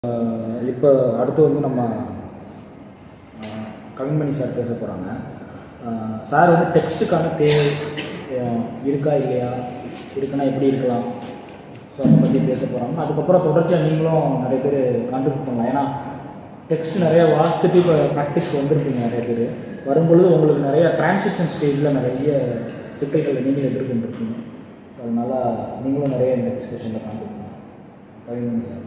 இப்போ அடுத்து வந்து நம்ம அஹ், கவின்மணி சார் பேச போகிறாங்க சார் வந்து டெக்ஸ்ட்டுக்கான தேவை அஹ், இருக்கா இல்லையா இருக்குன்னா எப்படி இருக்கலாம் ஸோ அதை பற்றி பேச போகிறாங்க அதுக்கப்புறம் தொடர்ச்சியாக நீங்களும் நிறைய பேர் கான்ட்ரிபியூட் பண்ணலாம் ஏன்னா டெக்ஸ்ட் நிறைய வாசித்துட்டு இப்போ ப்ராக்டிஸ் வந்திருப்பீங்க நிறைய பேர் வரும்பொழுது உங்களுக்கு நிறைய டிரான்சிஷன் ஸ்டேஜில் நிறைய சிக்கல்களை நீங்கள் எதிர்கொண்டிருக்கீங்க அதனால் நீங்களும் நிறைய இந்த டிஸ்கஷனில் கான்ட்ரிபியூட் பண்ணலாம் கவின்மணி சார்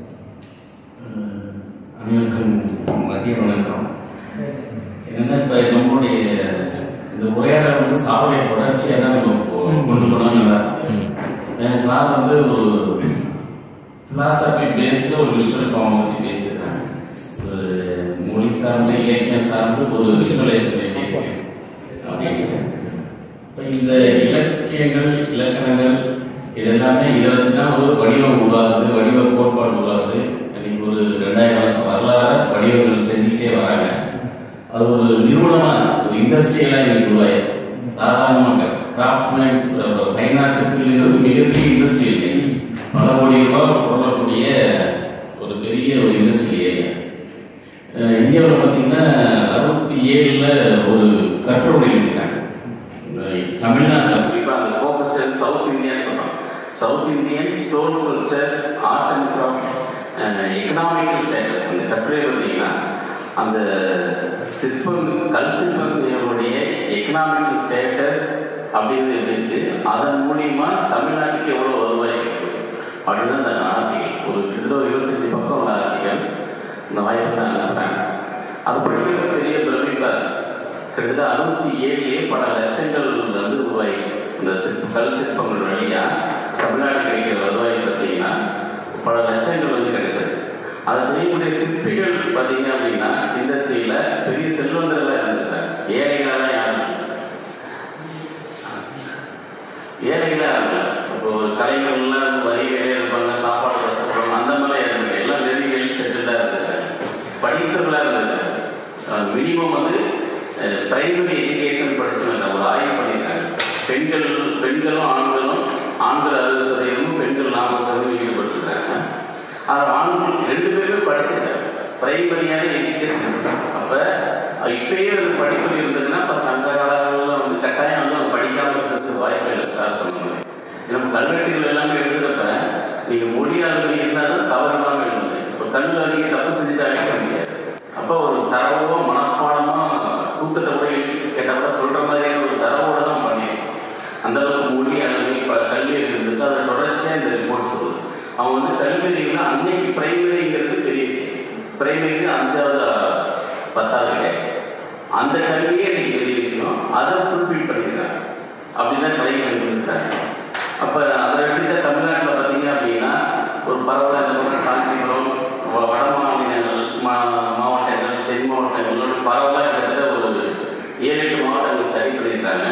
அனைவருக்கும் மதிய வணக்கம் என்னன்னா இப்போ நம்மளுடைய இந்த உரையாடல் வந்து சாவடைய தொடர்ச்சியாக தான் நம்ம இப்போ கொண்டு போனால் நல்லா இருக்கும். ஏன்னா சார் வந்து ஒரு பிலாசபி பேஸ்டு ஒரு விஷுவல் ஃபார்ம் பற்றி பேசியிருக்காங்க ஒரு மொழி சார்ந்த இலக்கியம் சார்ந்து ஒரு விஷுவலைசேஷன் எப்படி இருக்கு அப்படின்னு இப்ப இந்த இலக்கியங்கள் இலக்கணங்கள் இதெல்லாமே இதை வச்சுதான் ஒரு வடிவம் உருவாகுது வடிவ கோட்பாடு உருவாகுது இன்னைக்கு ஒரு ரெண்டாயிரம் வருஷம் வரலாறு வடிவங்கள் செஞ்சுக்கிட்டே வராங்க அது ஒரு நிறுவனமா ஒரு இண்டஸ்ட்ரியலா இன்னைக்கு உருவாயிருக்கு சாதாரணமாக கிராஃப்ட்மேன்ஸ் பைனாட்டுங்கிறது மிகப்பெரிய இண்டஸ்ட்ரி இல்லை பல கோடி ரூபாய் பொருளக்கூடிய ஒரு பெரிய ஒரு இண்டஸ்ட்ரி ஏரியா அஹ் இந்தியாவில் பார்த்தீங்கன்னா அறுபத்தி ஏழுல ஒரு கட்டுரை எழுதினாங்க அஹ் தமிழ்நாட்டில் குறிப்பாக அந்த ஃபோக்கஸ் சவுத் இந்தியா சொல்றோம் South Indian stone cultures art and craft economical status அந்த கட்டுரை பார்த்தீங்கன்னா அந்த சிற்பம் கல் சிற்பம் செய்யக்கூடிய எக்கனாமிக்கல் ஸ்டேட்டஸ் அப்படின்னு இருக்கு அதன் மூலியமா தமிழ்நாட்டுக்கு எவ்வளவு வருவாய் கிடைக்கும் அப்படின்னு அந்த ஆர்டிகல் ஒரு கிட்ட ஒரு இருபத்தஞ்சு பக்கம் உள்ள ஆர்டிகல் இந்த வாய்ப்பு நான் அனுப்புறேன் அது படிக்கிற பெரிய பிரமிப்பா இருக்கு. கிட்டத்தட்ட அறுபத்தி ஏழுலேயே பல லட்சங்கள் வந்து உருவாகி இந்த சிற்ப கல் சிற்பங்கள் வழியா தமிழ்நாடு கிடைக்கிற வருவாய் பார்த்தீங்கன்னா பல லட்சங்கள் வந்து கிடைச்சது அதை செய்யக்கூடிய சிற்பிகள் பார்த்தீங்க அப்படின்னா இண்டஸ்ட்ரியில பெரிய செல்வந்தர்களாக இருந்திருக்காங்க ஏழைகளெல்லாம் யாரும் இல்லை. ஏழைகளா இல்லை இப்போ கலைஞர்கள்லாம் வரி வேலையா இருப்பாங்க சாப்பாடு கஷ்டப்படுவாங்க அந்த மாதிரி இருக்காங்க எல்லாம் வெரி வெல் செட்டில்டா இருக்காங்க படித்தவர்களா இருக்காங்க மினிமம் வந்து பிரைமரி எஜுகேஷன் படிச்சவங்க ஒரு ஆய்வு பண்ணியிருக்காங்க பெண்கள் பெண்களும் ஆண்களும் ஆண்கள் அறுபது சதவீதமும் பெண்கள் நாற்பது சதவீதம் ஈடுபட்டிருக்காங்க ஆனால் ஆண்கள் ரெண்டு பேருமே படிச்சிருக்காங்க பிரைமரியான எஜுகேஷன் அப்ப இப்பயே ஒரு படிப்பு இருந்ததுன்னா இப்ப சங்க காலங்களில் வந்து கட்டாயம் வந்து அவங்க படிக்காம இருக்கிறதுக்கு வாய்ப்பே இல்லை சார் சொன்னாங்க நம்ம கல்வெட்டுகள் எல்லாமே எழுதுறப்ப நீங்க மொழி அறிவு இருந்தால் தான் தவறு இல்லாமல் எழுதுங்க இப்போ கல்வி அறிக்கை தப்பு செஞ்சுட்டு அழிக்க முடியாது அப்போ ஒரு தரவோ மனப்பாடமா தூக்கத்தை கூட எழுதி கேட்டா கூட சொல்ற மாதிரியான ஒரு தரவோட தான் பண்ணியிருக்கோம் அந்த அளவுக்கு மொழி அளவு இப்ப கல்வி இருந்ததுக்கு அதை தொடர்ச்சியா இந்த ரிப்போர்ட் சொல்லுது அவங்க வந்து கல்வி அறிவுனா அன்னைக்கு பிரைமரிங்கிறது பெரிய விஷயம் பிரைமரி அஞ்சாவது பத்தாவது கிடையாது அந்த கல்வியே இன்னைக்கு பெரிய விஷயம் அதை ஃபுல்ஃபில் பண்ணிக்கிறாங்க அப்படிதான் கலைஞர் இருக்காங்க அப்ப அதை எடுத்துக்க தமிழ்நாட்டில் பார்த்தீங்க அப்படின்னா ஒரு பரவலாக இந்த பக்கம் காஞ்சிபுரம் வ- வட மாநிலங்கள் மா- மாவட்டங்கள் தென் மாவட்டங்கள் பரவலாக கிட்டத்தட்ட ஒரு ஏழு எட்டு மாவட்டங்கள் ஸ்டடி பண்ணியிருக்காங்க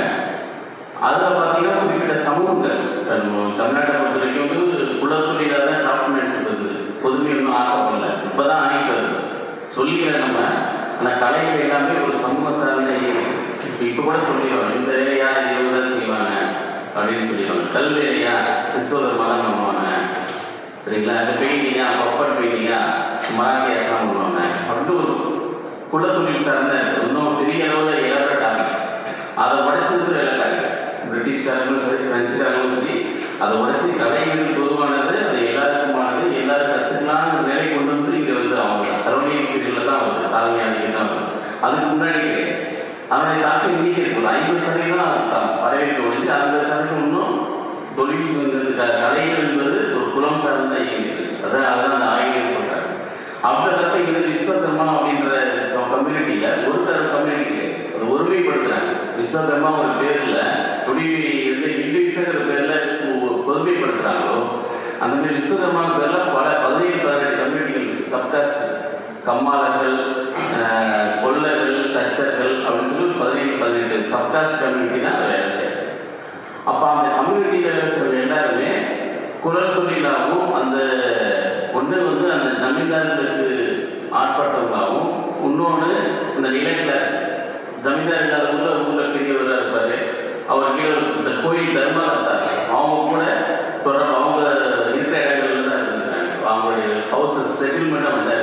அதில் பார்த்தீங்கன்னா குறிப்பிட்ட சமூகங்கள் நம்ம தமிழ்நாட்டை பொறுத்த வரைக்கும் வந்து குலத்தொழிலாக தான் டாக்குமெண்ட்ஸ் இருந்தது பொதுமை ஒன்றும் ஆக்கப்படல இப்போதான் ஆகிட்டு வருது சொல்லிக்கிற நம்ம ஆனால் கலைகள் எல்லாமே ஒரு சமூக சார்ந்த இப்போ இப்போ கூட சொல்லிடுவாங்க இந்த வேலையா இவங்க தான் செய்வாங்க அப்படின்னு சொல்லிடுவாங்க கல் வேலையா கிறிஸ்தவ மதம் பண்ணுவாங்க சரிங்களா அந்த பெயிண்டிங்கா பப்பர் பெயிண்டிங்கா மராட்டி அசாம் பண்ணுவாங்க அப்படின்னு ஒரு குலத்தொழில் சார்ந்த இன்னும் பெரிய அளவில் எலாபரேட் ஆகும் அதை உடைச்சது வேலைக்காரங்க பிரிட்டிஷ்காரங்களும் சரி பிரெஞ்சுக்காரங்களும் சரி அதை உடைச்சி கலைகள் பொதுவானது அது எல்லாருக்குமானது எல்லாரும் கற்றுக்கலாம்னு நிலை கொண்டு வந்து இங்கே வந்து அவங்க கரோனியல் பீரியடில் தான் வருது காலனியாதிக்கு தான் வருது அதுக்கு முன்னாடி கிடையாது அதனுடைய தாக்கம் இன்னைக்கு இருக்கு ஒரு ஐம்பது சதவீதம் அது தான் வரவேற்க ஒழிஞ்சு ஐம்பது சதவீதம் இன்னும் தொழில் என்பது க- கலைகள் என்பது ஒரு குலம் சார்ந்த இயங்குது அதான் அதான் அந்த ஆய்வுகள் சொல்றாங்க அப்படின்றப்ப இது விஸ்வகர்மா அப்படின்ற கம்யூனிட்டியில ஒரு தர கம்யூனிட்டி அது ஒருமைப்படுத்துறாங்க விஸ்வகர்மா ஒரு பேர்ல எப்படி வந்து இங்கிலீஷ்ங்கிற பேர்ல ஒ- பொதுமைப்படுத்துறாங்களோ அந்த மாதிரி விஸ்வகர்மா பேர்ல பல பதினேழு பதினெட்டு கம்யூனிட்டிகள் இருக்கு சப்காஸ்ட் கம்மாளர்கள் ஆஹ், கொல்லர்கள் தச்சர்கள் அப்படின்னு சொல்லி பதினேழு பதினெட்டு சப்காஸ்ட் கம்யூனிட்டி தான் அதை வேலை செய்யுது அப்ப அந்த கம்யூனிட்டியில இருக்கிற எல்லாருமே குரல் தொழிலாகவும் அந்த ஒண்ணு வந்து அந்த ஜமீன்தார்களுக்கு ஆட்பட்டவங்களாகவும் இன்னொன்று இந்த நிலத்துல ஜமீன்தார் இல்லாத ஊர்ல ஊர்ல பெரியவராக இருப்பாரு அவர் கீழே இந்த கோயில் தர்மகர்த்தா அவங்க கூட தொடர்பு அவங்க இருக்கிற இடங்கள்ல தான் இருந்திருக்காங்க அவங்களுடைய ஹவுசஸ் செட்டில்மெண்ட் அந்த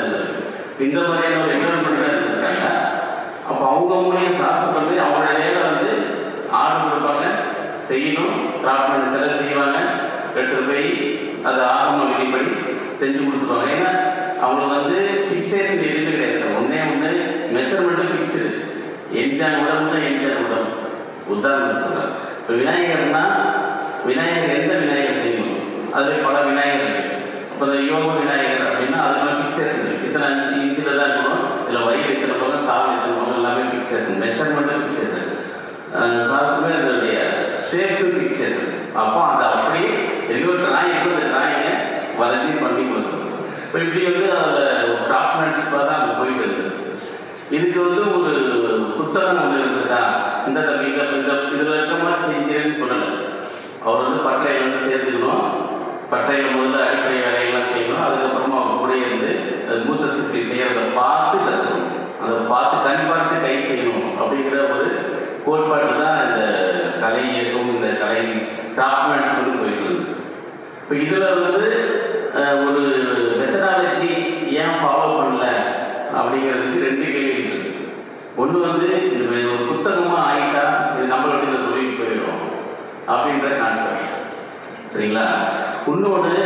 இந்த மாதிரியான ஒரு என்வரன்மெண்ட் தான் இருந்திருக்காங்க அப்போ அவங்க மூலியம் சார்ஸ் வந்து அவங்களோட வேலை வந்து ஆர்டர் கொடுப்பாங்க செய்யணும் டிராப் பண்ணி சில செய்வாங்க எடுத்துட்டு போய் அதை ஆகம விதிப்படி செஞ்சு கொடுத்துருவாங்க ஏன்னா அவங்களுக்கு வந்து ஃபிக்ஸேஷன் எதுவுமே கிடையாது சார் ஒன்னே ஒன்று மெஷர்மெண்ட்டு ஃபிக்ஸ்டு எம்ஜான் உடம்பு தான் எம்ஜான் உடம்பு உதாரணம் சொல்றேன் இப்போ விநாயகர்னா விநாயகர் எந்த விநாயகர் செய்யணும் அதுல பல விநாயகர் இருக்கு இப்போ இந்த யோக விநாயகர் அப்படின்னா அதுல ஃபிக்ஸேஷன் இருக்கு இத்தனை அஞ்சு இன்ச்சில் தான் இருக்கணும் இதில் வயிறு இத்தனை போக கால் இத்தனை போக எல்லாமே ஃபிக்ஸேஷன் மெஷர்மெண்ட்டும் ஃபிக்ஸேஷன் சாஸ்திரமே இதனுடைய ஷேப்ஸும் ஃபிக்ஸேஷன் அப்போ அந்த அப்படியே எங்கோ டிராயிங் அந்த டிராயிங்கை வரைஞ்சி பண்ணி கொடுத்துரும் இப்போ இப்படி வந்து அதில் டாக்குமெண்ட்ஸ் தான் அங்கே போயிட்டு இருக்குது இதுக்கு வந்து ஒரு புத்தகம் ஒன்று இருக்குதா இந்த தம்பி இந்த இந்த இதில் இருக்க மாதிரி செஞ்சேன்னு சொல்லலை அவர் வந்து பட்டறையில் வந்து சேர்த்துக்கணும் பட்டறையில் முதல்ல அடிப்படை வேலையெல்லாம் செய்யணும் அதுக்கப்புறமா அவர் கூட இருந்து அது மூத்த சிற்பி செய்யறத பார்த்து கற்றுக்கணும் அதை பார்த்து கண் பார்த்து கை செய்யணும் அப்படிங்கிற ஒரு கோட்பாடு தான் இந்த கலை இயக்கம் இந்த கலை டாக்குமெண்ட்ஸ் வந்து போயிட்டு இருக்கு இப்போ இதில் வந்து அஹ், ஒரு மெத்தடாலஜி ஏன் ஃபாலோ பண்ணல அப்படிங்கிறதுக்கு ரெண்டு கேள்வி இருக்கு ஒன்று வந்து இது ஒரு புத்தகமாக ஆயிட்டா இது நம்மளோட இந்த தொழில் போயிடும் அப்படின்ற கான்செப்ட் சரிங்களா இன்னொன்று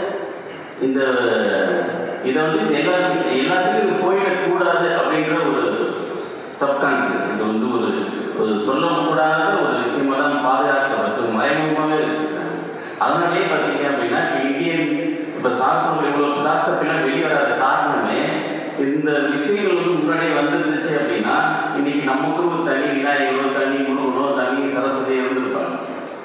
இந்த இதை வந்து எல்லாத்துக்கும் எல்லாத்துக்கும் இது போயிடக்கூடாது அப்படின்ற ஒரு சப்கான்சியஸ் இது வந்து ஒரு ஒரு சொல்லக்கூடாத ஒரு விஷயமா தான் பாதுகாக்கப்பட்டு மறைமுகமாகவே வச்சுருக்காங்க அதனாலேயே பார்த்தீங்க அப்படின்னா இப்போ இந்தியன் இப்போ சாஸ்திரம் இவ்வளோ பிலாசபிலாம் வெளியே வராத காரணமே இந்த விஷயங்கள் வந்து முன்னாடியே வந்துருந்துச்சு அப்படின்னா இன்னைக்கு நமக்கு ஒரு தனி விநாயகரோ தனி முருகனோ தனி சரஸ்வதி இருந்திருப்பாங்க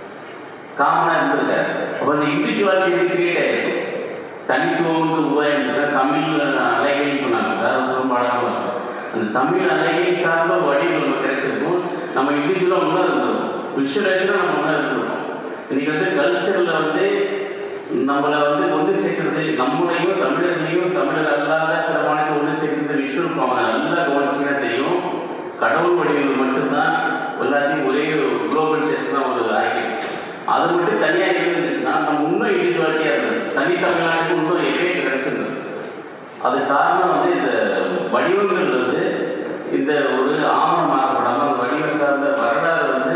காமனா இருந்திருக்காரு அப்போ அந்த இண்டிவிஜுவாலிட்டி கிரியேட் ஆயிருக்கும் தனித்துவம் வந்து உருவாயிருந்துச்சுன்னா தமிழ் அலைகள் சொன்னாங்க சார் அது ரொம்ப அழகாக இருக்கும். அந்த தமிழ் அலைகை சார்ந்த ஒரு வடிவம் நமக்கு கிடைச்சிருக்கும் நம்ம இண்டிவிஜுவலாக ஒன்றா இருந்திருக்கும் விஷுவலைஸாக நம்ம ஒன்றா இருந்திருக்கோம் இன்னைக்கு வந்து கல்ச்சரில் வந்து நம்மளை வந்து ஒன்று சேர்க்கறது நம்மளையும் தமிழர்களையும் தமிழர் அல்லாத பிரமாணத்தை ஒன்று சேர்க்கறது விஷுவல் ஃபார்ம் நல்லா கவனிச்சுன்னா தெரியும் கடவுள் வடிவங்கள் மட்டும்தான் எல்லாத்தையும் ஒரே குளோபலைசேஷனாக ஒரு ஆகிடும் அது மட்டும் தனியாக இருந்துச்சுன்னா நம்ம இன்னும் இண்டிவிஜுவாலிட்டியாக இருந்தது தனி தமிழ்நாட்டுக்கு இன்னும் எஃபெக்ட் கிடைச்சிருந்தது அது காரணம் வந்து இந்த வடிவங்கள் வந்து இந்த ஒரு ஆவணமாக்கப்படாமல் அந்த வடிவ சார்ந்த வரலாறு வந்து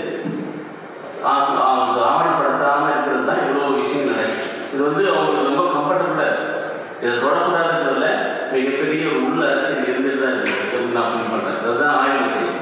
ஆ- ஆ- அது ஆவணப்படுத்தாம இருக்கிறது தான் இவ்வளோ விஷயம் நடக்குது இது வந்து அவங்களுக்கு ரொம்ப கம்ஃபர்டபுளாக இருக்கு இதை தொடக்கூடாதுன்றதுல மிகப்பெரிய ஒரு உள்ள அரசியல் இருந்துட்டு தான் இருக்கு நான் ஃபீல் பண்ணுறேன் அதுதான் ஆய்வு தெரியும்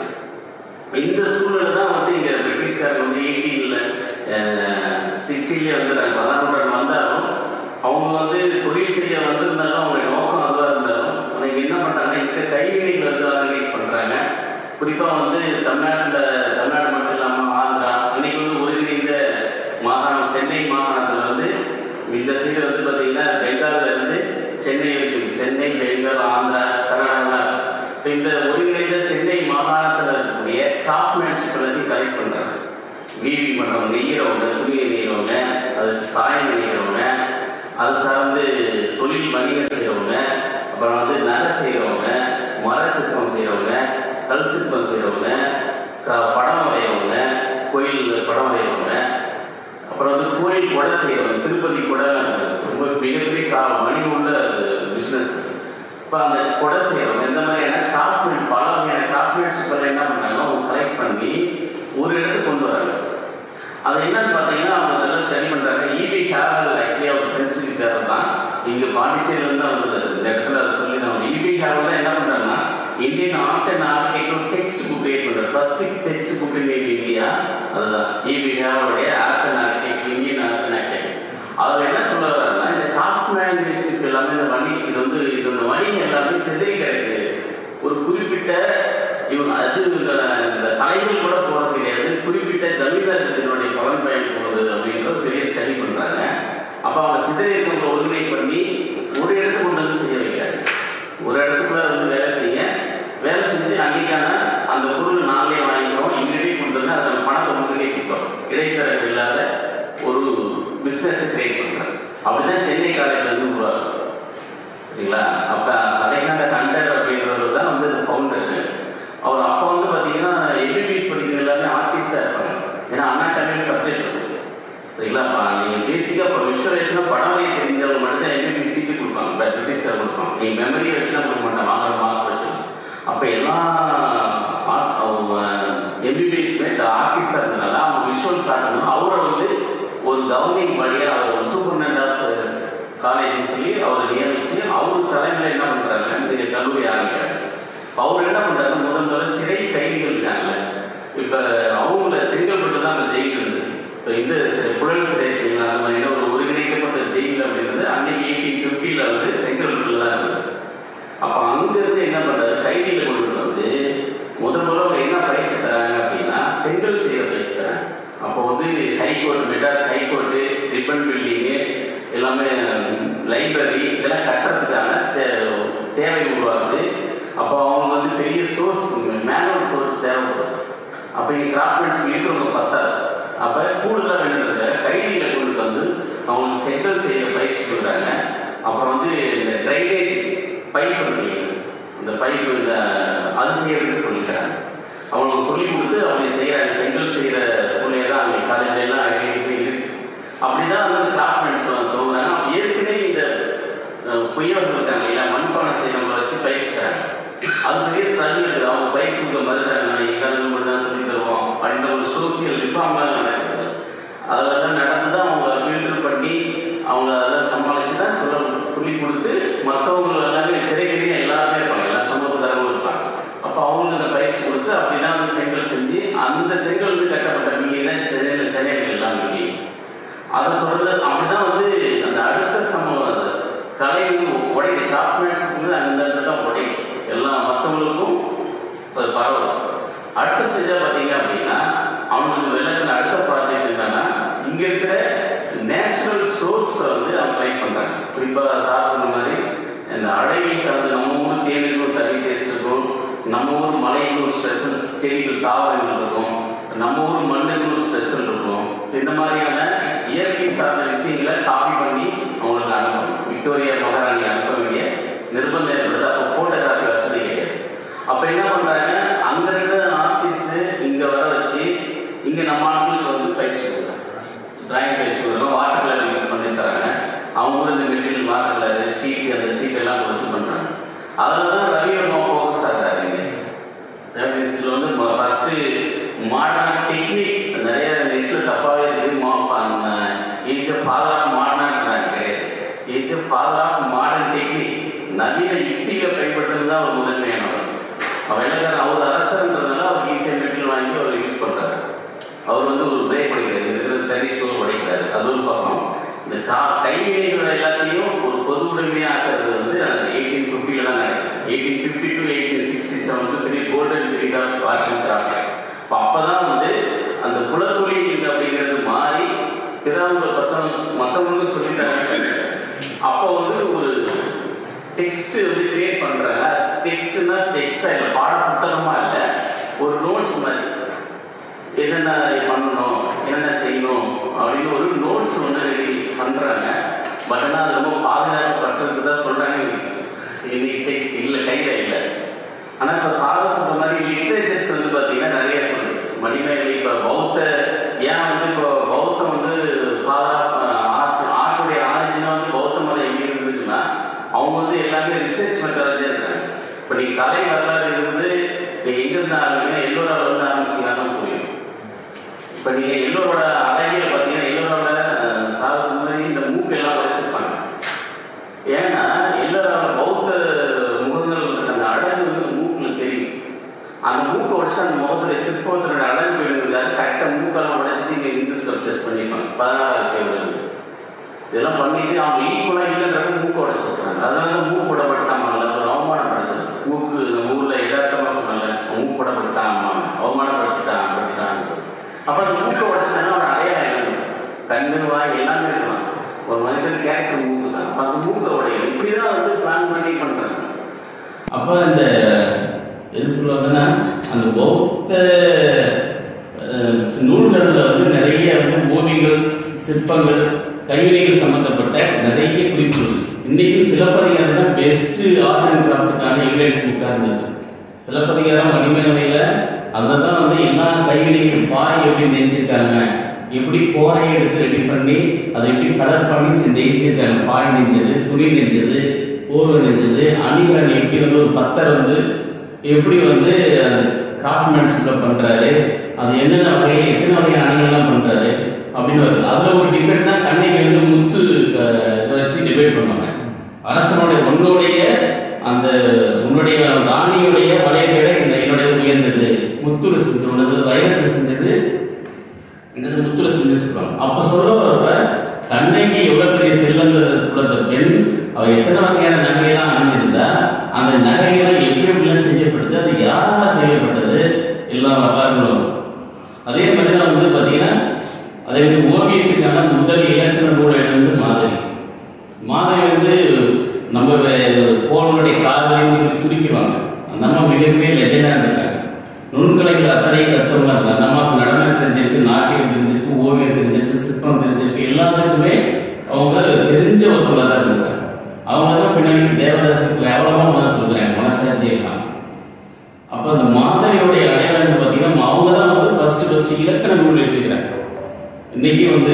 இந்த சூழல் தான் வந்து இங்க பிரிட்டிஷ்காரங்க வந்து எயிட்டீன்ல சிக்ஸ்டீன்லேயே வந்து பதினாறு நூற்றாண்டு வந்தாலும் அவங்க வந்து தொழில் செய்ய வந்திருந்தாலும் அவங்களுடைய நோக்கம் அதுவாக இருந்தாலும் அவங்க என்ன பண்றாங்க இந்த கைவினைகள் வந்து ஆர்கனைஸ் பண்றாங்க குறிப்பா வந்து தமிழ்நாட்டில் தமிழ்நாடு மட்டும் இல்லாமல் ஆந்திரா இன்னைக்கு வந்து ஒருங்கிணைந்த மாகாணம் சென்னை மாகாணத்தில் வந்து இந்த சைடு வந்து பார்த்தீங்கன்னா பெங்கால்ல இருந்து சென்னை இருக்கு சென்னை பெங்கால் ஆந்திரா கர்நாடகா இப்போ இந்த ஒருங்கிணைந்த சென்னை மாகாணத்தில் இருக்கக்கூடிய டாப் மேன்ஷிப் எல்லாத்தையும் கலெக்ட் பண்றாங்க வீவி பண்றவங்க நெய்யறவங்க துணியை நெய்யறவங்க அது சாயம் நெய்யறவங்க அது சார்ந்து தொழில் வணிகம் செய்யறவங்க அப்புறம் வந்து நகை செய்யறவங்க மர சிற்பம் செய்யறவங்க கல் சிற்பம் செய்யறவங்க க- படம் வரையறவங்க கோயில் படம் வரையறவங்க அப்புறம் வந்து கோயில் கொடை செய்யறவங்க திருப்பதி கொடை ரொம்ப மிகப்பெரிய கா வணிகம் உள்ள பிஸ்னஸ் இப்போ அந்த கொடை செய்யறவங்க இந்த மாதிரியான கார்பரேட் பல வகையான கார்பரேட்ஸ் என்ன பண்ணாங்க அவங்க கலெக்ட் பண்ணி ஒரு இடத்துக்கு கொண்டு வராங்க அது என்னன்னு பார்த்தீங்கன்னா அவங்க நல்லா ஸ்டடி பண்றாங்க இபி ஹேவல் ஆக்சுவலி அவர் பிரெஞ்சுக்காரர் தான் இங்க பாண்டிச்சேரியில இருந்து அவர் இந்த இடத்துல அதை சொல்லி நான் இபி ஹேவல் தான் என்ன பண்றாங்கன்னா Indian art and architect text book create பண்றாரு first text book in India அதுதான் இபி ஹேவலுடைய art and architect Indian art and architect அவர் என்ன சொல்ல வர்றாருன்னா இந்த கார்பரேட் எல்லாமே இந்த வணி இது வந்து இது இந்த வணிகம் எல்லாமே சிதறி கிடக்கு ஒரு குறிப்பிட்ட இவங்க அது இந்த இந்த கலைகள் கூட போறது கிடையாது குறிப்பிட்ட ஜமீன்தாரத்தினுடைய பலன் பயன் போகுது அப்படின்ற ஒரு பெரிய ஸ்டடி பண்றாங்க அப்ப அவங்க சிதறி இருக்கவங்க ஒருங்கிணை பண்ணி ஒரு இடத்துக்கு கொண்டு வந்து செய்ய வைக்கிறாங்க ஒரு இடத்துக்குள்ள வந்து வேலை செய்ய வேலை செஞ்சு அன்னைக்கான அந்த பொருள் நாங்களே வாங்கிக்கிறோம் இங்கேயே கொண்டு வந்து அதில் பணத்தை முன்னாடியே கொடுத்தோம் இடைத்தரகர் இல்லாத ஒரு பிஸ்னஸ் கிரியேட் பண்றாங்க அப்படிதான் சென்னை காலேஜ்ல இருந்து உருவாகும் சரிங்களா அப்ப அலெக்சாண்டர் ஹண்டர் அப்படின்றவர் தான் வந்து இந்த ஃபவுண்டர் அவர் அப்போ வந்து பார்த்தீங்கன்னா எம்பிபிஎஸ் படிக்கிற எல்லாமே ஆர்டிஸ்டாக இருப்பாங்க ஏன்னா அண்ணா தமிழ் சப்ஜெக்ட் இருக்கு சரிங்களா அப்ப நீங்க பேசிக்காக இப்போ விஷுவலைஸ்னா படம் வரைய தெரிஞ்சவங்க மட்டும் தான் எம்பிபிஎஸ் சீட்டு கொடுப்பாங்க பட் ப்ரிஸ்டர் கொடுப்போம் நீ மெமரி வச்சுலாம் கொடுக்க மாட்டேன் வாங்குற மார்க் வச்சு அப்போ எல்லா எம்பிபிஎஸ் இந்த ஆர்டிஸ்டாக இருந்தனால அவங்க விஷுவல் காட்டணும் அவரை வந்து ஒரு கவர்னிங் வழியாக அவர் சூப்பர்டென்ட் ஆஃப் காலேஜ்னு சொல்லி அவர் நியமிச்சு அவர் தலைமையில் என்ன பண்ணுறாங்க இந்த கல்லூரி ஆரம்பிக்கிறாங்க அவர் என்ன பண்றாரு முதல் முதல்ல சிறை கைதிகள் இருக்காங்க இப்ப அவங்கள செங்கல்பட்டு தான் அந்த ஜெயில் இருந்தது இப்போ இந்த சி- புழல் சிறை இருக்குங்களா அந்த மாதிரி ஒரு ஒருங்கிணைக்கப்பட்ட ஜெயில் அப்படின்றது அன்னைக்கு எயிட்டீன் ஃபிஃப்டியில் வந்து செங்கல்பட்டுல தான் இருந்தது அப்ப அங்க இருந்து என்ன பண்றாரு கைதிகளை கொண்டு வந்து முதல் முதல்ல அவங்க என்ன பயிற்சி தராங்க அப்படின்னா செங்கல் செய்யற பயிற்சி தராங்க அப்போ வந்து high court Madras high court Ripon building எல்லாமே லைப்ரரி இதெல்லாம் கட்டுறதுக்கான தே- தேவை உருவாகுது அப்போ அவங்க வந்து பெரிய சோர்ஸ் மேனுவல் சோர்ஸ் தேவைப்படும் அப்போ இங்கே கிராஃப்ட்மேன்ஸ் இருக்கிறவங்க பத்தாது அப்போ கூடுதலாக வேணுன்றத கைதிகளை கொண்டு வந்து அவங்களுக்கு செங்கல் செய்ய பயிற்சி கொடுக்குறாங்க அப்புறம் வந்து இந்த ட்ரைனேஜ் பைப் இருக்கு இந்த பைப் இந்த அது செய்யறதுக்கு சொல்லித்தராங்க அவங்களுக்கு சொல்லி கொடுத்து அப்படி செய்யறாங்க செங்கல் செய்யற சூழ்நிலை தான் அவங்க காலேஜ்ல எல்லாம் ஐடென்டிஃபை இருக்கு அப்படிதான் வந்து கிராஃப்ட்மேன்ஸ் தோங்குறாங்க அவங்க ஏற்கனவே இந்த அஹ், பொய்யவர்கள் இருக்காங்க இல்லையா மண்பானை செய்யறவங்களை வச்சு பயிற்சி தராங்க அது பெரிய ஸ்ட்ரகிள் இருக்குது அவங்க பயிற்சி கொடுக்க மறுக்கிறாங்க நான் எங்காவது மட்டும் தான் சொல்லி தருவோம் அப்படின்ற ஒரு சோசியல் ரிஃபார்ம் நடக்குது அதெல்லாம் நடந்து தான் அவங்க ஃபில்டர் பண்ணி அவங்க அதெல்லாம் சமாளிச்சு தான் சொல்ல சொல்லி கொடுத்து மற்றவங்க எல்லாமே சிறைகளே எல்லாருமே இருப்பாங்க எல்லா சமூகக்காரங்களும் இருப்பாங்க அப்போ அவங்களுக்கு அந்த பயிற்சி கொடுத்து அப்படிதான் வந்து செங்கல் செஞ்சு அந்த செங்கல் வந்து கட்டப்பட்ட பில்டிங் தான் சென்னையில் சென்னையில் எல்லாம் பில்டிங் அதை தொடர்ந்து அப்படிதான் வந்து அந்த அடுத்த சமூகம் அது கலை உடைக்கு கிராஃப்ட்மேன்ஸ்க்கு அந்த இடத்துல தான் உடைக்கும் எல்லா மற்றவங்களுக்கும் அது பரவல் அடுத்த ஸ்டேஜாக பார்த்தீங்க அப்படின்னா அவனுக்கு விளக்குன அடுத்த ப்ராஜெக்ட் என்னன்னா இங்க இருக்கிற நேச்சுரல் சோர்ஸை வந்து அவங்க ட்ரை பண்றாங்க குறிப்பாக சார் சொன்ன மாதிரி இந்த அழகில் சார்ந்த நம்ம ஊர் தேனிக்கும் தனி டேஸ்ட் இருக்கும் நம்ம ஊர் மலைக்கு ஒரு ஸ்பெஷல் செடிகள் தாவரங்கள் இருக்கும் நம்ம ஊர் மண்ணுக்கு ஒரு ஸ்பெஷல் இருக்கும் இந்த மாதிரியான இயற்கை சார்ந்த விஷயங்களை காப்பி பண்ணி அவங்களுக்கு அனுப்பணும் விக்டோரியா மகாராணி அனுப்ப வேண்டிய நிர்பந்தம் ஏற்படுது அப்போ போட்டோகிராஃபி வசதி கிடையாது அப்ப என்ன பண்றாங்க அங்க இருந்த ஆர்டிஸ்ட் இங்க வர வச்சு இங்க நம்ம ஆட்களுக்கு வந்து பயிற்சி கொடுக்குறாங்க டிராயிங் பயிற்சி கொடுக்குறோம் வாட்டர் கலர் யூஸ் பண்ணி தராங்க அவங்க கூட இந்த மெட்டீரியல் வாட்டர் கலர் ஷீட் அந்த ஷீட் எல்லாம் கொடுத்து பண்றாங்க அதில் தான் ரவியோட ஃபோக்கஸ் ஆகிறாரு இங்க சர்வீஸ்ல வந்து ஃபர்ஸ்ட் மாடர்ன் டெக்னிக் நிறைய நெட்ல தப்பாவே இருக்கு இஸ் எ ஃபாதர் ஆஃப் மாடர்ன்றாங்க கிடையாது is a father of modern technique நவீன யுக்திகளை பயன்படுத்துறது தான் ஒரு முதன்மையானவர் அவர் என்ன அவர் அரசர்ன்றதுனால அவர் ஈஸியாக மெட்டீரியல் வாங்கி அவர் யூஸ் பண்றாரு அவர் வந்து ஒரு பிரேக் படிக்கிறார் இருக்கிற தனி சோல் படிக்கிறாரு அது ஒரு பக்கம் இந்த கா கைவினைகள் எல்லாத்தையும் ஒரு பொது உடைமையாக்குறது வந்து அந்த எயிட்டீன் ஃபிஃப்டியில் தான் நடக்கும் eighteen fifty to eighteen sixty seven பெரிய golden period of washing craft இப்போ அப்பதான் வந்து அந்த குலத்தொழில் அப்படிங்கிறது மாறி பிறவங்க மற்றவங்க மற்றவங்களுக்கும் சொல்லி தராங்க அப்போ வந்து ஒரு டெக்ஸ்ட் வந்து கிரியேட் பண்றாங்க டெக்ஸ்ட்னா டெக்ஸ்டா இல்லை பாட புத்தகமா இல்லை ஒரு நோட்ஸ் மாதிரி என்னென்ன பண்ணணும் என்னென்ன செய்யணும் அப்படின்னு ஒரு நோட்ஸ் வந்து ரெடி பண்றாங்க பட் ஆனால் அது ரொம்ப பாதுகாக்கப்பட்டிருக்கு தான் சொல்றாங்க இன்னைக்கு டெக்ஸ்ட் இல்லை கையில இல்லை ஆனா இப்ப சாதா சொல்ற மாதிரி லிட்ரேச்சர்ஸ் வந்து பாத்தீங்கன்னா நிறைய சொல்லுது மணிமேகலை இப்ப பௌத்த ஏன் வந்து இப்போ பௌத்தம் வந்து ஆர்ட்டுடைய ஆரிஜினா வந்து பௌத்த மதம் எங்க இருந்ததுன்னா அவங்க வந்து எல்லாமே ரிசர்ச் மெத்தடாலஜி இருக்காங்க இப்ப நீங்க கலை வரலாறு இருந்து நீங்க எங்க இருந்து ஆரம்பிக்கணும் எல்லோரால வந்து ஆரம்பிச்சீங்கன்னா தான் புரியும் இப்ப நீங்க எல்லோரோட அழகிய பாத்தீங்கன்னா எல்லோரோட சாதா சொன்ன மாதிரி இந்த மூக்கு எல்லாம் உடைச்சிருப்பாங்க ஏன்னா எல்லாரோட பௌத்த முகங்கள் இருக்கிற அந்த அழகு வந்து மூக்குல தெரியும் அந்த மூக்கை உடச்சு அந்த முகத்துல சிற்பத்தோட அழகு போயிடுறதுக்காக கரெக்டாக மூக்கெல்லாம் உடைச்சிட்டு இங்கே இந்து ஸ்கல்ப்சர்ஸ் பண்ணியிருப்பாங்க பதினாறாவது கேள்வி இதெல்லாம் பண்ணிட்டு அவங்க ஈக்குவலா இல்லைன்றப்ப மூக்கு உடைச்சு சொல்றாங்க அதனால தான் மூக்கு விடப்பட்டாங்க ஒரு அவமானப்படுத்துது மூக்கு நம்ம ஊர்ல யதார்த்தமா சொன்னாங்க மூக்கு விடப்பட்டாங்க அவமானப்படுத்திட்டாங்க படுத்திட்டாங்க அப்புறம் அந்த மூக்கை உடைச்சாங்கன்னா ஒரு அடையாளம் இல்லை கண்ணு வாய் எல்லாமே இருக்கலாம் ஒரு மனிதன் கேரக்டர் மூக்கு தான் அப்ப அந்த மூக்கை உடையும் இப்படிதான் வந்து பிளான் பண்ணி பண்றாங்க அப்போ இந்த எது சொல்லுவாங்கன்னா அந்த பௌத்த அஹ், நூல்கள்ல வந்து நிறைய வந்து ஓவியங்கள் சிற்பங்கள் கைவினைகள் சம்பந்தப்பட்ட நிறைய குறிப்புகள் இன்னைக்கு சிலப்பதிகாரம் தான் பெஸ்ட் ஆர்ட் அண்ட் கிராஃப்டுக்கான எவிடன்ஸ் புக்காக இருந்தது சிலப்பதிகாரம் மணிமேகலையில அதை தான் வந்து எல்லா கைவினைகள் பாய் எப்படி நெஞ்சிருக்காங்க எப்படி கோரையை எடுத்து ரெடி பண்ணி அதை எப்படி கலர் பண்ணி செ- நெய்ஞ்சிருக்காங்க பாய் நெஞ்சது துணி நெஞ்சது ஓர்வன் செஞ்சது அணிகரன் எப்படி வந்து ஒரு பத்தர் வந்து எப்படி வந்து அந்த கிராஃப்ட்மேன்ஷிப்பில் பண்ணுறாரு அது என்னென்ன வகையில் எத்தனை வகையான அணிகள்லாம் பண்ணுறாரு அப்படின்னு வருது அதில் ஒரு டிபேட்னா கண்ணைக்கு வந்து முத்து அஹ், இதை வச்சு டிபேட் பண்ணுவாங்க அரசனுடைய உன்னுடைய அந்த உன்னுடைய ராணியுடைய வளையத்தை விட இந்த என்னுடைய உயர்ந்தது முத்துல செஞ்சது உனது வைரத்தில் செஞ்சது இந்த முத்துல செஞ்சு சொல்றாங்க அப்ப சொல்ல வரப்ப கண்ணைக்கு எவ்வளவு பெரிய செல்வந்த குலத்த பெண் அவ எத்தனை வகையான நகையெல்லாம் அணிஞ்சிருந்தா அந்த நகையெல்லாம் எப்படி எப்படிலாம் செய்யப்பட்டது அது யாரால செய்யப்பட்டது எல்லாம் வரலாறுகளும் அதே மாதிரி தான் வந்து பாத்தீங்கன்னா அதே மாதிரி ஓவியத்துக்கான முதல் இலக்கண நூல் வந்து மாதிரி மாதிரி வந்து நம்ம போனுடைய காதலின்னு சொல்லி சுருக்கிடுவாங்க அந்த அம்மா மிகப்பெரிய லெஜெண்டா இருந்திருக்காங்க நுண்கலைகள் அத்தனையும் கத்தவங்க இருக்காங்க அந்த அம்மாவுக்கு நடனம் தெரிஞ்சிருக்கு நாட்டியம் தெரிஞ்சிருக்கு ஓவியம் தெரிஞ்சிருக்கு சிற்பம் தெரிஞ்சிருக்கு எல்லாத்துக்குமே அவங்க தெரிஞ்ச ஒருத்தவங்க தான் இருந்திருக்காங்க அவங்க தான் பின்னாடி தேவதாசுக்கு எவ்வளவோ வந்து சொல்றாங்க மனசாட்சி எல்லாம் அப்ப அந்த மாதிரியோடைய அடையாளம் பார்த்தீங்கன்னா அவங்க தான் வந்து ஃபர்ஸ்ட் ஃபர்ஸ்ட் இலக்கண நூல் எழுதுகிறாங்க இன்னைக்கு வந்து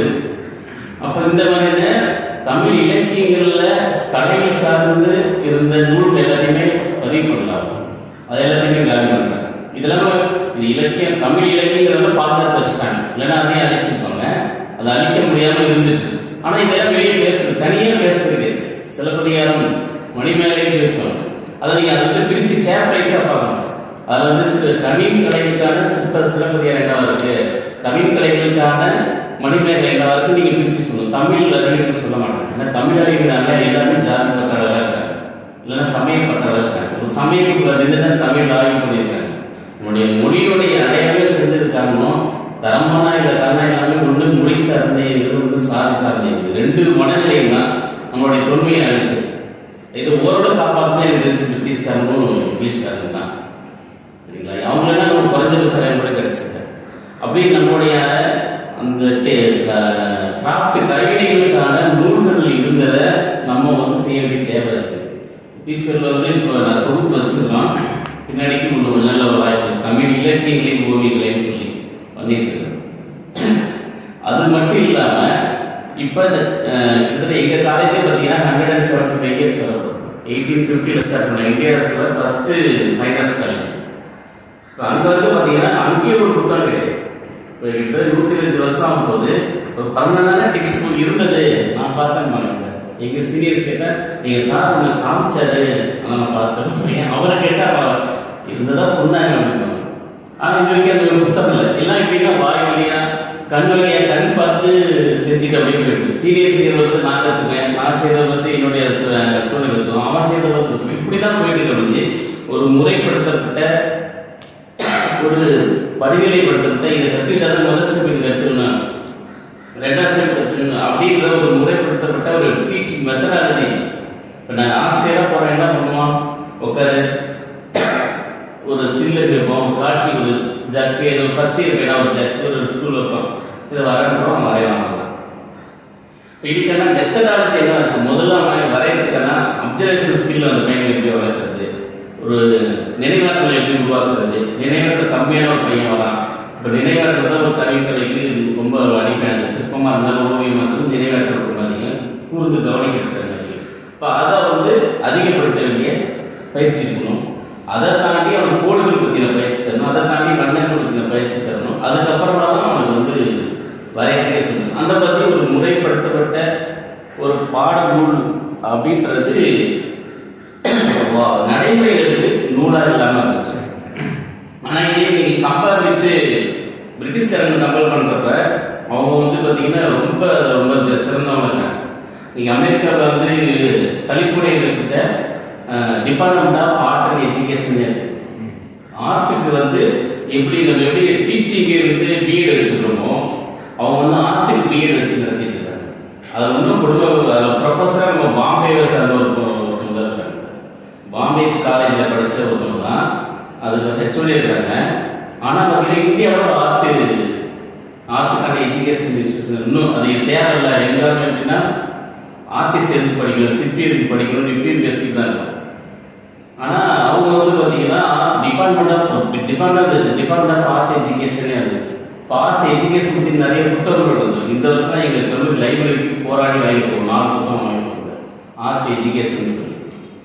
அப்ப இந்த மாதிரியான தமிழ் இலக்கியங்கள்ல கலைகள் சார்ந்து இருந்த நூல்கள் எல்லாத்தையுமே பதிவு பண்ணலாம் அது எல்லாத்தையுமே காலி பண்றாங்க இதெல்லாம் இது இலக்கியம் தமிழ் இலக்கியங்கிறத பாதுகாத்து வச்சுட்டாங்க இல்லைன்னா அதையும் அழிச்சிருப்பாங்க அதை அழிக்க முடியாம இருந்துச்சு ஆனா இதெல்லாம் வெளியே பேசுறது தனியா பேசுறது சிலப்பதிகாரம் மணிமேலையும் பேசுவாங்க அதை நீங்க அதை வந்து பிரிச்சு சேர் பிரைஸா பார்க்கணும் அதுல வந்து சில கவின் கலைகளுக்கான சிற்ப சிலப்பதிகாரம் என்னவா இருக்கு கவின் கலைகளுக்கான மணிமேகலை என்னவா இருக்கு நீங்க பிரிச்சு சொல்லணும் தமிழ் அறிஞர்கள் சொல்ல மாட்டாங்க ஏன்னா தமிழ் அறிஞர்களால எல்லாமே ஜாதி பட்டவர்களா இருக்காங்க இல்லைன்னா சமயப்பட்டவர்களா இருக்காங்க ஒரு சமயத்துக்குள்ள ரெண்டு தான் தமிழ் ஆய்வு பண்ணியிருக்காங்க உன்னுடைய மொழியுடைய அடையாளமே செஞ்சது காரணம் தரமான இல்ல காரணம் எல்லாமே ஒண்ணு மொழி சார்ந்த இருக்குது ஒண்ணு சாதி சார்ந்த இருக்குது ரெண்டு மனநிலையும் தான் நம்மளுடைய தொன்மையை அழிச்சு இது ஓரளவு காப்பாற்றுனே எனக்கு தெரிஞ்சு பிரிட்டிஷ்காரங்களும் இங்கிலீஷ்காரங்க தான் சரிங்களா அவங்களெல்லாம் நம்ம குறைஞ்சபட்ச அடையாளம் கிடைச்சது அப்படி நம்மளுடைய அந்த கிராஃப்ட் கைவினைகளுக்கான நூல்கள் இருந்ததை நம்ம வந்து செய்ய வேண்டிய தேவை இருக்கு டீச்சர்ல வந்து இப்போ நான் தொகுத்து வச்சிருக்கோம் பின்னாடிக்கு ஒன்று நல்ல ஒரு வாய்ப்பு தமிழ் இலக்கியங்களையும் ஓவியங்களையும் சொல்லி பண்ணிட்டு இருக்கேன் அது மட்டும் இல்லாம இப்ப இந்த அஹ், கிட்டத்தட்ட எங்க காலேஜே பார்த்தீங்கன்னா hundred and seventy five years eighteen ஃபிஃப்டியில் ஸ்டார்ட் பண்ண இந்தியாவில் ஃபர்ஸ்ட் ஃபைனான்ஸ் காலேஜ் இப்போ அங்கே வந்து பார்த்தீங்கன்னா அங்கேயே ஒரு புத்தகம் கிடையாது இப்போ கிட்ட நூற்றி ரெண்டு வருஷம் ஆகும்போது ஒரு பன்னெண்டான டெக்ஸ்ட் புக் இருந்தது நான் பார்த்தேன் பாருங்க சார் எங்க சீனியர்ஸ் கேட்டால் எங்கள் சார் உங்களுக்கு காமிச்சாரு ஆனால் நான் பார்த்தேன் அவரை கேட்டால் இருந்ததா சொன்னாங்க அப்படின்னு ஆனால் இது வரைக்கும் அந்த ஒரு புத்தகம் இல்லை எல்லாம் எப்படின்னா வாய் வழியா கண் வழியா கண் பார்த்து செஞ்சுட்டு அப்படியே போயிருக்கு சீனியர் செய்யறது வந்து நான் கற்றுப்பேன் நான் செய்யறது வந்து என்னுடைய ஸ்டூடெண்ட் கற்றுவோம் அவன் செய்யறது வந்து கத்துக்குவேன். இப்படிதான் போயிட்டு இருக்க முடிஞ்சு ஒரு முறைப்படுத்தப்பட்ட ஒரு படிநிலைப்படுத்தப்பட்ட இதை கற்றுக்கிட்டதை முதல் ஸ்டெப் இது கற்றுக்கணும் ரெண்டாம் ஸ்டெப் கற்றுக்கணும் அப்படின்ற ஒரு முறைப்படுத்தப்பட்ட ஒரு டீச்சிங் மெத்தடாலஜி இப்போ நான் ஆசிரியராக போகிறேன் என்ன பண்ணுவோம் உட்காரு ஒரு ஸ்டில் வைப்போம் காட்சி ஒரு ஜக்கு ஏதோ ஃபர்ஸ்ட் இயர் வேணா ஒரு ஜக்கு ஒரு ஸ்கூல் வைப்போம் இதை வரணும் வரையலாம் இப்போ இதுக்கான மெத்தடாலஜி என்ன இருக்கு முதல்ல அவன் வரையறதுக்கான அப்சர்வேஷன் ஸ்கில் அந்த பையன் எப்படி வளர்க்குறது ஒரு நினைவாற்றலை எப்படி உருவாக்குறது நினைவாற்றல் கம்மியான ஒரு பையன் வரான் இப்போ நினைவாற்றல் தான் ஒரு கவிக்கலைக்கு ரொம்ப அடிப்படை அந்த சிற்பமாக இருந்தாலும் ஓவியமாக இருந்தாலும் நினைவாற்றல் ரொம்ப அதிகம் கூர்ந்து கவனிக்கிறது அதிகம் இப்போ அதை வந்து அதிகப்படுத்த வேண்டிய பயிற்சி இருக்கணும் அதை தாண்டி அவன் கோடுகள் பற்றின பயிற்சி தரணும் அதை தாண்டி வண்ணங்கள் பற்றின பயிற்சி தரணும் அதுக்கப்புறமா தான் அவனுக்கு வந்து வரையறதுக்கே சொல்லணும் அந்த பற்றி ஒரு முறைப்படுத்தப்பட்ட ஒரு பாடநூல் அப்படின்றது வா- நடைமுறையில் இருக்கு நூலா இல்லாம இருக்கு ஆனா இதே நீங்க கம்பேர் வித் பிரிட்டிஷ்காரங்க கம்பேர் பண்றப்ப அவங்க வந்து பாத்தீங்கன்னா ரொம்ப ரொம்ப சிறந்தவங்க இருக்காங்க நீங்க அமெரிக்காவில் வந்து California university department of art and education இருக்கு ஆர்ட்டுக்கு வந்து எப்படி நம்ம எப்படி டீச்சிங்கு வந்து பிஎட் வச்சிருக்கோமோ அவங்க வந்து ஆர்ட்டுக்கு பிஎட் வச்சு நடத்திட்டு இருக்காங்க அது இன்னும் குடும்ப ப்ரொஃபஸராக நம்ம பாம்பேவை சார்ந்த ஒரு பொ- ஒருத்தவங்க தான் இருக்காங்க பாம்பே காலேஜில் படிச்ச ஒருத்தவங்க தான் அதுக்கு ஹெச்ஓடி இருக்காங்க ஆனால் பார்த்தீங்கன்னா இந்தியாவோட ஆர்ட் ஆர்ட்டுக்கான எஜுகேஷன் இன்ஸ்டியூஷன் இன்னும் அது தேவையில்லை எல்லாருமே எப்படின்னா ஆர்டிஸ்ட் எதுக்கு படிக்கணும் சிற்பி எதுக்கு படிக்கணும் இப்படியும் பேசிட்டு தான் இருக்கும் ஆனா அவங்க வந்து பாத்தீங்கன்னா department of department department of art எஜுகேஷனே இருந்துச்சு இப்போ ஆர்ட் எஜுகேஷன் பத்தி நிறைய புத்தகங்கள் இருந்தது இந்த வருஷம் தான் எங்க கல்லூரி லைப்ரரிக்கு போராடி வாங்கிட்டு ஒரு நாலு புத்தகம் வாங்கிட்டு ஆர்ட் எஜுகேஷன் சொல்லி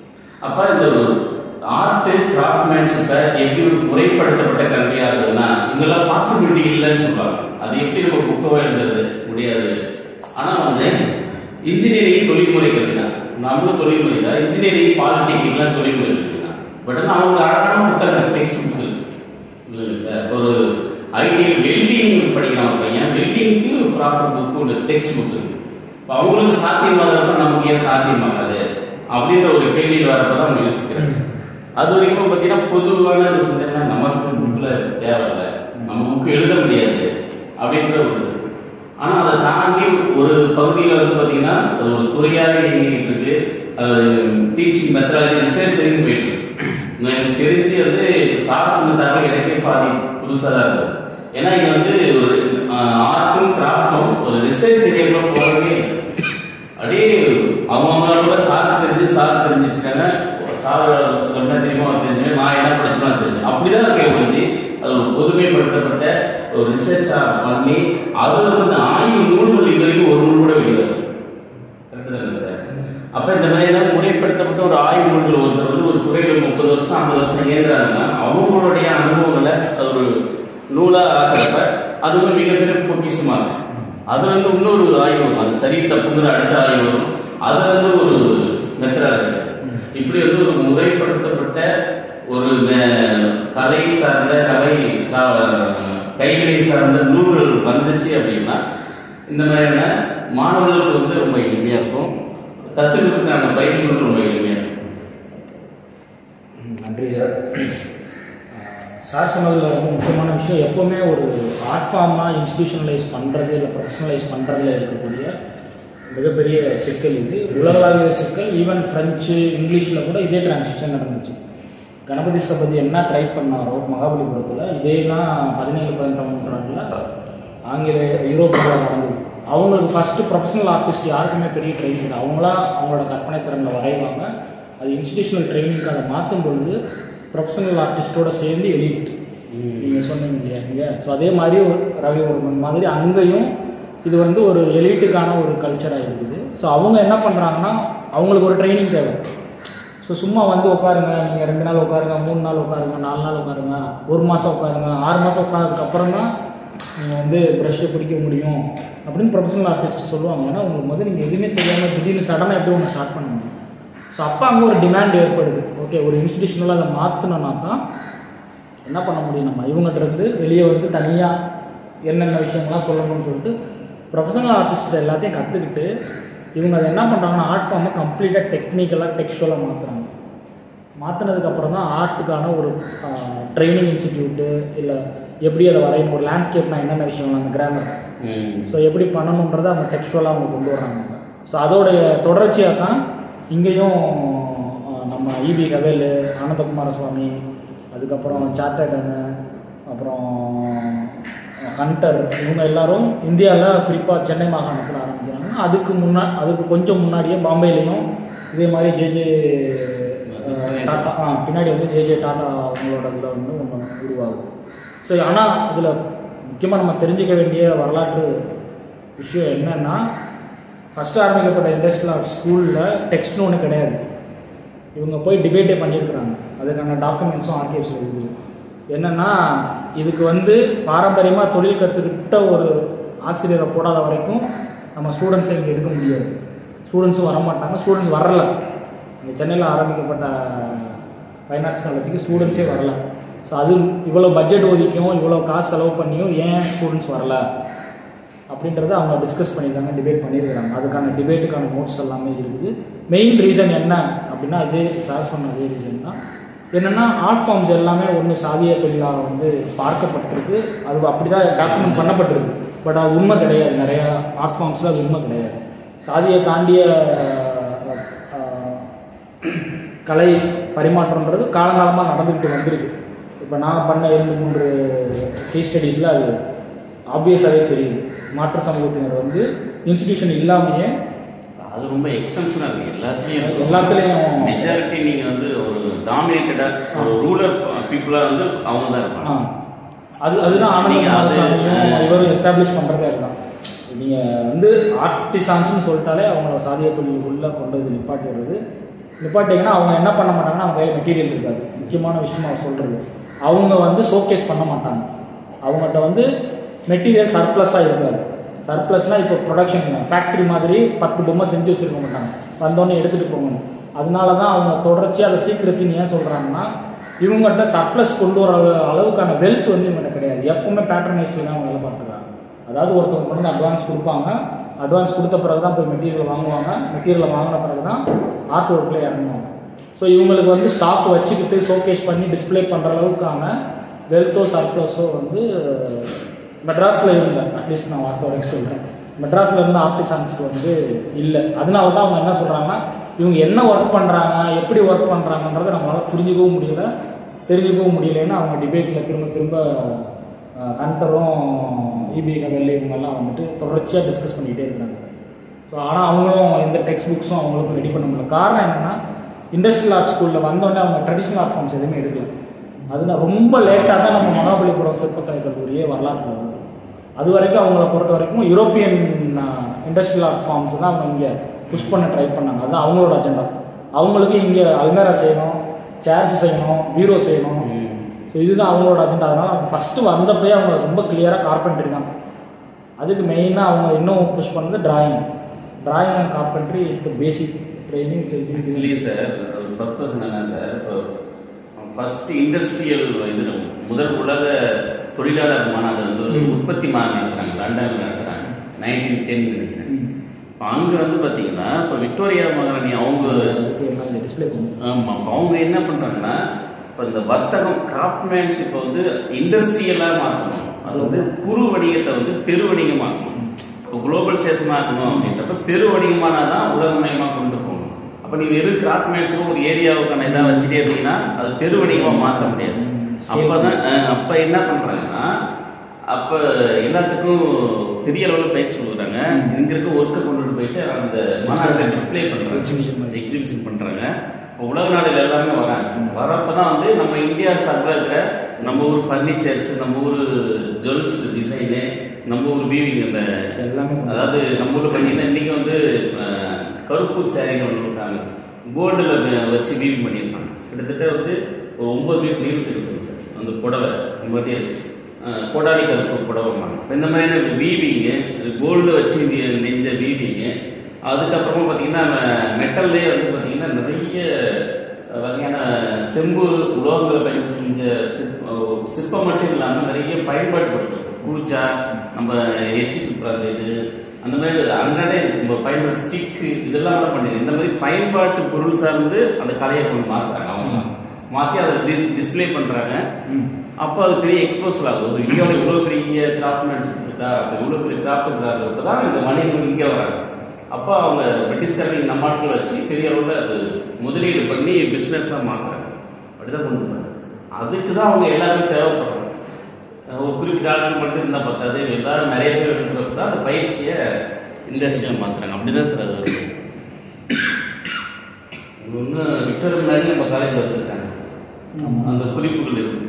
அப்ப இந்த ஒரு ஆர்ட் கிராஃப்ட்மேன்ஷிப்பை எப்படி ஒரு முறைப்படுத்தப்பட்ட கல்வியா இருக்குதுன்னா இங்கெல்லாம் பாசிபிலிட்டி இல்லைன்னு சொல்றாங்க அது எப்படி நம்ம புக்கவா எழுதுறது முடியாது ஆனா வந்து இன்ஜினியரிங் தொழில்முறை கல்வி தான் நம்மளும் தொழில்முறை தான் இன்ஜினியரிங் பாலிடெக்னிக்லாம் தொழில்முறை கல்வி தான் பட் ஆனால் அவங்க அழகான புத்தகம் டெக்ஸ்ட் புக்கு இல்லை சார் ஒரு ஐடி வெல்டிங் படிக்கிறான் ஒரு பையன் வெல்டிங்க்கு ஒரு ப்ராப்பர் புக் ஒரு டெக்ஸ்ட் புக் இருக்கு இப்போ அவங்களுக்கு சாத்தியமாகிறப்ப நமக்கு ஏன் சாத்தியமாகாது அப்படின்ற ஒரு கேள்வி வரப்ப தான் அவங்க யோசிக்கிறாங்க அது வரைக்கும் பார்த்தீங்கன்னா பொதுவான ஒரு சிந்தனை நமக்கு புக்கில் தேவையில்லை நம்ம புக்கு எழுத முடியாது அப்படின்ற ஒரு இது. ஆனா அதை தாண்டி ஒரு பகுதியில் வந்து பார்த்தீங்கன்னா அது ஒரு துறையாக இயங்கிட்டு இருக்கு அது டீச்சிங் மெத்தடாலஜி ரிசர்ச் வரைக்கும் போயிட்டு இருக்கு எனக்கு தெரிஞ்சு வந்து சார் சொன்ன தகவல் எனக்கே பாதி புதுசாக தான் இருந்தது ஏன்னா இங்க வந்து ஒரு ஆர்ட்டும் கிராஃப்டும் ஒரு ரிசர்ச் ஏரியாக்குள்ள போகவே இல்லை. அப்படியே அவங்கவுங்களோட சார் தெரிஞ்சு சார் தெரிஞ்சு வச்சுக்காங்க சார் என்ன தெரியுமோ அது தெரிஞ்சு நான் என்ன படிச்சோம் தெரிஞ்சு அப்படிதான் இருக்கே ஒழிஞ்சு அது ஒரு பொதுமைப்படுத்தப்பட்ட ஒரு ரிசர்ச்சா பண்ணி அதுல வந்து ஆய்வு நூல்கள் இது வரைக்கும் ஒரு நூல் கூட வெளியே வரல. Correct தானே சார்? அப்ப இந்த மாதிரி எல்லாம் முறைப்படுத்தப்பட்ட ஒரு ஆய்வு நூல்கள் ஒருத்தர் வந்து ஒரு துறையில முப்பது வருஷம் ஐம்பது வருஷம் இயங்குறாங்கன்னா அவங்களுடைய அனுபவங்களை அது ஒரு நூலா ஆக்கிறப்ப அது வந்து மிகப்பெரிய பொக்கிஷமா இருக்கும் அதுல இருந்து இன்னொரு ஆய்வு வரும் அது சரி தப்புங்கிற அடுத்த ஆய்வு வரும் அதுல இருந்து ஒரு மெத்தடாலஜி இப்படி வந்து ஒரு முறைப்படுத்தப்பட்ட ஒரு மெ- கலை சார்ந்த கலை சா- கைவினை சார்ந்த நூல்கள் வந்துச்சு அப்படின்னா இந்த மாதிரியான மாணவர்களுக்கு வந்து ரொம்ப எளிமையா இருக்கும் கத்துக்கிறதுக்கான பயிற்சி வந்து ரொம்ப எளிமையா இருக்கும் ம், நன்றி சார் சார் சொன்னதில் ரொம்ப முக்கியமான விஷயம் எப்போவுமே ஒரு ஆர்ட் ஃபார்மாக இன்ஸ்டிடியூஷனலைஸ் பண்ணுறது இல்லை ப்ரொஃபஷனலைஸ் பண்ணுறதுல இருக்கக்கூடிய மிகப்பெரிய சிக்கல் இது உலகளாவிய சிக்கல் ஈவன் ஃப்ரெஞ்சு இங்கிலீஷில் கூட இதே டிரான்சிஷன் நடந்துச்சு கணபதி சபதி என்ன ட்ரை பண்ணாரோ மகாபலிபுரத்தில் இதே தான் பதினேழு பதினெட்டாம் நூற்றாண்டில் ஆங்கில யூரோப்பில் நடந்தது அவங்களுக்கு ஃபஸ்ட்டு ப்ரொஃபஷனல் ஆர்டிஸ்ட் யாருக்குமே பெரிய ட்ரைனிங் இல்லை அவங்களா அவங்களோட கற்பனை திறனில் வரைவாங்க அது இன்ஸ்டிடியூஷனல் ட்ரைனிங்க்கு அதை மாற்றும் பொழுது ப்ரொஃபஷனல் ஆர்டிஸ்ட்டோட சேர்ந்து எலிட் நீங்கள் சொன்னீங்க இல்லையா நீங்கள் ஸோ அதே மாதிரி ஒரு ரவிவர்மன் மாதிரி அங்கேயும் இது வந்து ஒரு எலிட்டுக்கான ஒரு கல்ச்சராக இருக்குது ஸோ அவங்க என்ன பண்ணுறாங்கன்னா அவங்களுக்கு ஒரு ட்ரைனிங் தேவை ஸோ சும்மா வந்து உட்காருங்க நீங்கள் ரெண்டு நாள் உட்காருங்க மூணு நாள் உட்காருங்க நாலு நாள் உட்காருங்க ஒரு மாதம் உட்காருங்க ஆறு மாதம் உட்காந்ததுக்கு அப்புறம் தான் நீங்கள் வந்து ப்ரஷ்ஷை பிடிக்க முடியும் அப்படின்னு ப்ரொஃபஷனல் ஆர்டிஸ்ட் சொல்லுவாங்க ஏன்னா உங்களுக்கு வந்து நீங்கள் எதுவுமே தெரியாமல் திடீர்னு சடனாக எப்படி ஒன்று ஸ்டார்ட் பண்ண முடியும் ஸோ அப்போ அங்கே ஒரு டிமாண்ட் ஏற்படுது ஓகே ஒரு இன்ஸ்டிடியூஷனில் அதை மாற்றினோன்னா தான் என்ன பண்ண முடியும் நம்ம இவங்ககிட்ட இருந்து வெளியே வந்து தனியாக என்னென்ன விஷயங்கள்லாம் சொல்லணும்னு சொல்லிட்டு ப்ரொஃபஷனல் ஆர்டிஸ்ட் எல்லாத்தையும் கற்றுக்கிட்டு இவங்க அதை என்ன பண்ணுறாங்கன்னா ஆர்ட் ஃபார்மை கம்ப்ளீட்டாக டெக்னிக்கலாக டெக்ஸ்டுவலாக மாற்றுறாங்க மாற்றினதுக்கப்புறம் தான் ஆர்ட்டுக்கான ஒரு ட்ரைனிங் இன்ஸ்டிடியூட்டு இல்லை எப்படி அதை வரையணும் ஒரு லேண்ட்ஸ்கேப்னா என்னென்ன விஷயம் அந்த கிராமர் ஸோ எப்படி பண்ணணுன்றதை அவங்க டெக்ஸ்டுவலாக அவங்க கொண்டு வர்றாங்க ஸோ அதோடைய தொடர்ச்சியாக தான் இங்கேயும் அஹ், நம்ம இபி கவேலு ஆனந்தகுமார சுவாமி அதுக்கப்புறம் சார்ட்டர்டனு அப்புறம் ஹண்டர் இவங்க எல்லாரும் இந்தியாவில் குறிப்பாக சென்னை மாகாணத்தில் ஆரம்பிக்கிறாங்க அதுக்கு முன்னா அதுக்கு கொஞ்சம் முன்னாடியே பாம்பேலையும் இதே மாதிரி ஜேஜே டாட்டா ஆ பின்னாடி வந்து ஜேஜே டாட்டா அவங்களோட இதில் வந்து ஒன்று உருவாகுது ஸோ ஆனால் இதில் முக்கியமாக நம்ம தெரிஞ்சுக்க வேண்டிய வரலாற்று விஷயம் என்னன்னா ஃபஸ்ட்டு ஆரம்பிக்கப்பட்ட இண்டஸ்ட்ரியல் ஆர்ட் ஸ்கூலில் டெக்ஸ்ட்னு ஒன்று கிடையாது இவங்க போய் டிபேட்டே பண்ணியிருக்கிறாங்க அதுக்கான டாக்குமெண்ட்ஸும் ஆர்கிவ்ஸில் இருக்குது என்னென்னா இதுக்கு வந்து பாரம்பரியமாக தொழில் கற்றுக்கிட்ட ஒரு ஆசிரியரை போடாத வரைக்கும் நம்ம ஸ்டூடெண்ட்ஸை இங்கே எடுக்க முடியாது ஸ்டூடெண்ட்ஸும் வரமாட்டாங்க ஸ்டூடெண்ட்ஸ் வரல இங்கே சென்னையில் ஆரம்பிக்கப்பட்ட ஃபைன் ஆர்ட்ஸ் காலேஜுக்கு ஸ்டூடெண்ட்ஸே வரல ஸோ அது இவ்வளோ பட்ஜெட் ஒதுக்கியும் இவ்வளோ காசு செலவு பண்ணியும் ஏன் ஸ்டூடெண்ட்ஸ் வரல அப்படின்றத அவங்க டிஸ்கஸ் பண்ணியிருக்காங்க டிபேட் பண்ணியிருக்காங்க அதுக்கான டிபேட்டுக்கான நோட்ஸ் எல்லாமே இருக்குது மெயின் ரீசன் என்ன அப்படின்னா இதே சார் சொன்ன அதே ரீசன் தான் என்னென்னா ஆர்ட் ஃபார்ம்ஸ் எல்லாமே ஒன்று சாதிய தொழிலாக வந்து பார்க்கப்பட்டிருக்கு அது அப்படி தான் டாக்குமெண்ட் பண்ணப்பட்டிருக்கு பட் அது உண்மை கிடையாது நிறையா ஆர்ட் ஃபார்ம்ஸில் அது உண்மை கிடையாது சாதியை தாண்டிய அஹ், கலை பரிமாற்றம்ன்றது காலங்காலமாக நடந்துக்கிட்டு வந்திருக்கு இப்போ நான் பண்ண இரண்டு மூன்று கேஸ் ஸ்டடீஸில் அது ஆப்வியஸாகவே தெரியுது மாற்று சமூகத்தினர் வந்து இன்ஸ்டிடியூஷன் இல்லாமையே அது ரொம்ப எக்ஸம்ஷனா இருக்கு எல்லாத்துலயும் இருக்கு. எல்லாத்துலேயும் மெஜாரிட்டி நீங்க வந்து ஒரு டாமினேட்டடா ஒரு ரூலர் பீப்புளா வந்து அவங்க தான் ஆ இருப்பாங்க அது அதுதான் ஆனந்த நீங்க அது- குமாரசாமியும் இவரும் எஸ்டாப்ளிஷ் பண்ணுறதே அதுதான் நீங்கள் வந்து ஆர்டிசான்ஸ்னு சொல்லிட்டாலே அவங்கள சாதிய தொழிலுக்குள்ளே கொண்டு வந்து நிப்பாட்டிடுறது நிப்பாட்டிங்கன்னா அவங்க என்ன பண்ண மாட்டாங்கன்னா அவங்க கையில் மெட்டீரியல் இருக்காது முக்கியமான விஷயம் அவர் சொல்கிறது அவங்க வந்து ஷோகேஸ் பண்ண மாட்டாங்க அவங்ககிட்ட வந்து மெட்டீரியல் சர்ப்ளஸாக இருக்காது சர்ப்ளஸ்னால் இப்போ ப்ரொடக்ஷன் ஃபேக்ட்ரி மாதிரி பத்து பொம்மை செஞ்சு வச்சுருக்க மாட்டாங்க வந்தோடனே எடுத்துகிட்டு போகணும் அதனால தான் அவங்க தொடர்ச்சியாக அதை சீக்கிரசின்னு ஏன் சொல்கிறாங்கன்னா இவங்ககிட்ட சர்ப்ளஸ் கொண்டு வர அளவு- அளவுக்கான வெல்த் வந்து இவங்ககிட்ட கிடையாது எப்பவுமே பேட்டர்னைஸ்டு தான் அவங்க வேலை பார்த்துருக்காங்க அதாவது ஒருத்தவங்க கொண்டு வந்து அட்வான்ஸ் கொடுப்பாங்க அட்வான்ஸ் கொடுத்த பிறகு தான் போய் மெட்டீரியல் வாங்குவாங்க மெட்டீரியல் வாங்கின பிறகு தான் ஆர்ட் ஒர்க்கில் இறங்குவாங்க ஸோ இவங்களுக்கு வந்து ஸ்டாக் வச்சுக்கிட்டு ஷோகேஸ் பண்ணி டிஸ்ப்ளே பண்ணுற அளவுக்கான வெல்த்தோ சர்ப்ளஸோ வந்து மெட்ராஸில் இல்லை அட்லீஸ்ட் நான் வாஸ்தவ வரைக்கும் சொல்கிறேன் மெட்ராஸில் இருந்த ஆர்டிசான்ஸ்க்கு வந்து இல்லை அதனால தான் அவங்க என்ன சொல்கிறாங்கன்னா இவங்க என்ன ஒர்க் பண்ணுறாங்க எப்படி ஒர்க் பண்ணுறாங்கன்றதை நம்மளால் புரிஞ்சுக்கவும் முடியல தெரிஞ்சுக்கவும் முடியலன்னு அவங்க டிபேட்டில் திரும்ப திரும்ப அஹ், ஹண்டரும் இபி கவல் இவங்கெல்லாம் வந்துட்டு தொடர்ச்சியாக டிஸ்கஸ் பண்ணிக்கிட்டே இருக்காங்க ஸோ ஆனால் அவங்களும் எந்த டெக்ஸ்ட் புக்ஸும் அவங்களுக்கும் ரெடி பண்ண முடியல காரணம் என்னென்னா இண்டஸ்ட்ரியல் ஆர்ட் ஸ்கூலில் வந்தோடனே அவங்க ட்ரெடிஷ்னல் ஆர்ட் ஃபார்ம்ஸ் எதுவுமே எடுக்கல அதுல ரொம்ப லேட்டாக தான் நம்ம மகாபலிபுரம் சிற்பக்கலை கல்லூரியே வரலாற்று வருது அது வரைக்கும் அவங்கள பொறுத்த வரைக்கும் யூரோப்பியன் இண்டஸ்ட்ரியல் ஆர்ட் ஃபார்ம்ஸ் தான் அவங்க இங்கே புஷ் பண்ண ட்ரை பண்ணாங்க அதுதான் அவங்களோட அஜெண்டா அவங்களுக்கு இங்கே அல்மேரா செய்யணும் சேர்ஸ் செய்யணும் பீரோ செய்யணும் ஸோ இதுதான் அவங்களோட அஜெண்டா அதனால அவங்க ஃபஸ்ட்டு வந்தப்பயே அவங்க ரொம்ப கிளியராக கார்பென்ட்ரி தான் அதுக்கு மெயினாக அவங்க இன்னும் புஷ் பண்ணது drawing drawing and carpentry is the basic training actually sir ஒரு பர்பஸ் என்னன்னா சார் இப்போ ஃபர்ஸ்ட் இண்டஸ்ட்ரியல் இது முதல் உலக தொழிலாளர் மாநாடு வந்து ஒரு ம். உற்பத்தி மாநாடு நடத்துறாங்க லண்டன்ல நடத்துறாங்க நைன்டீன் டென் நினைக்கிறேன் இப்போ அங்கே வந்து பார்த்தீங்கன்னா இப்போ விக்டோரியா மகாராணி அவங்க அதுக்கு எல்லாம் டிஸ்பிளே பண்ணி ஆமாம் அப்ப அவங்க என்ன பண்ணுறாங்கன்னா இப்போ இந்த வர்த்தகம் கிராஃப்ட்மேன்ஷிப்பை வந்து இண்டஸ்ட்ரியலாக மாற்றணும் அது வந்து குறு வணிகத்தை வந்து பெரு வணிகமாக்கணும் இப்போ குளோபல் சேஷன் ஆக்கணும் அப்படின்றப்ப பெரு வணிகமானா தான் உலகமயமாக கொண்டு போகணும் அப்போ நீ வெறும் கிராஃப்ட்மேன்ஸும் ஒரு ஏரியாவுக்கான இதாக வச்சுட்டே இருந்தீங்கன்னா அது பெரு வணிகமாக மாற்ற முடியாது அப்போ தான் அப்போ என்ன பண்ணுறாங்கன்னா அப்போ எல்லாத்துக்கும் பெரிய அளவில் பயிற்சி கொடுக்குறாங்க இங்கே இருக்க ஒர்க்கை கொண்டுட்டு போயிட்டு அந்த மாநாட்டில் டிஸ்ப்ளே பண்ணுறாங்க Exhibition மாதிரி. எக்ஸிபிஷன் பண்றாங்க இப்போ உலக நாடுகள் எல்லாமே வராங்க வரப்போ தான் வந்து நம்ம இந்தியா சார்பில் இருக்கிற நம்ம ஊர் ஃபர்னிச்சர்ஸ் நம்ம ஊர் ஜுவல்ஸ் டிசைனு நம்ம ஊர் வீவிங் அந்த எல்லாமே அதாவது நம்ம ஊர்ல பார்த்தீங்கன்னா இன்னைக்கு வந்து அஹ், கருப்பூர் சேரீங்க ஒன்று இருக்காங்க கோல்டில் வச்சு வீவிங் பண்ணியிருப்பாங்க கிட்டத்தட்ட வந்து ஒரு ஒன்பது மீட்டர் நீளத்துக்கு இருக்குது சார் அந்த புடவை இந்த மாதிரி இருக்கு அஹ், கோடாலி கருப்பு புடவைமாங்க இப்ப இந்த மாதிரியான வீவிங்கு கோல்டு வச்சு நெ- நெஞ்ச வீவிங்கு அதுக்கப்புறமா பார்த்தீங்கன்னா மெட்டல்லே வந்து பார்த்தீங்கன்னா நிறைய வகையான செம்பு உலோகங்களை பயன்படுத்தி செஞ்ச சிற்ப சிற்பம் மட்டும் இல்லாமல் நிறைய பயன்பாட்டு பொருட்கள் சார் கூச்சா நம்ம எச்சி துப்புற அந்த இது அந்த மாதிரி அன்றாட நம்ம பயன்படுத்த ஸ்டிக்கு இதெல்லாம் கூட பண்ணி இந்த மாதிரி பயன்பாட்டு பொருள் சார்ந்து அந்த கலையை கொஞ்சம் மாற்றுறாங்க அவங்க மாற்றி அதை டிஸ் டிஸ்பிளே பண்ணுறாங்க அப்போ அது பெரிய எக்ஸ்போசல் ஆகுது ஒரு இந்தியாவில் இவ்வளோ பெரிய கிராஃப்ட்மேன்ஷிப் இருக்கா அப்போ இவ்வளோ பெரிய கிராஃப்ட் இருக்கிறப்ப தான் இந்த வணிகர்கள் இங்கே வராங்க அப்போ அவங்க பிரிட்டிஷ்காரங்க நம்ம ஆட்களை வச்சு பெரிய அளவில் அது முதலீடு பண்ணி பிஸ்னஸாக மாற்றுறாங்க அப்படிதான் கொண்டு போகிறாங்க அதுக்கு தான் அவங்க எல்லாருமே தேவைப்படுறாங்க ஒரு குறிப்பிட்ட ஆட்கள் மட்டும் இருந்தால் பத்தாது எல்லாரும் நிறைய பேர் இருக்கிறப்ப தான் அந்த பயிற்சியை இண்டஸ்ட்ரியாக மாற்றுறாங்க அப்படிதான் சார் அது வருது ஒன்று விக்டோரியா முன்னாடி நம்ம காலேஜ் வந்திருக்காங்க சார் ஆமா. அந்த குறிப்புகள் இருக்கு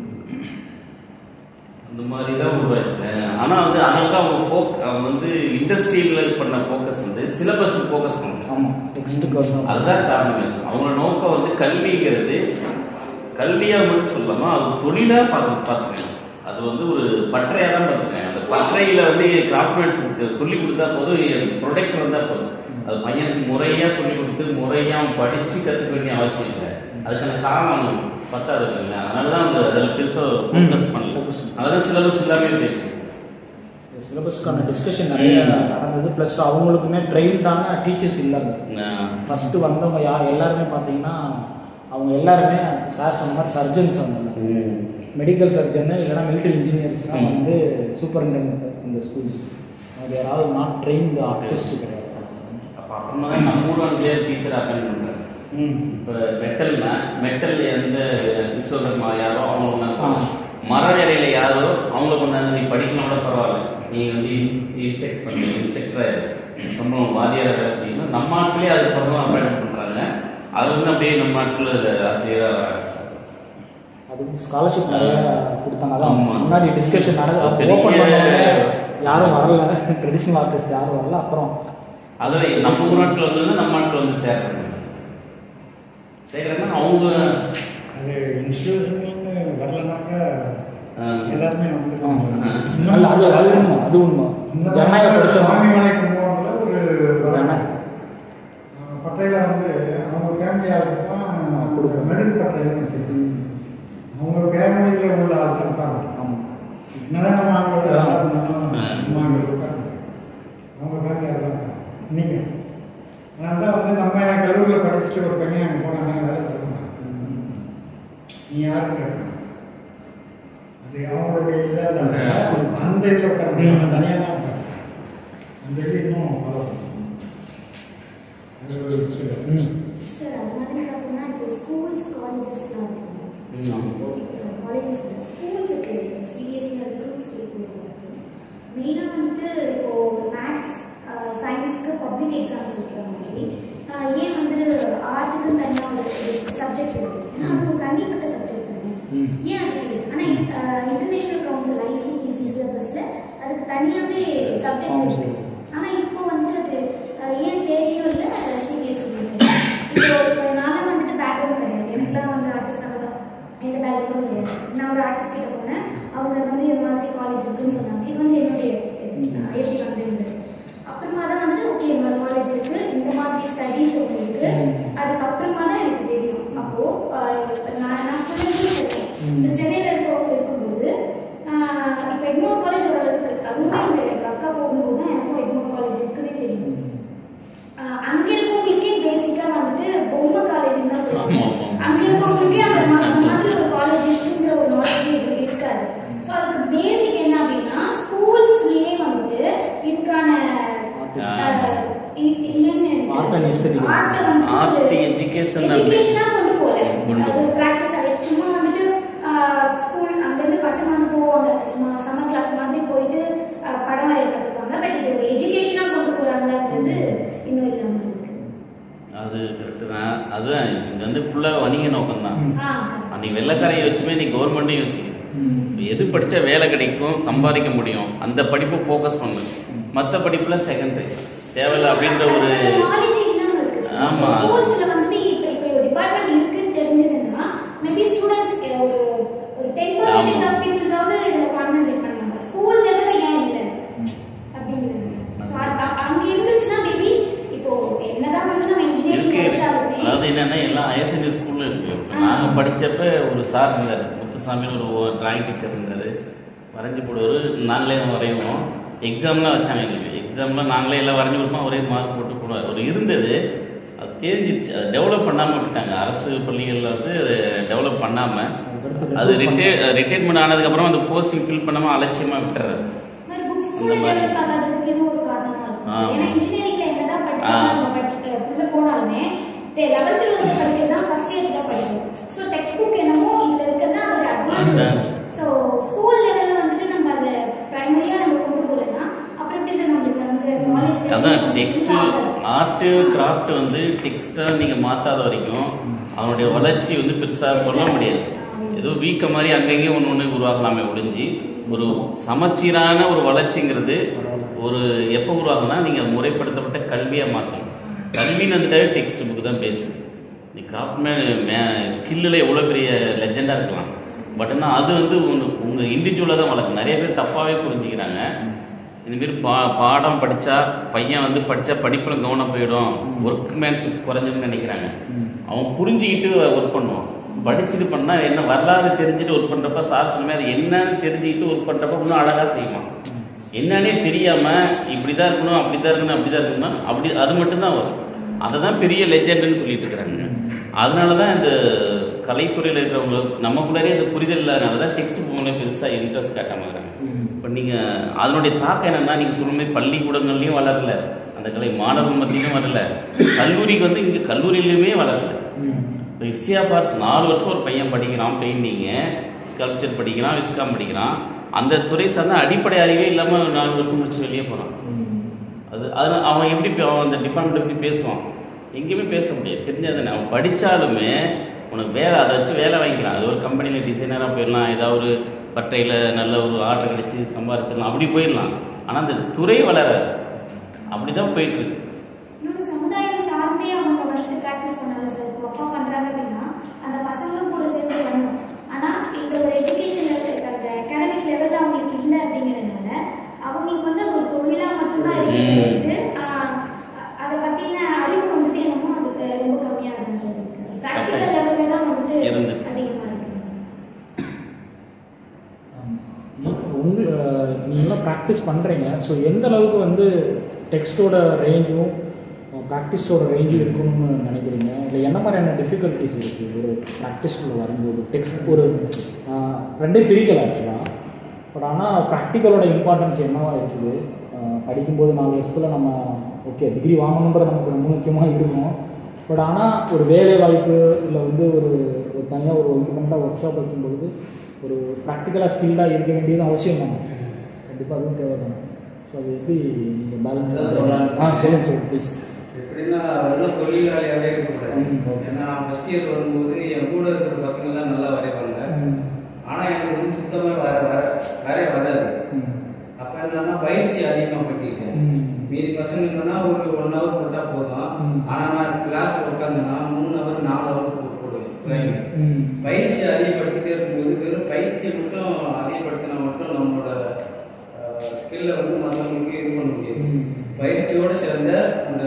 அந்த மாதிரி தான் உருவாயிருக்கேன் ஆனால் வந்து அதனால தான் அவங்க ஃபோக் அவங்க வந்து இண்டஸ்ட்ரியில் பண்ண ஃபோக்கஸ் வந்து சிலபஸ் ஃபோக்கஸ் பண்ணணும் ஆமாம் டெக்ஸ்ட்டுக்கு வந்து அதுதான் காரணமே சார் அவங்களோட நோக்கம் வந்து கல்விங்கிறது கல்வியா மட்டும் சொல்லாம அது தொழிலா பார்த்து பார்த்துக்கணும் அது வந்து ஒரு பற்றையா தான் பார்த்துக்கேன் அந்த பற்றையில வந்து கிராஃப்ட்மேன்ஸ் சொல்லி கொடுத்தா போதும் ப்ரொடக்ஷன் வந்தா போதும் அது பையனுக்கு முறையா சொல்லி கொடுத்து முறையா அவன் படிச்சு கத்துக்க வேண்டிய அவசியம் இல்லை அதுக்கான காரணம் பத்தாது இல்லைங்களா அதனால தான் அவங்க அதில் பெருசாக ஃபோக்கஸ் பண்ணல focus. அதனால சிலபஸ் எல்லாமே போயிடுச்சு சிலபஸ்க்கான டிஸ்கஷன் நிறைய நடந்தது ப்ளஸ் அவங்களுக்குமே ட்ரெயின்டான டீச்சர்ஸ் இல்லாங்க நான் ஃபஸ்ட்டு வந்தவங்க யா எல்லாருமே பார்த்தீங்கன்னா அவங்க எல்லாருமே சார் சொன்ன மாதிரி சர்ஜன்ஸ் வந்தாங்க மெடிக்கல் சர்ஜன் இல்லைனா மிலிட்டரி இன்ஜினியர்ஸ் தான் வந்து சூப்பரிண்டென்டென்ட் இந்த ஸ்கூல்ஸ் அது யாராவது நாட் ட்ரெயின்டு ஆர்டிஸ்ட் கிடையாது அப்போ அப்புறமா தான் நம்ம ஊர் வந்து டீச்சர் அட்டன் பண்ணுறாங்க இப்போ மெட்டல்னா மெட்டல் எந்த விஸ்வகர்மா யாரோ அவங்க ஆ. கொண்டாந்து மர வேலையில யாரோ அவங்கள கொண்டாந்து நீ படிக்கலாம் கூட பரவாயில்ல நீ வந்து இன்செக்ட் பண்ணி இன்செக்டர் சம்பளம் வாதியார் வேலை செய்யணும் நம்ம நாட்டிலே அதுக்கப்புறம் தான் அப்பாயின்மெண்ட் பண்ணுறாங்க அது வந்து அப்படியே நம்ம நாட்டில் ஆசிரியராக வராங்க அதுக்கு ஸ்காலர்ஷிப் நிறைய கொடுத்தாங்க அதான் ஆமா. முன்னாடி டிஸ்கஷன் நடக்குது பெரிய- ஓப்பன் பண்ணோடனே யாரும் வரல ட்ரெடிஷ்னல் ஆர்டிஸ்ட் யாரும் வரல அப்புறம் அதாவது நம்ம ஊர் நாட்டில் வந்து நம்ம நாட்டில் வந்து சேர்றாங்க சேர்க்குறாங்கன்னா அவங்க அது இன்ஸ்டியூஷன் வரலனாக்கா ஆஹ், எல்லாருமே வந்துருவாங்க அல்ல அது அது உண்மை அது உண்மை ஜனநாயக சாமி பரிசு மலை கும்பகோணத்துல ஒரு ஜன- ஆஹ் பட்டையில வந்து அவங்க ஃபேமிலி ஆளுக்கு தான் மெடில் பட்டையில வச்சிருக்கோம் அவங்க ஃபேமிலியில் உள்ள ஆள் தான் இருப்பாங்க ஆமாம் என்னதான் நம்ம அவங்களோட ஆ. நல்லா இருந்தாலும் நம்ம அங்கே உட்கார முடியாது. அவங்க ஃபேமிலி தான் இருப்பாங்க இன்னைக்கு அதனால தான் வந்து நம்ம கல்லூரியில் படிச்சுட்டு ஒரு பையன் அங்கே போனாங்க வேலை தருவாங்க நீ யாருன்னு கேட்கணும் அது அவங்களுடைய இதாக இருந்தாங்க அந்த இதில் உட்கார முடியும் தனியாக தான் உட்காரு. அந்த இது இன்னும் பரவாயில்ல அது ஒரு விஷயம் ம். சார் அது மாதிரி பார்த்தோம்னா இப்போ ஸ்கூல்ஸ் காலேஜஸ்லாம் இருக்குங்க ம். காலேஜஸ் ஸ்கூல்ஸ் இருக்கு சிபிஎஸ்சியாக இருக்கட்டும் ஸ்டேட் போர்டாக இருக்கட்டும் மெயினாக வந்துட்டு இப்போ மேக்ஸ் சயின்ஸ்க்கு பப்ளிக் எக்ஸாம்ஸ் வைக்கிற மாதிரி ஆஹ் ஏன் வந்து ஆர்ட்டுக்குன்னு தனியாக ஒரு சப்ஜெக்ட் இருக்கு ஏன்னா அது ஒரு தனிப்பட்ட சப்ஜெக்ட் தானே ம். ஏன் அதுக்கு ஆனால் இன்டர்நேஷ்னல் கவுன்சில் ஐசிடிசி சிலபஸில் அதுக்கு தனியாகவே சப்ஜெக்ட் இருக்கு ஆனால் இப்போ வந்துட்டு அது அஹ், ஏன் ஸ்டேட்லேயும் இல்லை சிபிஎஸ்சி இப்போ இப்போ நானும் வந்துட்டு பேக்ரவுண்ட் கிடையாது எனக்குலாம் வந்து ஆர்டிஸ்ட் தான் எந்த பேக்ரவுண்டும் கிடையாது நான் ஒரு ஆர்டிஸ்ட் கிட்ட போனேன் அவங்க வந்து இந்த மாதிரி காலேஜ் இருக்குன்னு சொன்னாங்க இது வந்து என்னுடைய அஹ், எப்படி வந்திருந்தது அப்புறமா தான் வந்துட்டு ஓகே இந்த மாதிரி காலேஜ் இருக்கு இந்த மாதிரி ஸ்டடீஸ் இருக்கு அதுக்கப்புறமா தான் எனக்கு தெரியும் அப்போ அஹ், இப்ப நான் நான் சொல்லிட்டு இருக்கேன் So, சென்னையில இருக்க இருக்கும்போது ஆஹ், இப்ப எக்மோர் காலேஜ் ஓரளவுக்கு அதுவுமே இந்த எங்க அக்கா போகும்போது தான் எனக்கும் எக்மோர் காலேஜ் இருக்குன்னே தெரியும் ஆஹ், அங்க இருக்கவங்களுக்கே பேசிக்கா வந்துட்டு பொம்மை காலேஜ் தான் சொல்லுவாங்க ஆமா, ஆமா. அங்க இருக்கவங்களுக்கே அந்த மா- அந்த மாதிரி ஒரு காலேஜ் இருக்குங்கிற ஒரு நாலேஜ் இருக்காது ஸோ அதுக்கு பேசிக் என்ன அப்படின்னா ஸ்கூல்ஸ்லயே வந்துட்டு இதுக்கான ஆஹ், இ- இல்லைன்னு Art and aesthetic. ஆர்ட்டை வந்து Art education அப்படி- எஜுகேஷனா கொண்டு போல கொண்டு அது பிராக்டிஸ் அது சும்மா வந்துட்டு ஸ்கூல் அங்கேருந்து பசங்க வந்து போவாங்க சும்மா சம்மர் கிளாஸ் மாதிரி போயிட்டு ஆஹ், படம் வரைய கற்றுப்பாங்க பட் இது ஒரு எஜுகேஷனா கொண்டு போறாங்கன்றது இன்னும் இல்லாமல் இருக்கு அது கரெக்டு தான் அதுதான் இங்க வந்து ஃபுல்லாக வணிக நோக்கம் தான் ஆ அன்னைக்கு வெள்ளக்காரையை வச்சுமே நீ கவர்மெண்ட்டையும் யோசிக்குது ம். எது படிச்சா வேலை கிடைக்கும் சம்பாதிக்க முடியும் அந்த படிப்பை ஃபோக்கஸ் பண்ணு மற்ற படிப்புல செகண்டரி தேவையில்லை அப்படின்ற ஒரு நாலேஜ் இல்லாம இருக்கு சார் ஆமா. ஸ்கூல்ஸ்ல வந்து இப்ப இப்ப ஒரு டிபார்ட்மெண்ட் இருக்குன்னு தெரிஞ்சதுன்னா மேபி ஸ்டூடெண்ட்ஸ் ஒரு ஒரு டென் பர்சன்டேஜ் ஆமா. ஆஃப் பீப்புள்ஸ் வந்து இதுல கான்சென்ட்ரேட் பண்ணுவாங்க ஸ்கூல் லெவல்ல ஏன் இல்ல அப்படிங்கிறது So, அ- அ- அங்க இருந்துச்சுன்னா மேபி இப்போ என்னதான் வந்து நம்ம இன்ஜினியரிங் இருக்கு படிச்சாலுமே அதாவது என்னன்னா எல்லாம் ஹையர் செகண்டரி ஸ்கூல்ல இருக்கு இப்போ நாங்க படிச்சப்ப ஒரு சார் இருந்தார் முத்துசாமின்னு ஒரு டிராயிங் டீச்சர் இருந்தார் வரைஞ்சி போடுவார் நாங்களே தான் வரைவோம் எக்ஸாம்லாம் வச்சாங்க எங்களுக்கு எக்ஸாம்லாம் நாங்களே எல்லாம் வரைஞ்சி கொடுப்போம் ஒரே மார்க் போட்டு போடுவார் ஒரு இருந்தது அது தெரிஞ்சிருச்சு அது டெவலப் பண்ணாமல் விட்டாங்க அரசு பள்ளிகளில் வந்து டெவலப் பண்ணாமல் அது ரிட்டை ரிட்டைர்மெண்ட் ஆனதுக்கப்புறம் அந்த போஸ்டிங் ஃபில் பண்ணாமல் அலட்சியமாக விட்டுறாரு மாதிரி புக்ஸ் அந்த கூட மாதிரி. டெவலப் ஆகாததுக்கு இது ஒரு காரணமா இருக்கும் ஆமா. ஏன்னா இன்ஜினியரிங்ல என்னதான் படிச்சாலும் ஆ. நம்ம படிச்சுட்டு உள்ள போனாலுமே லெவன்த் டுவெல்த் படிக்கிறது தான் ஃபர்ஸ்ட் இயர் தான் படிக்கும் ஸோ டெக்ஸ்ட் புக் என்னமோ இதுல இருக்கிறது தான் அதோட Advance. அட்வான்ஸ் ஸோ ஸ்கூல் லெவல்ல வந்துட்டு நம்ம அதை பிரைமரியா நம்ம கொண்டு போகலன்னா அப்புறம் எப்படி சார் நம்மளுக்கு வந்து நாலேஜ் அதான் டெக்ஸ்ட் ஆர்ட்டு கிராஃப்ட் வந்து டெக்ஸ்ட்டாக நீங்கள் மாற்றாத வரைக்கும் அவனுடைய வளர்ச்சி வந்து பெருசாக சொல்ல முடியாது ஏதோ வீக்க மாதிரி அங்கங்கேயும் ஒன்று ஒன்று உருவாக்கலாமே ஒழிஞ்சு ஒரு சமச்சீரான ஒரு வளர்ச்சிங்கிறது ஒரு எப்போ உருவாகுனா நீங்கள் முறைப்படுத்தப்பட்ட கல்வியாக மாற்றணும் கல்வின்னு வந்துட்டாவே டெக்ஸ்ட் புக் தான் பேசு நீ கிராஃப்ட்மேன் மே ஸ்கில்லில் எவ்வளோ பெரிய லெஜெண்டாக இருக்கலாம் பட் ஆனால் அது வந்து உங்க- உங்கள் இண்டிவிஜுவலாக தான் வளர்க்கும் நிறைய பேர் தப்பாகவே புரிஞ்சுக்கிறாங்க இதுமாரி பா பாடம் படித்தா பையன் வந்து படித்தா படிப்பில் கவனம் போயிடும் ஒர்க் மேன்ஷிப் குறைஞ்சுன்னு நினைக்கிறாங்க அவன் புரிஞ்சுக்கிட்டு ஒர்க் பண்ணுவான் படிச்சுட்டு பண்ணால் என்ன வரலாறு தெரிஞ்சுட்டு ஒர்க் பண்ணுறப்ப சார் சொன்ன அது என்னன்னு தெரிஞ்சுக்கிட்டு ஒர்க் பண்ணுறப்ப இன்னும் அழகாக செய்வான் என்னன்னே தெரியாமல் இப்படி தான் இருக்கணும் அப்படி தான் இருக்கணும் அப்படி தான் இருக்கணும் அப்படி அது மட்டும்தான் வரும் அதை தான் பெரிய லெஜெண்டுன்னு சொல்லிட்டு இருக்கிறாங்க அதனால தான் இந்த கலைத்துறையில் இருக்கிறவங்க நமக்குள்ளாரே இந்த புரிதல் இல்லாதனால தான் டெக்ஸ்ட் புக்கில் பெருசாக இன்ட்ரெஸ்ட் காட்டாம இருக்கிறாங்க இப்போ நீங்கள் அதனுடைய தாக்கம் என்னன்னா நீங்கள் சொல்லும் மாதிரி பள்ளிக்கூடங்கள்லையும் வளரல அந்த கலை மாணவர்கள் மத்தியிலும் வரல கல்லூரிக்கு வந்து இங்கே கல்லூரியிலுமே வளரல இப்போ ஹிஸ்ட்ரி ஆஃப் ஆர்ட்ஸ் நாலு வருஷம் ஒரு பையன் படிக்கிறான் பெயிண்டிங்கு ஸ்கல்ப்சர் படிக்கிறான் விஸ்காம் படிக்கிறான் அந்த துறை சார்ந்த அடிப்படை அறிவே இல்லாமல் நாலு வருஷம் முடிச்சு வெளியே போகிறான் அது அது அவன் எப்படி பே- அவன் அந்த டிபார்ட்மெண்ட் எப்படி பேசுவான் எங்கேயுமே பேச முடியாது தெரிஞ்சது அவன் படித்தாலுமே உனக்கு வேலை அதை வச்சு வேலை வாங்கிக்கலாம் அது ஒரு கம்பெனியில் டிசைனராக போயிடலாம் ஏதாவது ஒரு பட்டையில் நல்ல ஒரு ஆர்டர் கிடச்சி சம்பாரிச்சிடலாம் அப்படி போயிடலாம் ஆனால் அந்த துறை வளராது அப்படி தான் போயிட்டுருக்கு இன்னொன்று சமுதாயம் சார்ந்தே அவங்க வந்துட்டு ப்ராக்டிஸ் பண்ணாங்க சார் இப்போ அப்பா பண்றாங்க அப்படின்னா ப்ராக்டிஸ் பண்ணுறீங்க ஸோ எந்த அளவுக்கு வந்து டெக்ஸ்ட்டோட ரேஞ்சும் ப்ராக்டிஸோட ரேஞ்சும் இருக்கணும்னு நினைக்கிறீங்க இல்லை என்ன மாதிரியான டிஃபிகல்ட்டிஸ் இருக்குது ஒரு ப்ராக்டிஸ்குள்ளே வரும்போது டெக்ஸ்ட் ஒரு ஆஹ், ரெண்டையும் பிரிக்கல ஆக்சுவலாக பட் ஆனால் ப்ராக்டிக்கலோட இம்பார்ட்டன்ஸ் என்னவா இருக்குது ஆஹ், படிக்கும்போது நாலு வருஷத்தில் நம்ம ஓகே டிகிரி வாங்கணுன்றது நமக்கு ரொம்ப முக்கியமாக இருக்கும் பட் ஆனால் ஒரு வேலை வாய்ப்பு இல்லை வந்து ஒரு ஒரு தனியாக ஒரு இண்டிபெண்ட்டாக ஒர்க் ஷாப் வைக்கும்பொழுது ஒரு ப்ராக்டிக்கலாக ஸ்கில்டாக இருக்க வேண்டியது அவசியம் தானே கண்டிப்பாக அதுவும் தேவை தானே ஸோ அது எப்படி நீங்கள் அதான் பேலன்ஸ் சொல்லலாம். ஆ சொல்லுங்கள் சார் ப்ளீஸ் எப்படின்னா வெறும் தொழிலாளியாகவே இருக்கக்கூடாது ம். ஏன்னா நான் ஃபஸ்ட் இயர் வரும்போது என் கூட இருக்கிற பசங்கள்லாம் நல்லா வரைவாங்க ஆனால் எனக்கு வந்து சுத்தமாக வர வர வரைய வராது அப்போ என்னன்னா பயிற்சி அதிகமாக பண்ணியிருக்கேன் ம். மீதி பசங்க என்னன்னா ஒரு ஒன் ஹவர் போட்டால் போதும் ம். ஆனால் நான் கிளாஸில் உட்காந்துன்னா மூணு ஹவர் நாலு ஹவர் போட்டு போடுவேன் ட்ரைனிங் ம் பயிற்சி அதிகப்படுத்திட்டே இருக்கும்போது வெறும் பயிற்சியை மட்டும் அதிகப்படுத்தினா மட்டும் நம்மளோட ஸ்கில்லை வந்து மற்றவங்களுக்கு இது பண்ண முடியாது ம். பயிற்சியோடு சேர்ந்த அந்த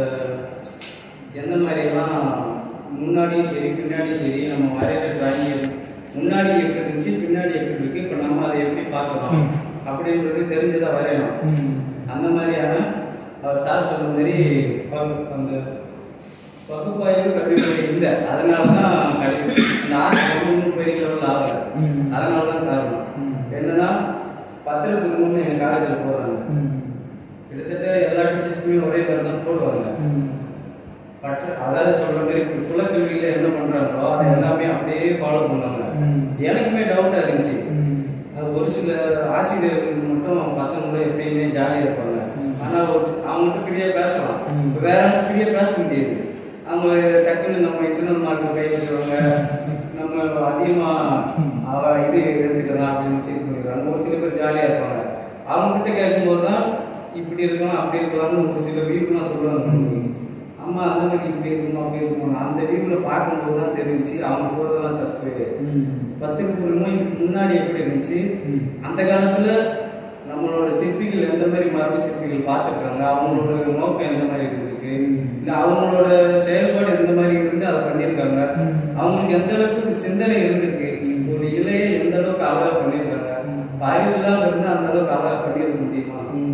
எந்த மாதிரியெல்லாம் முன்னாடியும் சரி பின்னாடியும் சரி நம்ம வரைகிற டிராயிங் முன்னாடி எப்படி இருந்துச்சு பின்னாடி எப்படி இருக்கு இப்போ நம்ம அதை எப்படி பார்க்கலாம் ம். அப்படின்றது தெரிஞ்சதா வரையணும் ம் அந்த மாதிரியான அவர் சார் சொன்ன மாதிரி பகு- அந்த பகுப்பாய்வு கல்விமுறை இல்லை அதனால தான் கல்வி இந்த ஆர்ட் ஒன்றும் பெரிய லெவலில் ஆகலை ம். அதனால தான் காரணம் ம். என்னன்னா பத்திரத்துக்கு முன்னே எங்கள் காலேஜில் போடுறாங்க ம் கிட்டத்தட்ட எல்லா டீச்சர்ஸுமே ஒரே மாதிரி தான் போடுவாங்க ம் பட் அதாவது சொல்ற மாதிரி இப்ப குலக்கல்வியில என்ன பண்றாங்களோ அதை எல்லாமே அப்படியே ஃபாலோ பண்ணாங்க ம். எனக்குமே டவுட்டா இருந்துச்சு ம் அது ஒரு சில ஆசிரியர்கள் மட்டும் பசங்களோட எப்பயுமே ஜாலியா இருப்பாங்க ம். ஆனா ஒரு சி- அவங்ககிட்ட ஃப்ரீயா பேசலாம் ம். இப்ப வேற ஃப்ரீயா பேச முடியாது அவங்க டக்குன்னு நம்ம இன்டர்னல் மார்க் கை வச்சுருவாங்க நம்ம அதிகமா ம். அவ இது எடுத்துக்கலாம் அப்படின்னு சொல்லி பண்ணிடுறாங்க ஒரு சில பேர் ஜாலியா இருப்பாங்க அவங்க கிட்ட கேட்கும்போது தான் இப்படி இருக்கலாம் அப்படி இருக்கலாம்னு ஒரு சில வியூலாம் சொல்லுவாங்க அம்மா அந்த மாதிரி இப்படி இருக்கணும் அப்படி இருக்கணும் அந்த வியூவில் பார்க்கும்போது தான் தெரிஞ்சுச்சு அவங்க போகிறதெல்லாம் தப்பு ம் பத்துக்கு பொருளும் இதுக்கு முன்னாடி எப்படி இருந்துச்சு ம். அந்த காலத்துல நம்மளோட சிற்பிகள் எந்த மாதிரி மரபு சிற்பிகள் பார்த்துருக்காங்க அவங்களோட நோக்கம் எந்த மாதிரி இருந்திருக்கு இல்ல அவங்களோட செயல்பாடு எந்த மாதிரி இருந்து அதை பண்ணியிருக்காங்க ம். அவங்களுக்கு எந்த அளவுக்கு சிந்தனை இருந்திருக்கு ஒரு இலையை எந்த அளவுக்கு அழகா பண்ணியிருக்காங்க இப்ப அறிவு இல்லாம இருந்தா அந்த அளவுக்கு அழகா பண்ணியிருக்க முடியுமா ம்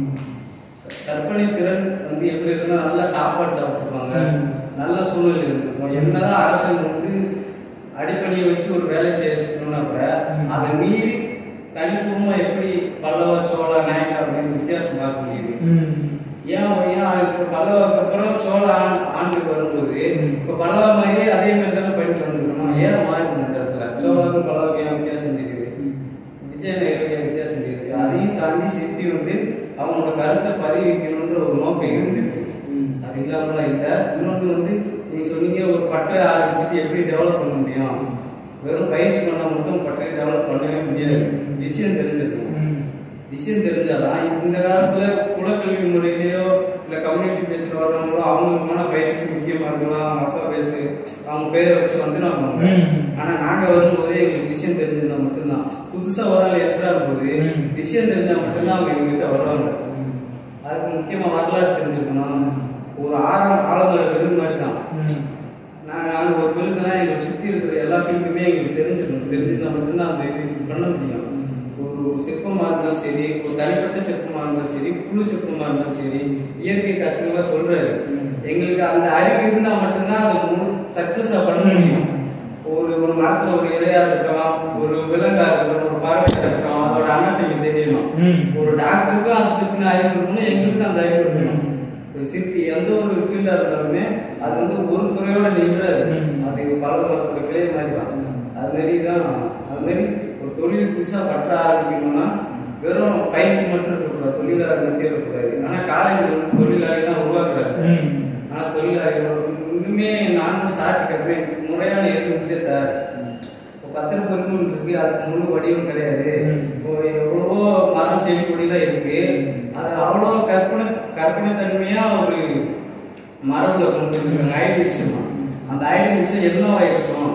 கற்பனை திறன் வந்து எப்படி இருக்குன்னா நல்லா சாப்பாடு சாப்பிட்டுருப்பாங்க ம். நல்ல சூழ்நிலை இருந்திருக்கும் என்னதான் அரசன் வந்து அடிப்படையை வச்சு ஒரு வேலை செய்ய சொன்னா கூட ம். அதை மீறி தனித்துவமா எப்படி பல்லவ சோழ நாயக்கர் அப்படின்னு வித்தியாசம் பார்க்க முடியுது ம் ஏன் ஏன் இப்போ பல்லவாக்கு அப்புறம் சோழ ஆண் ஆண்டுக்கு வரும்போது ம். இப்போ பல்லவா மாதிரியே அதே மாதிரி தானே பண்ணிட்டு வந்துருக்கணும் ஏன் மாறி அந்த இடத்துல சோழருக்கும் பல்லவாக்கு ஏன் வித்தியாசம் தெரியுது விஜயநகருக்கு வித்தியாசம் தெரியுது அதையும் தாண்டி சிற்பி வந்து அவங்களோட கருத்தை பதிவிக்கணுன்ற ஒரு நோக்கம் இருந்திருக்கு ம். அது இல்லாமலாம் இல்லை இன்னொன்று வந்து நீங்க சொன்னீங்க ஒரு பட்டை ஆரம்பிச்சுட்டு எப்படி டெவலப் பண்ண முடியும் வெறும் பயிற்சி பண்ணா மட்டும் பட்டையை டெவலப் பண்ணவே முடியாது விஷயம் தெரிஞ்சிருக்கணும் ம் விஷயம் தெரிஞ்சாதான் இந்த காலத்துல குலக்கல்வி முறையிலயோ இல்ல கம்யூனிட்டி பேசுற வரவங்களோ அவங்களுக்கான பயிற்சி முக்கியமா இருக்கலாம் அவங்க அப்பா பேசு அவங்க பேரை வச்சு வந்து நான் ம். ஆனா நாங்க வரும்போது எங்களுக்கு விஷயம் தெரிஞ்சிருந்தா மட்டும்தான் புதுசா ஒரு ஆள் எட்டா போது ம். விஷயம் தெரிஞ்சா மட்டும்தான் அவங்க எங்ககிட்ட வருவாங்க ம். அதுக்கு முக்கியமா வரலாறு தெரிஞ்சிருக்கணும் ஒரு ஆழம் ஆழமர விருது மாதிரி தான் ம் நாங்க அங்க ஒரு விருதுனா எங்களை சுத்தி இருக்கிற எல்லா ஃபீல்டுமே எங்களுக்கு தெரிஞ்சிருக்கணும் தெரிஞ்சிருந்தா மட்டும்தான் அந்த இது பண்ண முடியும் ஒரு ஒரு சிற்பமா இருந்தாலும் சரி ஒரு தனிப்பட்ட சிற்பமா இருந்தாலும் சரி குழு சிற்பமா இருந்தாலும் சரி இயற்கை காட்சிகளா சொல்றாரு ம். எங்களுக்கு அந்த அறிவு இருந்தா மட்டும்தான் அது முழு சக்சஸா பண்ண முடியும் ஒரு ஒரு மரத்துல ஒரு இலையா இருக்கலாம் ஒரு விலங்கா இருக்கட்டும் ஒரு பறவையா இருக்கட்டும் அதோட அனாட்டமி தெரியணும் ம். ஒரு டாக்டருக்கும் அதை பத்தின அறிவு இருக்கணும் எங்களுக்கும் அந்த அறிவு இருக்கணும் ஒரு சிற்பி எந்த ஒரு ஃபீல்டா இருந்தாலுமே அது வந்து ஒரு துறையோட நின்றாது ம். அது பல மரத்தோட கிளை மாதிரி தான் ம். அது மாதிரி தான் அது மாதிரி ஒரு தொழில் புதுசா பற்ற ஆரம்பிக்கணும்னா வெறும் பயிற்சி மட்டும் இருக்கக்கூடாது தொழிலாளர் மட்டும் இருக்கக்கூடாது ஆனா காலேஜில் வந்து தொழிலாளி தான் உருவாக்குறாங்க ம் ஆனா தொழிலாளிகள் இன்னுமே நானும் சார் கட்டுறேன் முறையான எதுவும் இல்லை சார் இப்போ பத்திர பொருள் இருக்கு அதுக்கு முழு வடிவம் கிடையாது ம். இப்போ எவ்வளவோ மரம் செடி கொடிலாம் இருக்கு அது அவ்வளோ கற்பனை கற்பனை தன்மையா ஒரு மரபுல கொண்டு வந்துருக்காங்க ஐடியலிசம் அந்த ஐடியலிசம் என்னவா இருக்கும்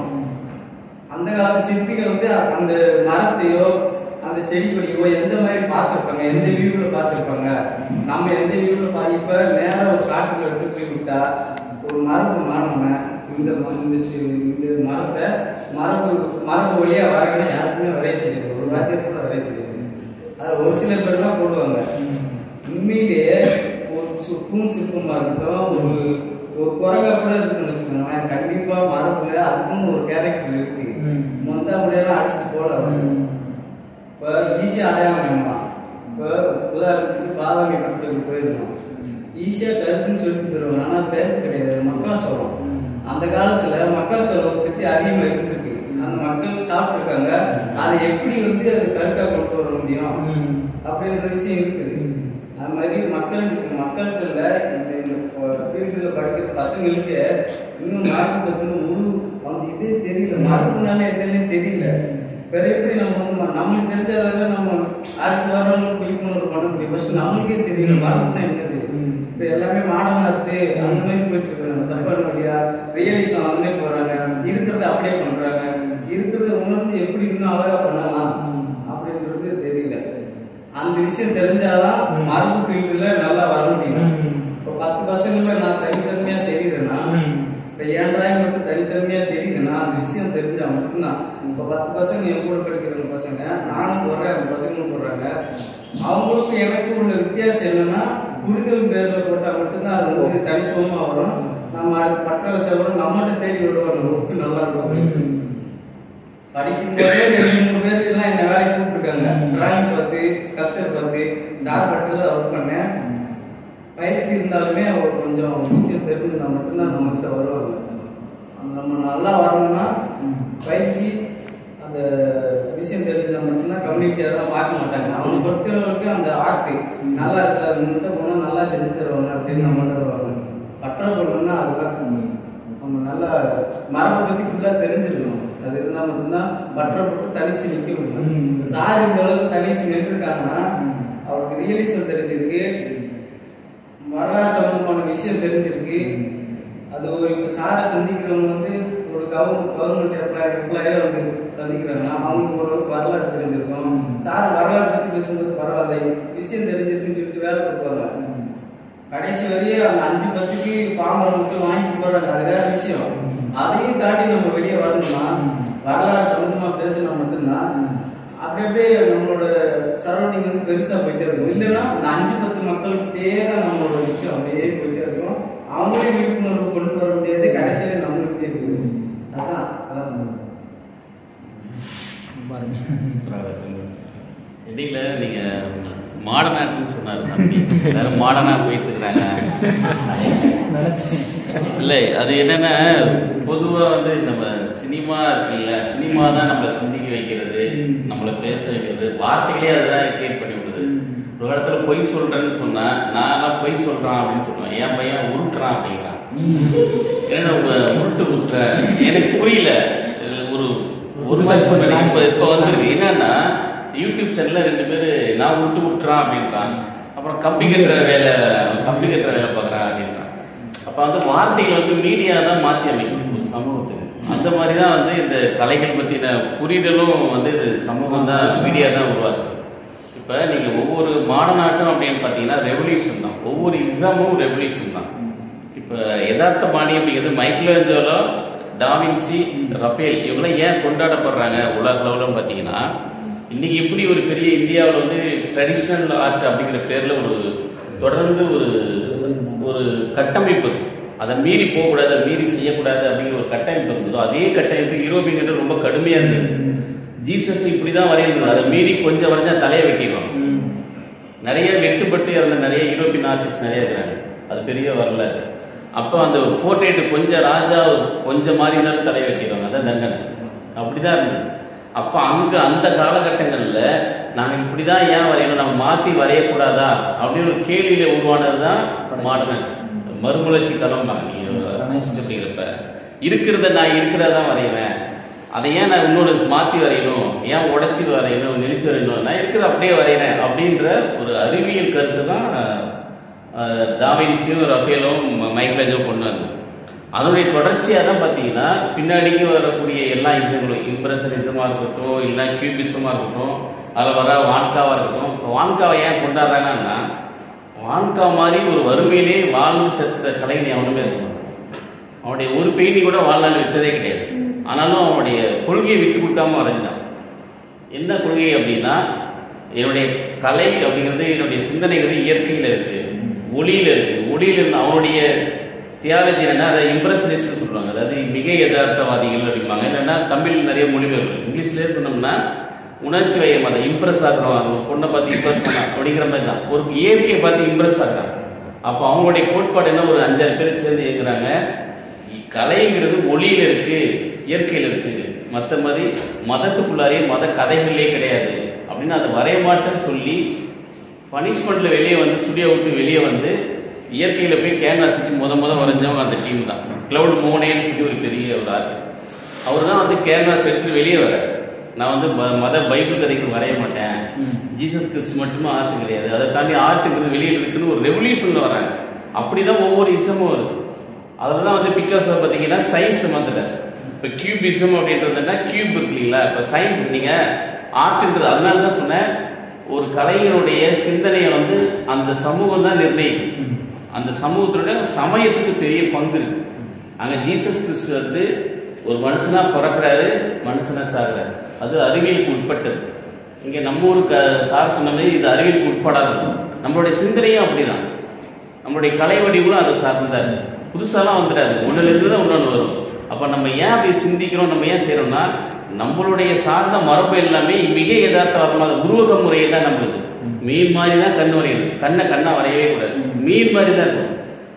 அந்த காலத்து சிற்பிகள் வந்து அந்த மரத்தையோ அந்த செடி கொடியோ எந்த மாதிரி பார்த்துருப்பாங்க எந்த வியூவில் பார்த்துருப்பாங்க நம்ம எந்த வியூவில் பா இப்போ நேராக ஒரு காட்டுல எடுத்து போய் விட்டா ஒரு மரபு மாணவன் இந்த ம- இந்த செ- இந்த மரத்தை மரபு மரபு வழியா வரையணும் யாருக்குமே வரைய தெரியாது ஒரு வார்த்தையை கூட வரைய தெரியாது அதை அது ஒரு சில பேர் தான் போடுவாங்க உண்மையிலேயே ஒரு சு- தூண் சிற்பமா இருக்கட்டும் ஒரு ஒரு குரங்கா கூட இருக்குன்னு வச்சுக்கோங்களேன் கண்டிப்பா மரபுல அதுக்கும் ஒரு கேரக்டர் இருக்கு ம். மொந்த அப்படியெல்லாம் அடிச்சுட்டு போல இப்போ ஈஸியாக அடையாளம் பண்ணலாம் இப்போ உதாரணத்துக்கு பாதாமி பக்கத்துக்கு போயிருந்தோம் ஈஸியாக கருப்புன்னு சொல்லிட்டு போயிடுவாங்க ஆனால் கருப்பு கிடையாது மக்காச்சோளம் அந்த காலத்துல மக்காச்சோளம் பத்தி அதிகமாக இருந்திருக்கு அந்த மக்கள் சாப்பிட்ருக்காங்க அதை எப்படி வந்து அது கருக்கா கொண்டு வர முடியும் அப்படின்ற விஷயம் இருக்குது அது மாதிரி மக்கள் மக்கள்கிட்ட இந்த ஃபீல்டில் படிக்கிற பசங்களுக்கு இன்னும் மரபு பற்றின முழு அந்த இதே தெரியல மரபுனால என்னன்னே தெரியல வேற எப்படி நம்ம வந்து ம- நம்மளுக்கு தெரிஞ்சதால நம்ம அடுத்து வரவங்களுக்கு விழிப்புணர்வு பண்ண முடியும் ஃபர்ஸ்ட் நம்மளுக்கே தெரியல மரபுனா என்னது இப்போ எல்லாமே மாடர்னா இருக்கு அந்த மாதிரி போயிட்டு இருக்காங்க தப்பான வழியா ரியலிசம் வந்து போறாங்க இருக்கிறத அப்படியே பண்றாங்க இருக்கிறத உணர்ந்து எப்படி இன்னும் அழகா பண்ணலாம் அப்படின்றது தெரியல அந்த விஷயம் தெரிஞ்சாதான் மரபு ஃபீல்டில் நல்லா வர முடியும் இப்போ பத்து பசங்கள நான் தனித்தன்மையா தெரியுதுன்னா இப்போ என் டிராயிங் மட்டும் தனித்தன்மையா தெரியுதுன்னா அந்த விஷயம் தெரிஞ்சா மட்டும்தான் இப்போ பத்து பசங்க என் கூட படிக்கிற பசங்க நானும் போடுறேன் அந்த பசங்களும் போடுறாங்க அவங்களுக்கும் எனக்கும் உள்ள வித்தியாசம் என்னன்னா புரிதல் பேர்ல போட்டா மட்டும்தான் அது வந்து தனித்துவமா வரும் நம்ம அடுத்து பற்ற வச்சா கூட நம்மகிட்ட தேடி விடுவாங்க ஒர்க்கு நல்லா இருக்கும் அப்படின்னு. படிக்கும்போதே ரெண்டு மூணு பேர் எல்லாம் என்ன வேலைக்கு கூப்பிட்டுருக்காங்க டிராயிங் பார்த்து ஸ்கல்ப்சர் பார்த்து சார் பட்டில் தான் ஒர்க் பண்ணேன் பயிற்சி இருந்தாலுமே அவர் கொஞ்சம் விஷயம் தெரிஞ்சிருந்தா மட்டும்தான் நம்மகிட்ட வருவாங்க அந்த நம்ம நல்லா வரணும்னா பயிற்சி அந்த விஷயம் தெரிஞ்சா மட்டும்தான் கம்யூனிட்டியாக தான் பார்க்க மாட்டாங்க அவனை பொறுத்தவரைக்கும் அந்த ஆர்ட் நல்லா இருக்கா அவங்ககிட்ட போனால் நல்லா செஞ்சு தருவாங்க அப்படின்னு நம்மகிட்ட வருவாங்க பற்ற பொருள்னா அதுதான் நம்ம நல்லா மரபை பத்தி ஃபுல்லா தெரிஞ்சிருக்கணும் அது இருந்தா மட்டும்தான் பற்றப்பட்டு தனிச்சு நிக்க முடியும் இந்த சார் இந்த அளவுக்கு தனிச்சு நின்றுருக்காங்கன்னா அவருக்கு ரியலிசம் தெரிஞ்சிருக்கு வரலாறு சம்பந்தமான விஷயம் தெரிஞ்சிருக்கு அது ஒரு இப்போ சாரை சந்திக்கிறவங்க வந்து ஒரு கவர்மெண்ட் கவர்மெண்ட் எம்ப்ளாய் எம்ப்ளாயே வந்து சந்திக்கிறாங்கன்னா அவங்களுக்கு ஓரளவுக்கு வரலாறு தெரிஞ்சிருக்கும் சார் வரலாறு பத்தி பேசும்போது பரவாயில்ல விஷயம் தெரிஞ்சிருக்குன்னு சொல்லிட்டு வேலை கொடுப்பாங்க கடைசி வரையும் அந்த அஞ்சு பத்துக்கு பாம்பரை மட்டும் வாங்கி போறாங்க அது வேற விஷயம் அதையும் தாண்டி நம்ம வெளியே வரணும்னா வரலாறு சம்பந்தமா பேசினா மட்டும்தான் அப்படி அப்படியே நம்மளோட சரௌண்டிங் வந்து பெருசா போயிட்டே இருக்கும் இல்லைன்னா அந்த அஞ்சு பத்து மக்கள்கிட்டயே தான் நம்மளோட விஷயம் அப்படியே போயிட்டே இருக்கும் அவங்களே விழிப்புணர்வு கொண்டு வர முடியாது கடைசியில நம்மளுக்கே இருக்கு அதான் அதான் இடையில நீங்க மாடர்ன் ஆர்ட்னு சொன்னாரு தம்பி எல்லாரும் மாடர்னா போயிட்டு இருக்காங்க நினைச்சேன் இல்லை அது என்னன்னா பொதுவா வந்து நம்ம சினிமா இருக்குல்ல சினிமா தான் நம்மளை சிந்திக்க வைக்கிறது நம்மளை பேச வைக்கிறது வார்த்தைகளே அதுதான் கிரியேட் பண்ணி விடுது ஒரு இடத்துல பொய் சொல்றேன்னு சொன்னா நான் பொய் சொல்றான் அப்படின்னு சொல்லுவேன் என் பையன் உருட்டுறான் அப்படிங்கிறான் ஏன்னா உங்க உருட்டு உருட்டுற எனக்கு புரியல இது ஒரு ஒரு வருஷம் இப்ப இப்ப வந்திருக்கு என்னன்னா யூடியூப் சேனல்ல ரெண்டு பேரு நான் உருட்டு உருட்டுறான் அப்படின்றான் அப்புறம் கம்பி கட்டுற வேலை கம்பி கட்டுற வேலை பார்க்குறான் அப்படின்றான் அப்ப வந்து வார்த்தைகள் வந்து மீடியா தான் மாத்தி அமைக்கும் ஒரு சமூகத்துக்கு அந்த மாதிரி தான் வந்து இந்த கலைகள் பத்தின புரிதலும் வந்து இது சமூகம் தான் மீடியா தான் உருவாக்குது இப்ப நீங்க ஒவ்வொரு மாடநாட்டம் அப்படின்னு பாத்தீங்கன்னா ரெவல்யூஷன் தான் ஒவ்வொரு இசமும் ரெவல்யூஷன் தான் இப்ப யதார்த்த பாணி அப்படிங்கிறது மைக்கேலஞ்சோலோ டாவின்சி ரஃபேல் இவங்களாம் ஏன் கொண்டாடப்படுறாங்க உலக லெவலில் பார்த்தீங்கன்னா இன்னைக்கு எப்படி ஒரு பெரிய இந்தியாவில் வந்து ட்ரெடிஷ்னல் ஆர்ட் அப்படிங்கிற பேர்ல ஒரு தொடர்ந்து ஒரு ஒரு கட்டமைப்பு இருக்கு. அதை மீறி போகக்கூடாது அதை மீறி செய்யக்கூடாது அப்படிங்கிற ஒரு கட்டமைப்பு இருந்ததோ அதே கட்டமைப்பு யூரோப்பியன்கிட்ட ரொம்ப கடுமையா இருந்தது ஜீசஸ் இப்படிதான் வரையிருந்தது அதை மீறி கொஞ்சம் வரைஞ்சா தலையை வெட்டிடுவாங்க நிறைய வெட்டுப்பட்டு இறந்த நிறைய யூரோப்பியன் ஆர்டிஸ்ட் நிறைய இருக்கிறாங்க அது பெரிய வரலாறு அப்போ அந்த போர்ட்ரேட் கொஞ்சம் ராஜா கொஞ்சம் மாறி இருந்தாலும் தலை வெட்டிடுவாங்க அதான் தண்டனை அப்படிதான் இருந்தது அப்போ அங்க அந்த காலகட்டங்கள்ல நாங்க இப்படிதான் ஏன் வரையணும் நம்ம மாத்தி வரையக்கூடாதா அப்படின்னு ஒரு கேள்வியில உருவானது தான் மாடர்ன் மறுமலர்ச்சி களம் அப்படிங்கிறப்ப இருக்கிறத நான் இருக்கிறதா வரைவேன் அதை ஏன் நான் இன்னொரு மாத்தி வரையணும் ஏன் உடைச்சிட்டு வரையணும் நெளிச்சு வரையணும் நான் இருக்கிறத அப்படியே வரைகிறேன் அப்படின்ற ஒரு அறிவியல் கருத்து தான் அஹ், டாவின்சியும் ரஃபேலும் மைக்ரேஜோ கொண்டு வந்தது அதனுடைய தொடர்ச்சியாக தான் பார்த்தீங்கன்னா பின்னாடிக்கு வரக்கூடிய எல்லா இசைகளும் இம்ப்ரெஷனிசமாக இருக்கட்டும் இல்லை கியூபிசமாக இருக்கட்டும் அதில் வர வான்காவாக இருக்கட்டும் இப்போ வான்காவை ஏன் கொண்டாடுறாங்கன்னா வான்கா மாதிரி ஒரு வறுமையிலே வாழ்ந்து செத்த கலைஞன் அவனுமே இருக்க மாட்டான் அவனுடைய ஒரு பெயிண்டிங் கூட வாழ்நாள் விற்றதே கிடையாது ஆனாலும் அவனுடைய கொள்கையை விட்டு கொடுக்காம வரைஞ்சான் என்ன கொள்கை அப்படின்னா என்னுடைய கலை அப்படிங்கிறது என்னுடைய சிந்தனைங்கிறது இயற்கையில் இருக்கு ஒளியில இருக்கு ஒளியில இருந்து அவனுடைய தியாலஜி என்னன்னா அதை இம்ப்ரெஷனிஸ்ட் சொல்லுவாங்க அதாவது மிக யதார்த்தவாதிகள் அப்படிம்பாங்க என்னன்னா தமிழ் நிறைய மொழிபெயர்ப்பு இங்கிலீஷ்லேயே சொன்னோம்னா உணர்ச்சி வயம் அதை இம்ப்ரெஸ் ஆகிறோம் அது ஒரு பொண்ணை பார்த்து இம்ப்ரெஸ் பண்ண அப்படிங்கிற மாதிரி தான் ஒரு இயற்கையை பார்த்து இம்ப்ரெஸ் ஆகிறாங்க அப்போ அவங்களுடைய கோட்பாடு என்ன ஒரு அஞ்சாறு பேர் சேர்ந்து இயங்குறாங்க கலைங்கிறது ஒளியில இருக்கு இயற்கையில் இருக்கு மற்ற மாதிரி மதத்துக்குள்ளாரே மத கதைகளே கிடையாது அப்படின்னு அதை வரைய மாட்டேன்னு சொல்லி பனிஷ்மெண்ட்ல வெளியே வந்து ஸ்டுடியோ விட்டு வெளியே வந்து இயற்கையில போய் கேன்வாஸுக்கு முத முத வரைஞ்சவங்க அந்த டீம் தான் கிளவுட் மோனேன்னு சொல்லி ஒரு பெரிய ஒரு ஆர்டிஸ்ட் அவர் தான் வந்து கேன்வாஸ் எடுத்து வெளியே வர நான் வந்து ம- மத பைபிள் கதைகள் வரைய மாட்டேன் ஜீசஸ் கிறிஸ்ட் மட்டுமே ஆர்ட் கிடையாது அதை தாண்டி ஆர்ட்டுங்கிறது வெளியில் இருக்குன்னு ஒரு ரெவல்யூஷன்ல வராங்க அப்படிதான் ஒவ்வொரு இசமும் வருது அதில் தான் வந்து பிகாஸ் பார்த்தீங்கன்னா சயின்ஸ் வந்துட்டார் இப்போ கியூபிசம் அப்படின்றதுனா கியூப் இருக்கு இல்லைங்களா இப்போ சயின்ஸ் நீங்கள் ஆர்ட்ன்றது அதனால தான் சொன்னேன் ஒரு கலைஞருடைய சிந்தனையை வந்து அந்த சமூகம் தான் நிர்ணயிக்கும் அந்த சமூகத்தோட சமயத்துக்கு பெரிய பங்கு இருக்கு அங்கே ஜீசஸ் கிறிஸ்து வந்து ஒரு மனுஷனா பிறக்கிறாரு மனுஷனா சாகுறாரு அது அறிவியலுக்கு உட்பட்டது இங்கே நம்ம ஊர் க சார் சொன்ன மாதிரி இது அறிவியலுக்கு உட்படாதது நம்மளுடைய சிந்தனையும் அப்படிதான் நம்மளுடைய கலை வடிவங்களும் அதை சார்ந்ததாரு புதுசாலாம் வந்துடாது ஒண்ணுல இருந்து தான் இன்னொன்று வரும் அப்ப நம்ம ஏன் அப்படி சிந்திக்கிறோம் நம்ம ஏன் செய்யறோம்னா நம்மளுடைய சார்ந்த மரபு எல்லாமே மிக யதார்த்தவாதமாக உருவக முறையை தான் நம்மளுக்கு மீன் மாதிரி தான் கண் வரையணும் கண்ணை கண்ணா வரையவே கூடாது மீன் மாதிரி தான் இருக்கும்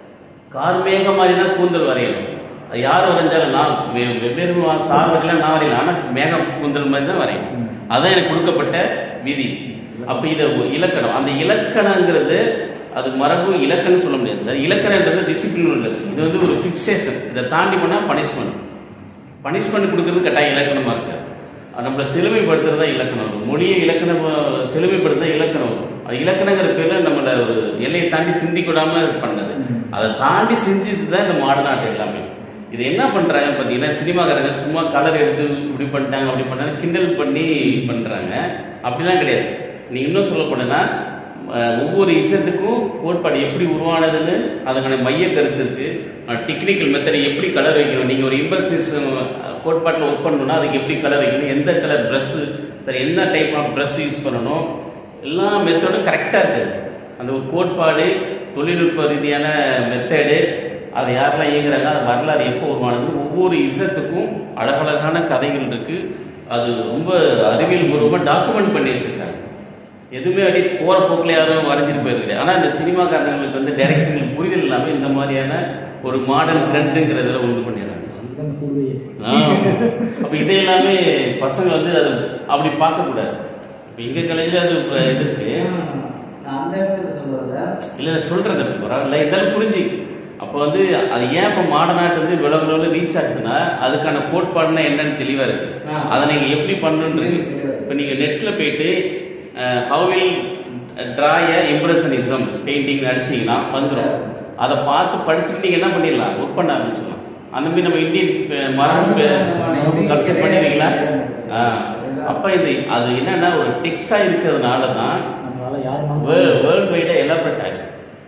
கார்மேக மாதிரி தான் கூந்தல் வரையணும் அது யார் வரைஞ்சாலும் நான் வெ- வெவ்வேறு மா- சார்புகள்லாம் நான் வரையலாம் ஆனால் மேகம் கூந்தல் மாதிரி தான் வரையணும் அதான் எனக்கு கொடுக்கப்பட்ட விதி அப்ப இதை ஒ- இலக்கணம் அந்த இலக்கணங்கிறது அது மரபு இலக்கணம் சொல்ல முடியாது சார் இலக்கணன்றது டிசிப்ளின் உள்ளது இது வந்து ஒரு ஃபிக்சேஷன் இதை தாண்டி பண்ணா பனிஷ்மெண்ட் பனிஷ்மெண்ட் கொடுக்கறது கட்டாயம் இலக்கணமா இருக்கு அது நம்மளை செழுமைப்படுத்துறது தான் இலக்கணம் வரும் மொழியை இலக்கணம் அஹ், செழுமைப்படுத்த இலக்கணம் வரும் அது இலக்கணங்கிற பேர்ல நம்மள ஒரு எல்லையை தாண்டி சிந்திக்கூடாம இது பண்ணது அதை தாண்டி செஞ்சது தான் இந்த மாடர்ன் ஆர்ட் எல்லாமே இது என்ன பண்றாங்க பார்த்தீங்கன்னா சினிமாக்காரங்க சும்மா கலர் எடுத்து இப்படி பண்ணிட்டாங்க அப்படி பண்ணாங்க கிண்டல் பண்ணி பண்றாங்க அப்படிலாம் கிடையாது நீ இன்னும் சொல்ல போனேன்னா அஹ், ஒவ்வொரு இசத்துக்கும் கோட்பாடு எப்படி உருவானதுன்னு அதுக்கான மைய கருத்து இருக்கு டெக்னிக்கல் மெத்தட் எப்படி கலர் வைக்கணும் நீங்க ஒரு இம்பர்சிசம் கோட்பாட்டில் ஒர்க் பண்ணணும்னா அதுக்கு எப்படி கலர் வைக்கணும் எந்த கலர் ப்ரஷ் சரி என்ன டைப் ஆஃப் ப்ரஷ் யூஸ் பண்ணணும் எல்லா மெத்தடும் கரெக்டாக இருக்குது அந்த ஒரு கோட்பாடு தொழில்நுட்ப ரீதியான மெத்தடு அது யாரெல்லாம் இயங்குறாங்க அது வரலாறு எப்போ உருவானது ஒவ்வொரு இசத்துக்கும் அழகழகான கதைகள் இருக்கு அது ரொம்ப அறிவியல் பூர்வமாக டாக்குமெண்ட் பண்ணி வச்சிருக்காங்க எதுவுமே அப்படி போற போக்கில் யாரும் வரைஞ்சிட்டு போயிருக்கல ஆனா இந்த சினிமாக்காரங்களுக்கு வந்து டைரக்டர்களுக்கு புரிதல் இல்லாம இந்த மாதிரியான ஒரு மாடர்ன் ட்ரெண்டுங்கிறதுல உண்டு பண்ணிடுறாங்க அதுதான் அந்த கூடுவையே ஆ. அப்ப இதை எல்லாமே பசங்க வந்து அது அப்படி பார்க்க கூடாது இப்ப எங்க காலேஜ்ல அது இப்ப இது இருக்கு நான் அந்த இடத்துல சொல்றத இல்ல சொல்றது பரவாயில்ல இதெல்லாம் புரிஞ்சு அப்ப வந்து அது ஏன் இப்ப மாடர்னாட் வந்து விளம்பரம் ரீச் ஆகுதுன்னா அதுக்கான கோட்பாடுனா என்னன்னு தெளிவா இருக்கு ஆ. அதை நீங்க எப்படி பண்ணணுன்றது தெளிவா இருக்கு. இப்ப நீங்க நெட்ல போயிட்டு how will draw impressionism painting அடிச்சீங்கன்னா வந்துடும் அதை பார்த்து படிச்சுட்டு நீங்க என்ன பண்ணிடலாம் ஒர்க் பண்ண ஆரம்பிச்சிடலாம் அந்த மாதிரி நம்ம இந்தியன் மரபு கல்ச்சர் பண்ணிடுவீங்களா ஆ. அப்ப இது அது என்னன்னா ஒரு டெக்ஸ்டா இருக்கிறதுனால தான் நம்மளால யாருனாலும் வேர்ல்டு வைடா எலாபரேட் ஆகுது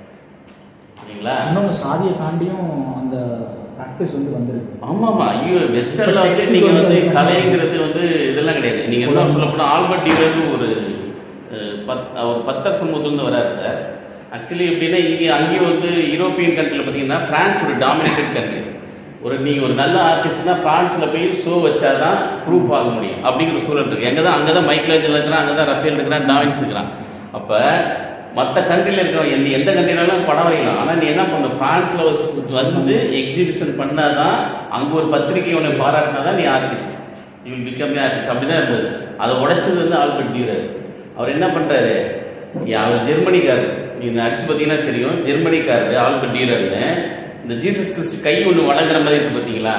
சரிங்களா இன்னொன்று சாதியை தாண்டியும் அந்த ப்ராக்டிஸ் வந்து வந்திருக்கு ஆமாமா ஐயோ வெஸ்டர்ல இப்ப வந்து text நீங்க வந்து வந்து அது கலைங்கிறது வந்து இதெல்லாம் கிடையாது நீங்க என்ன சொல்ல போனா ஆல்பர்ட் டியூரர்னு ஒரு அஹ், பத் ஒரு பத்தர் சமூகத்துலேருந்து வராரு சார் ஆக்சுவலி எப்படின்னா இங்கே அங்கேயும் வந்து யூரோப்பியன் கண்ட்ரியில் பார்த்தீங்கன்னா பிரான்ஸ் ஒரு டாமினேட்டட் கண்ட்ரி ஒரு நீங்க ஒரு நல்ல ஆர்டிஸ்ட்னா பிரான்ஸ்ல போய் ஷோ வச்சாதான் ப்ரூஃப் ஆக முடியும் அப்படிங்கிற சூழல் இருக்கு எங்க தான் அங்கே தான் மைக்கேல் இருக்கிறான் அங்கே தான் ரஃபேல் இருக்கிறான் டாவின்ஸ் இருக்கிறான் அப்ப மற்ற கண்ட்ரியில் இருக்கிற எந்த எந்த கண்ட்ரினாலும் படம் வரையலாம் ஆனால் நீ என்ன பண்ண பிரான்ஸ்ல வந்து எக்ஸிபிஷன் பண்ணாதான் அங்க ஒரு பத்திரிகை உன்னை பாராட்டினாதான் நீ artist you will become artist அப்படிதான் இருந்தது அதை உடைச்சது வந்து ஆல்பர்ட் டியூரர் அவர் என்ன பண்றாரு யா, அவர் ஜெர்மனிக்காரர் நீங்க அடிச்சு பார்த்தீங்கன்னா தெரியும் ஜெர்மனிக்காரர் ஆல்பர்ட் டியூரர்னு இந்த ஜீசஸ் கிறிஸ்ட் கை ஒன்று வணங்குற மாதிரி இருக்கு பார்த்தீங்களா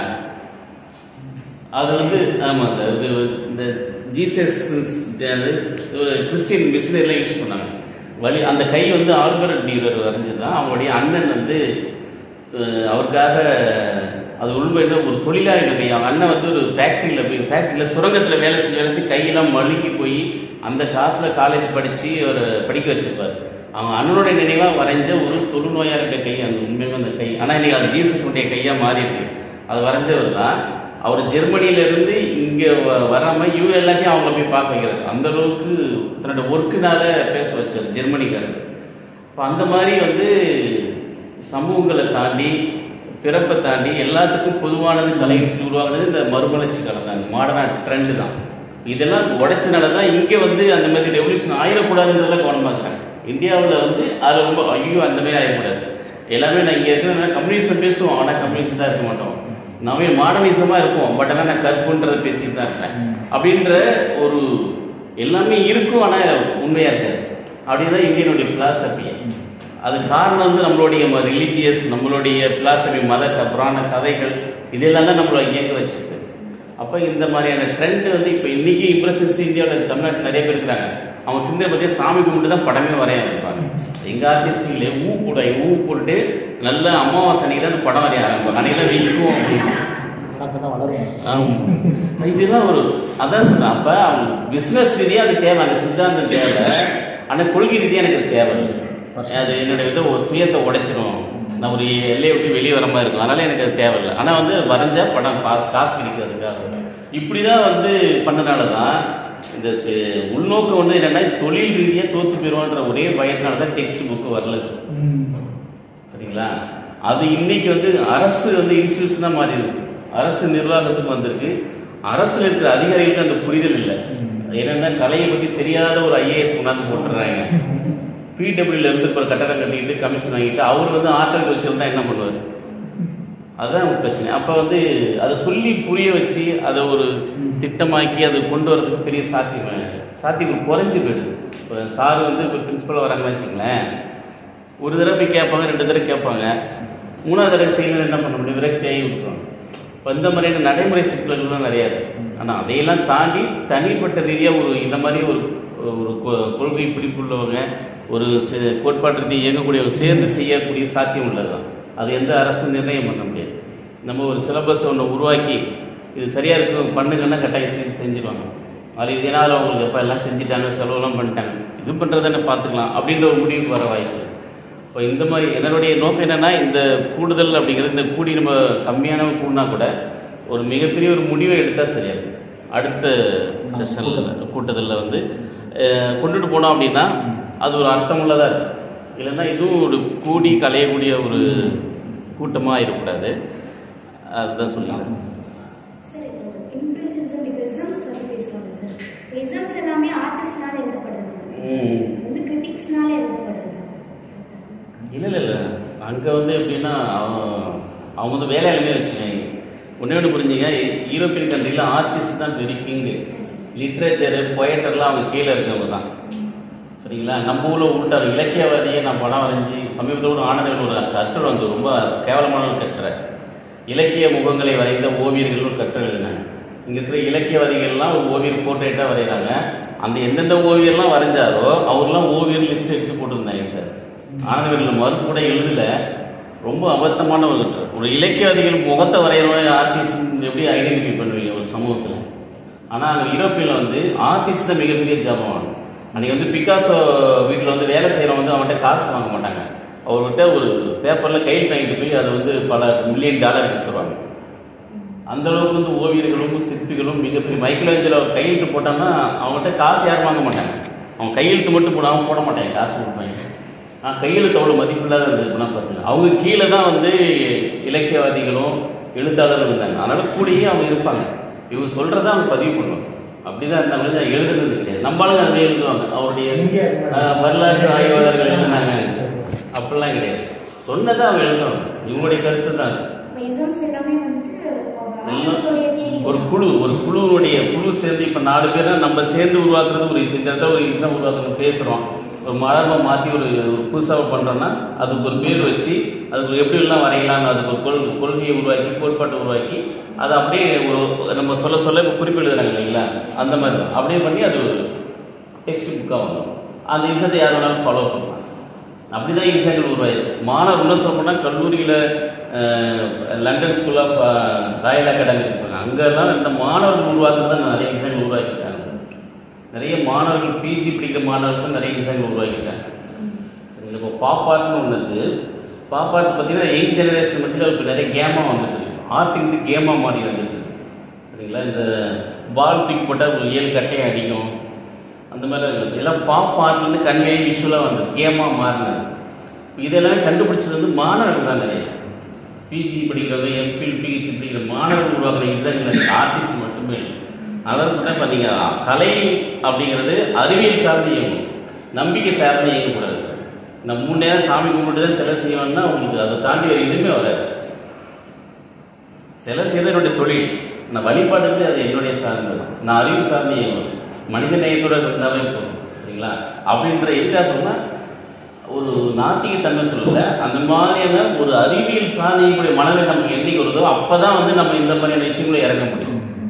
அது வந்து ஆமாம் சார் இது இந்த ஜீசஸ் அது ஒரு கிறிஸ்டியன் மிஷினரியில் யூஸ் பண்ணாங்க வழி அந்த கை வந்து ஆல்பர்ட் டியூரர் வரைஞ்சது தான் அவங்களுடைய அண்ணன் வந்து அஹ், அவருக்காக அது உள்மையில ஒரு தொழிலாளி கை அவங்க அண்ணன் வந்து ஒரு ஃபேக்ட்ரியில் போய் ஃபேக்ட்ரியில் சுரங்கத்தில் வேலை செஞ்சு வேலை செஞ்சு கையெல்லாம் மழுங்கி போய் அந்த காசில் காலேஜ் படித்து ஒரு படிக்க வச்சிருப்பார் அவங்க அண்ணனுடைய நினைவாக வரைஞ்ச ஒரு தொழுநோயாளிட்ட கை அந்த உண்மையுமே அந்த கை ஆனால் இன்னைக்கு அது ஜீசஸுடைய கையாக மாறி இருக்கு அது வரைஞ்சவர் தான் அவர் ஜெர்மனியிலேருந்து இங்கே வராமல் இவர் எல்லாத்தையும் அவங்கள போய் பார்க்க வைக்கிறார் அந்த அளவுக்கு தன்னோட ஒர்க்குனால பேச வச்சார் ஜெர்மனிக்காரர் இப்போ அந்த மாதிரி வந்து சமூகங்களை தாண்டி பிறப்பை தாண்டி எல்லாத்துக்கும் பொதுவானது கலை உருவாக்குறது இந்த மறுமலர்ச்சி காலம் தான் மாடர்ன் ட்ரெண்டு தான் இதெல்லாம் உடைச்சனால தான் இங்கே வந்து அந்த மாதிரி ரெவல்யூஷன் ஆயிடக்கூடாதுன்றதுல கவனமாக இருக்காங்க இந்தியாவில் வந்து அது ரொம்ப ஐயோ அந்த மாதிரி ஆயிடக்கூடாது எல்லாமே நான் இங்கே இருக்கிற கம்யூனிசம் பேசுவோம் ஆனால் கம்யூனிஸ்ட் தான் இருக்க மாட்டோம் நாமே மாடர்னிசமாக இருப்போம் பட் ஆனால் நான் கற்புன்றதை பேசிட்டு தான் இருக்கேன் அப்படின்ற ஒரு எல்லாமே இருக்கும் ஆனால் உண்மையாக இருக்காது அப்படிதான் இந்தியனுடைய பிலாசபி அது காரணம் வந்து நம்மளுடைய ரிலீஜியஸ் நம்மளுடைய பிலாசபி மத க- புராண கதைகள் இதெல்லாம் தான் நம்மளை இயங்க வச்சிருக்கு அப்போ இந்த மாதிரியான ட்ரெண்ட் வந்து இப்போ இன்னைக்கு இம்ப்ரெஷன்ஸ் இந்தியாவில் தமிழ்நாட்டில் நிறைய பேர் இருக்கிறாங்க அவங்க சிந்தனை பற்றி சாமி கும்பிட்டு தான் படமே வரைய ஆரம்பிப்பாங்க எங்கள் ஆர்டிஸ்டில் ஊ கூட ஊ போட்டு நல்ல அமாவாசை அன்னைக்கு தான் அந்த படம் வரைய ஆரம்பிப்பாங்க அன்னைக்கு தான் வெயிக்கும் அப்படின்னு அப்போ தான் வளரும் ஆமா. இதெல்லாம் ஒரு அதான் சொல்றேன் அப்ப அவங்க பிசினஸ் ரீதியா அது தேவை அந்த சித்தாந்தம் தேவை ஆனா கொள்கை ரீதியா எனக்கு அது தேவை இல்லை. அது என்னோட இதை ஒரு சுயத்தை உடைச்சிரும் நான் ஒரு எல்லையை விட்டு வெளியே வர மாதிரி இருக்கும் அதனால எனக்கு அது தேவையில்லை ஆனா வந்து வரைஞ்சா படம் காசு காசு கிடைக்கிறதுக்காக இப்படிதான் வந்து பண்ணனால தான் இந்த சி- உள்நோக்கம் வந்து என்னன்னா தொழில் ரீதியா தோத்து போயிருவான்ற ஒரே பயத்தினால தான் டெக்ஸ்ட் புக்கு வரல சரிங்களா அது இன்னைக்கு வந்து அரசு வந்து இன்ஸ்டியூஷனாக மாறி இருக்கு அரசு நிர்வாகத்துக்கு வந்திருக்கு அரசுல இருக்கிற அதிகாரிகளுக்கு அந்த புரிதல் இல்லை என்னன்னா கலையை பத்தி தெரியாத ஒரு ஐஏஎஸ் கொண்டாந்து போட்டுறாங்க பிடபிள்யூல இருந்து இப்போ கட்டடம் கட்டிக்கிட்டு கமிஷன் வாங்கிட்டு அவர் வந்து ஆற்றல் வச்சிருந்தா என்ன பண்ணுவார் அதுதான் ஒரு பிரச்சனை அப்போ வந்து அதை சொல்லி புரிய வச்சு அதை ஒரு திட்டமாக்கி அதை கொண்டு வரதுக்கு பெரிய சாத்தியம் சாத்தியம் குறைஞ்சு போயிடுது இப்போ சார் வந்து இப்போ பிரின்சிபல் வராங்கன்னு வச்சுங்களேன் ஒரு தடவை போய் கேட்பாங்க ரெண்டு தடவை கேட்பாங்க மூணாவது தடவை செய்யணும் என்ன பண்ண முடியும் விரக்தியாகி விட்டுருவாங்க இப்போ இந்த மாதிரியான நடைமுறை சிக்கல்கள்லாம் நிறையா இருக்கு ஆனால் அதையெல்லாம் தாண்டி தனிப்பட்ட ரீதியாக ஒரு இந்த மாதிரி ஒரு ஒரு கொ- கொள்கை பிடிப்புள்ளவங்க ஒரு சி- கோட்பாட்டு ரீதியாக இயங்கக்கூடியவங்க சேர்ந்து செய்யக்கூடிய சாத்தியம் உள்ளது தான் அது எந்த அரசும் நிர்ணயம் பண்ண முடியாது நம்ம ஒரு சிலபஸ் ஒன்று உருவாக்கி இது சரியாக இருக்கும் பண்ணுங்கன்னா கட்டாயம் செஞ்சு செஞ்சிருவாங்க அது இதனால் அவங்களுக்கு எப்போ எல்லாம் செஞ்சுட்டாங்க செலவெல்லாம் பண்ணிட்டாங்க இது பண்ணுறதானே பார்த்துக்கலாம் அப்படின்ற ஒரு முடிவுக்கு வர வாய்ப்பு இருக்கு. இப்போ இந்த மாதிரி என்னுடைய நோக்கம் என்னன்னா இந்த கூடுதல் அப்படிங்கிறது இந்த கூடி நம்ம கம்மியான கூடினா கூட ஒரு மிகப்பெரிய ஒரு முடிவை எடுத்தால் சரியா இருக்கும் அடுத்த செஷனில் கூட்டத்தில் வந்து அஹ், கொண்டுட்டு போனோம் அப்படின்னா அது ஒரு அர்த்தமுள்ளதாக இருக்கும் இல்லைன்னா இதுவும் ஒரு கூடி கலையக்கூடிய ஒரு கூட்டமாக இருக்கக்கூடாது அதுதான் சொல்லிக்கிறேன் சார் இப்போ இம்ப்ரெஷனிசம் இப்போ எக்ஸாம்ஸ் பற்றி பேசுவாங்க சார் எக்ஸாம்ஸ் எல்லாமே ஆர்டிஸ்ட்னால எழுதப்படுறது ம். வந்து கிரிட்டிக்ஸ்னால எழுதப்படுறது இல்லை இல்லை இல்லை அங்கே வந்து எப்படின்னா அவன் அவங்க வந்து வேலையாளுமே வச்சுக்கோங்க ஒன்றே ஒன்று புரிஞ்சுங்க யூரோப்பியன் கண்ட்ரியில் ஆர்டிஸ்ட் தான் பெரிய கிங்கு லிட்ரேச்சரு பொயட்டர்லாம் அவங்க கீழே இருக்கவங்க தான் சரிங்களா நம்ம ஊரில் உள்ட்டார் இலக்கியவாதியை நான் படம் வரைஞ்சி சமீபத்தில் ஒரு ஆனந்தங்கள் ஒரு கட்டுரை வந்து ரொம்ப கேவலமான ஒரு கட்டுரை இலக்கிய முகங்களை வரைந்த ஓவியர்கள் ஒரு கட்டுரை எழுதினாங்க இங்கே இருக்கிற இலக்கியவாதிகள்லாம் ஒரு ஓவியர் போர்ட்ரேட்டாக வரைகிறாங்க அந்த எந்தெந்த ஓவியர்லாம் வரைஞ்சாரோ அவர்லாம் ஓவியர் லிஸ்ட் எடுத்து போட்டிருந்தாங்க சார் ஆனந்தவர்கள் மறுப்பு கூட எழுதல ரொம்ப அபத்தமான ஒரு கட்டுரை ஒரு இலக்கியவாதிகள் முகத்தை வரைகிறவங்க ஆர்டிஸ்ட் எப்படி ஐடென்டிஃபை பண்ணுவீங்க ஒரு சமூகத்தில் ஆனால் அங்கே யூரோப்பியனில் வந்து ஆர்டிஸ்ட் தான் மிகப்பெரிய ஜாபம் அன்றைக்கி வந்து பிகாசோ வீட்டில் வந்து வேலை செய்கிறவங்க வந்து அவன்கிட்ட காசு வாங்க மாட்டாங்க அவர்கிட்ட ஒரு பேப்பரில் கையில் வாங்கிட்டு போய் அதை வந்து பல மில்லியன் டாலர் கொடுத்துருவாங்க அந்த அளவுக்கு வந்து ஓவியர்களும் சிற்பிகளும் மிகப்பெரிய மைக்கேல் ஏஞ்சலோ கையெழுத்து போட்டான்னா அவங்ககிட்ட காசு யாரும் வாங்க மாட்டாங்க அவன் கையெழுத்து மட்டும் போடாமல் போட மாட்டாங்க காசு கொடுப்பாங்க ஆனால் கையெழுத்து அவ்வளோ மதிப்பில்லாத இருந்திருக்குன்னா பாருங்க அவங்க கீழே தான் வந்து இலக்கியவாதிகளும் எழுத்தாளரும் இருந்தாங்க அதனால கூடயே அவங்க இருப்பாங்க இவங்க சொல்றதை அவங்க பதிவு பண்ணுவாங்க அப்படிதான் இருந்தாங்க எழுதுறது கிடையாது நம்மளும் அதை எழுதுவாங்க அவருடைய அஹ், வரலாற்று ஆய்வாளர்கள் எழுதுனாங்க அப்படிலாம் கிடையாது சொன்னதை அவங்க எழுதுவாங்க இவங்களுடைய கருத்து தான் அது. இப்போ எக்ஸாம்ஸ் எல்லாமே வந்துட்டு எல்லாம் ஆர்டிஸ்டோடைய தேடி ஒரு குழு ஒரு குழுவுடைய குழு சேர்ந்து இப்ப நாலு பேரை நம்ம சேர்ந்து உருவாக்குறது ஒரு இந்த இடத்துல ஒரு எக்ஸாம் உருவாக்குறது பேசுறோம் ஒரு மரபை மாத்தி ஒரு ஒரு புதுசாக பண்றோம்னா அதுக்கு ஒரு பேர் வச்சு அதுக்கு ஒரு எப்படி எல்லாம் வரையலாம் அதுக்கு ஒரு கொள் கொள்கையை உருவாக்கி கோட்பாட்டை உருவாக்கி அதை அப்படியே ஒரு நம்ம சொல்ல சொல்ல இப்போ குறிப்பு எழுதுறாங்க இல்லைங்களா அந்த மாதிரி தான் அப்படியே பண்ணி அது ஒரு டெக்ஸ்ட் புக்காக வரும் அந்த விஷயத்தை யார் வேணாலும் ஃபாலோ பண்ணலாம் அப்படிதான் ஈஸியாக உருவாயிருக்கு மாணவர் என்ன சொல்ல போனால் கல்லூரியில் London school of royal academy இருப்பாங்க அங்கெல்லாம் இந்த மாணவர்கள் உருவாக்குறது தான் நிறைய விஷயங்கள் உருவாக்கியிருக்காங்க சார் நிறைய மாணவர்கள் பிஜி படிக்கிற மாணவர்களுக்கும் நிறைய விஷயங்கள் உருவாக்கியிருக்காங்க சரிங்களா இப்போ பாப்பாட்னு ஒன்று இருக்குது பாப்பாட் பார்த்தீங்கன்னா யங் ஜெனரேஷன் மத்தியில் இப்போ நிறைய கேமாக வந்துருக்கு ஆர்ட்டுக்கு கேமாக மாறி வந்துருக்கு சரிங்களா இந்த பால் தூக்கி போட்டால் ஒரு ஏழு கட்டையை அடிக்கும் அந்த மாதிரி இருந்துச்சு எல்லாம் பாப் ஆர்ட்லேருந்து கன்வே விஷுவலாக வந்தது கேமாக மாறினது இதெல்லாம் கண்டுபிடிச்சது வந்து மாணவர்கள் தான் நிறைய பிஜி படிக்கிறவங்க எம்பில் பிஹெச்டி படிக்கிற மாணவர்கள் உருவாக்குற இசைங்கள் ஆர்டிஸ்ட் மட்டுமே இல்லை. அதான் சொன்னேன் இப்போ நீங்கள் கலை அப்படிங்கிறது அறிவியல் சார்ந்து இயங்கும் நம்பிக்கை சார்ந்து இயங்கக்கூடாது நம்ம மூணு நேரம் சாமி கும்பிட்டு தான் சிலை செய்யணும்னா உங்களுக்கு அதை தாண்டி வேறு எதுவுமே வராது சிலை செய்யறது என்னுடைய தொழில் நான் வழிபாடு வந்து அது என்னுடைய சார்ந்தது நான் அறிவு சார்ந்து இயங்கணும் மனித நேயத்தோட இருந்தாவே போதும் சரிங்களா அப்படின்ற எதுக்காக சொன்னால் ஒரு நாத்திகத்தன்மை சொல்லல அந்த மாதிரியான ஒரு அறிவியல் சார்ந்த மனநிலை நமக்கு என்னைக்கு வருதோ அப்பதான் வந்து நம்ம இந்த மாதிரியான விஷயங்களை இறங்க முடியும்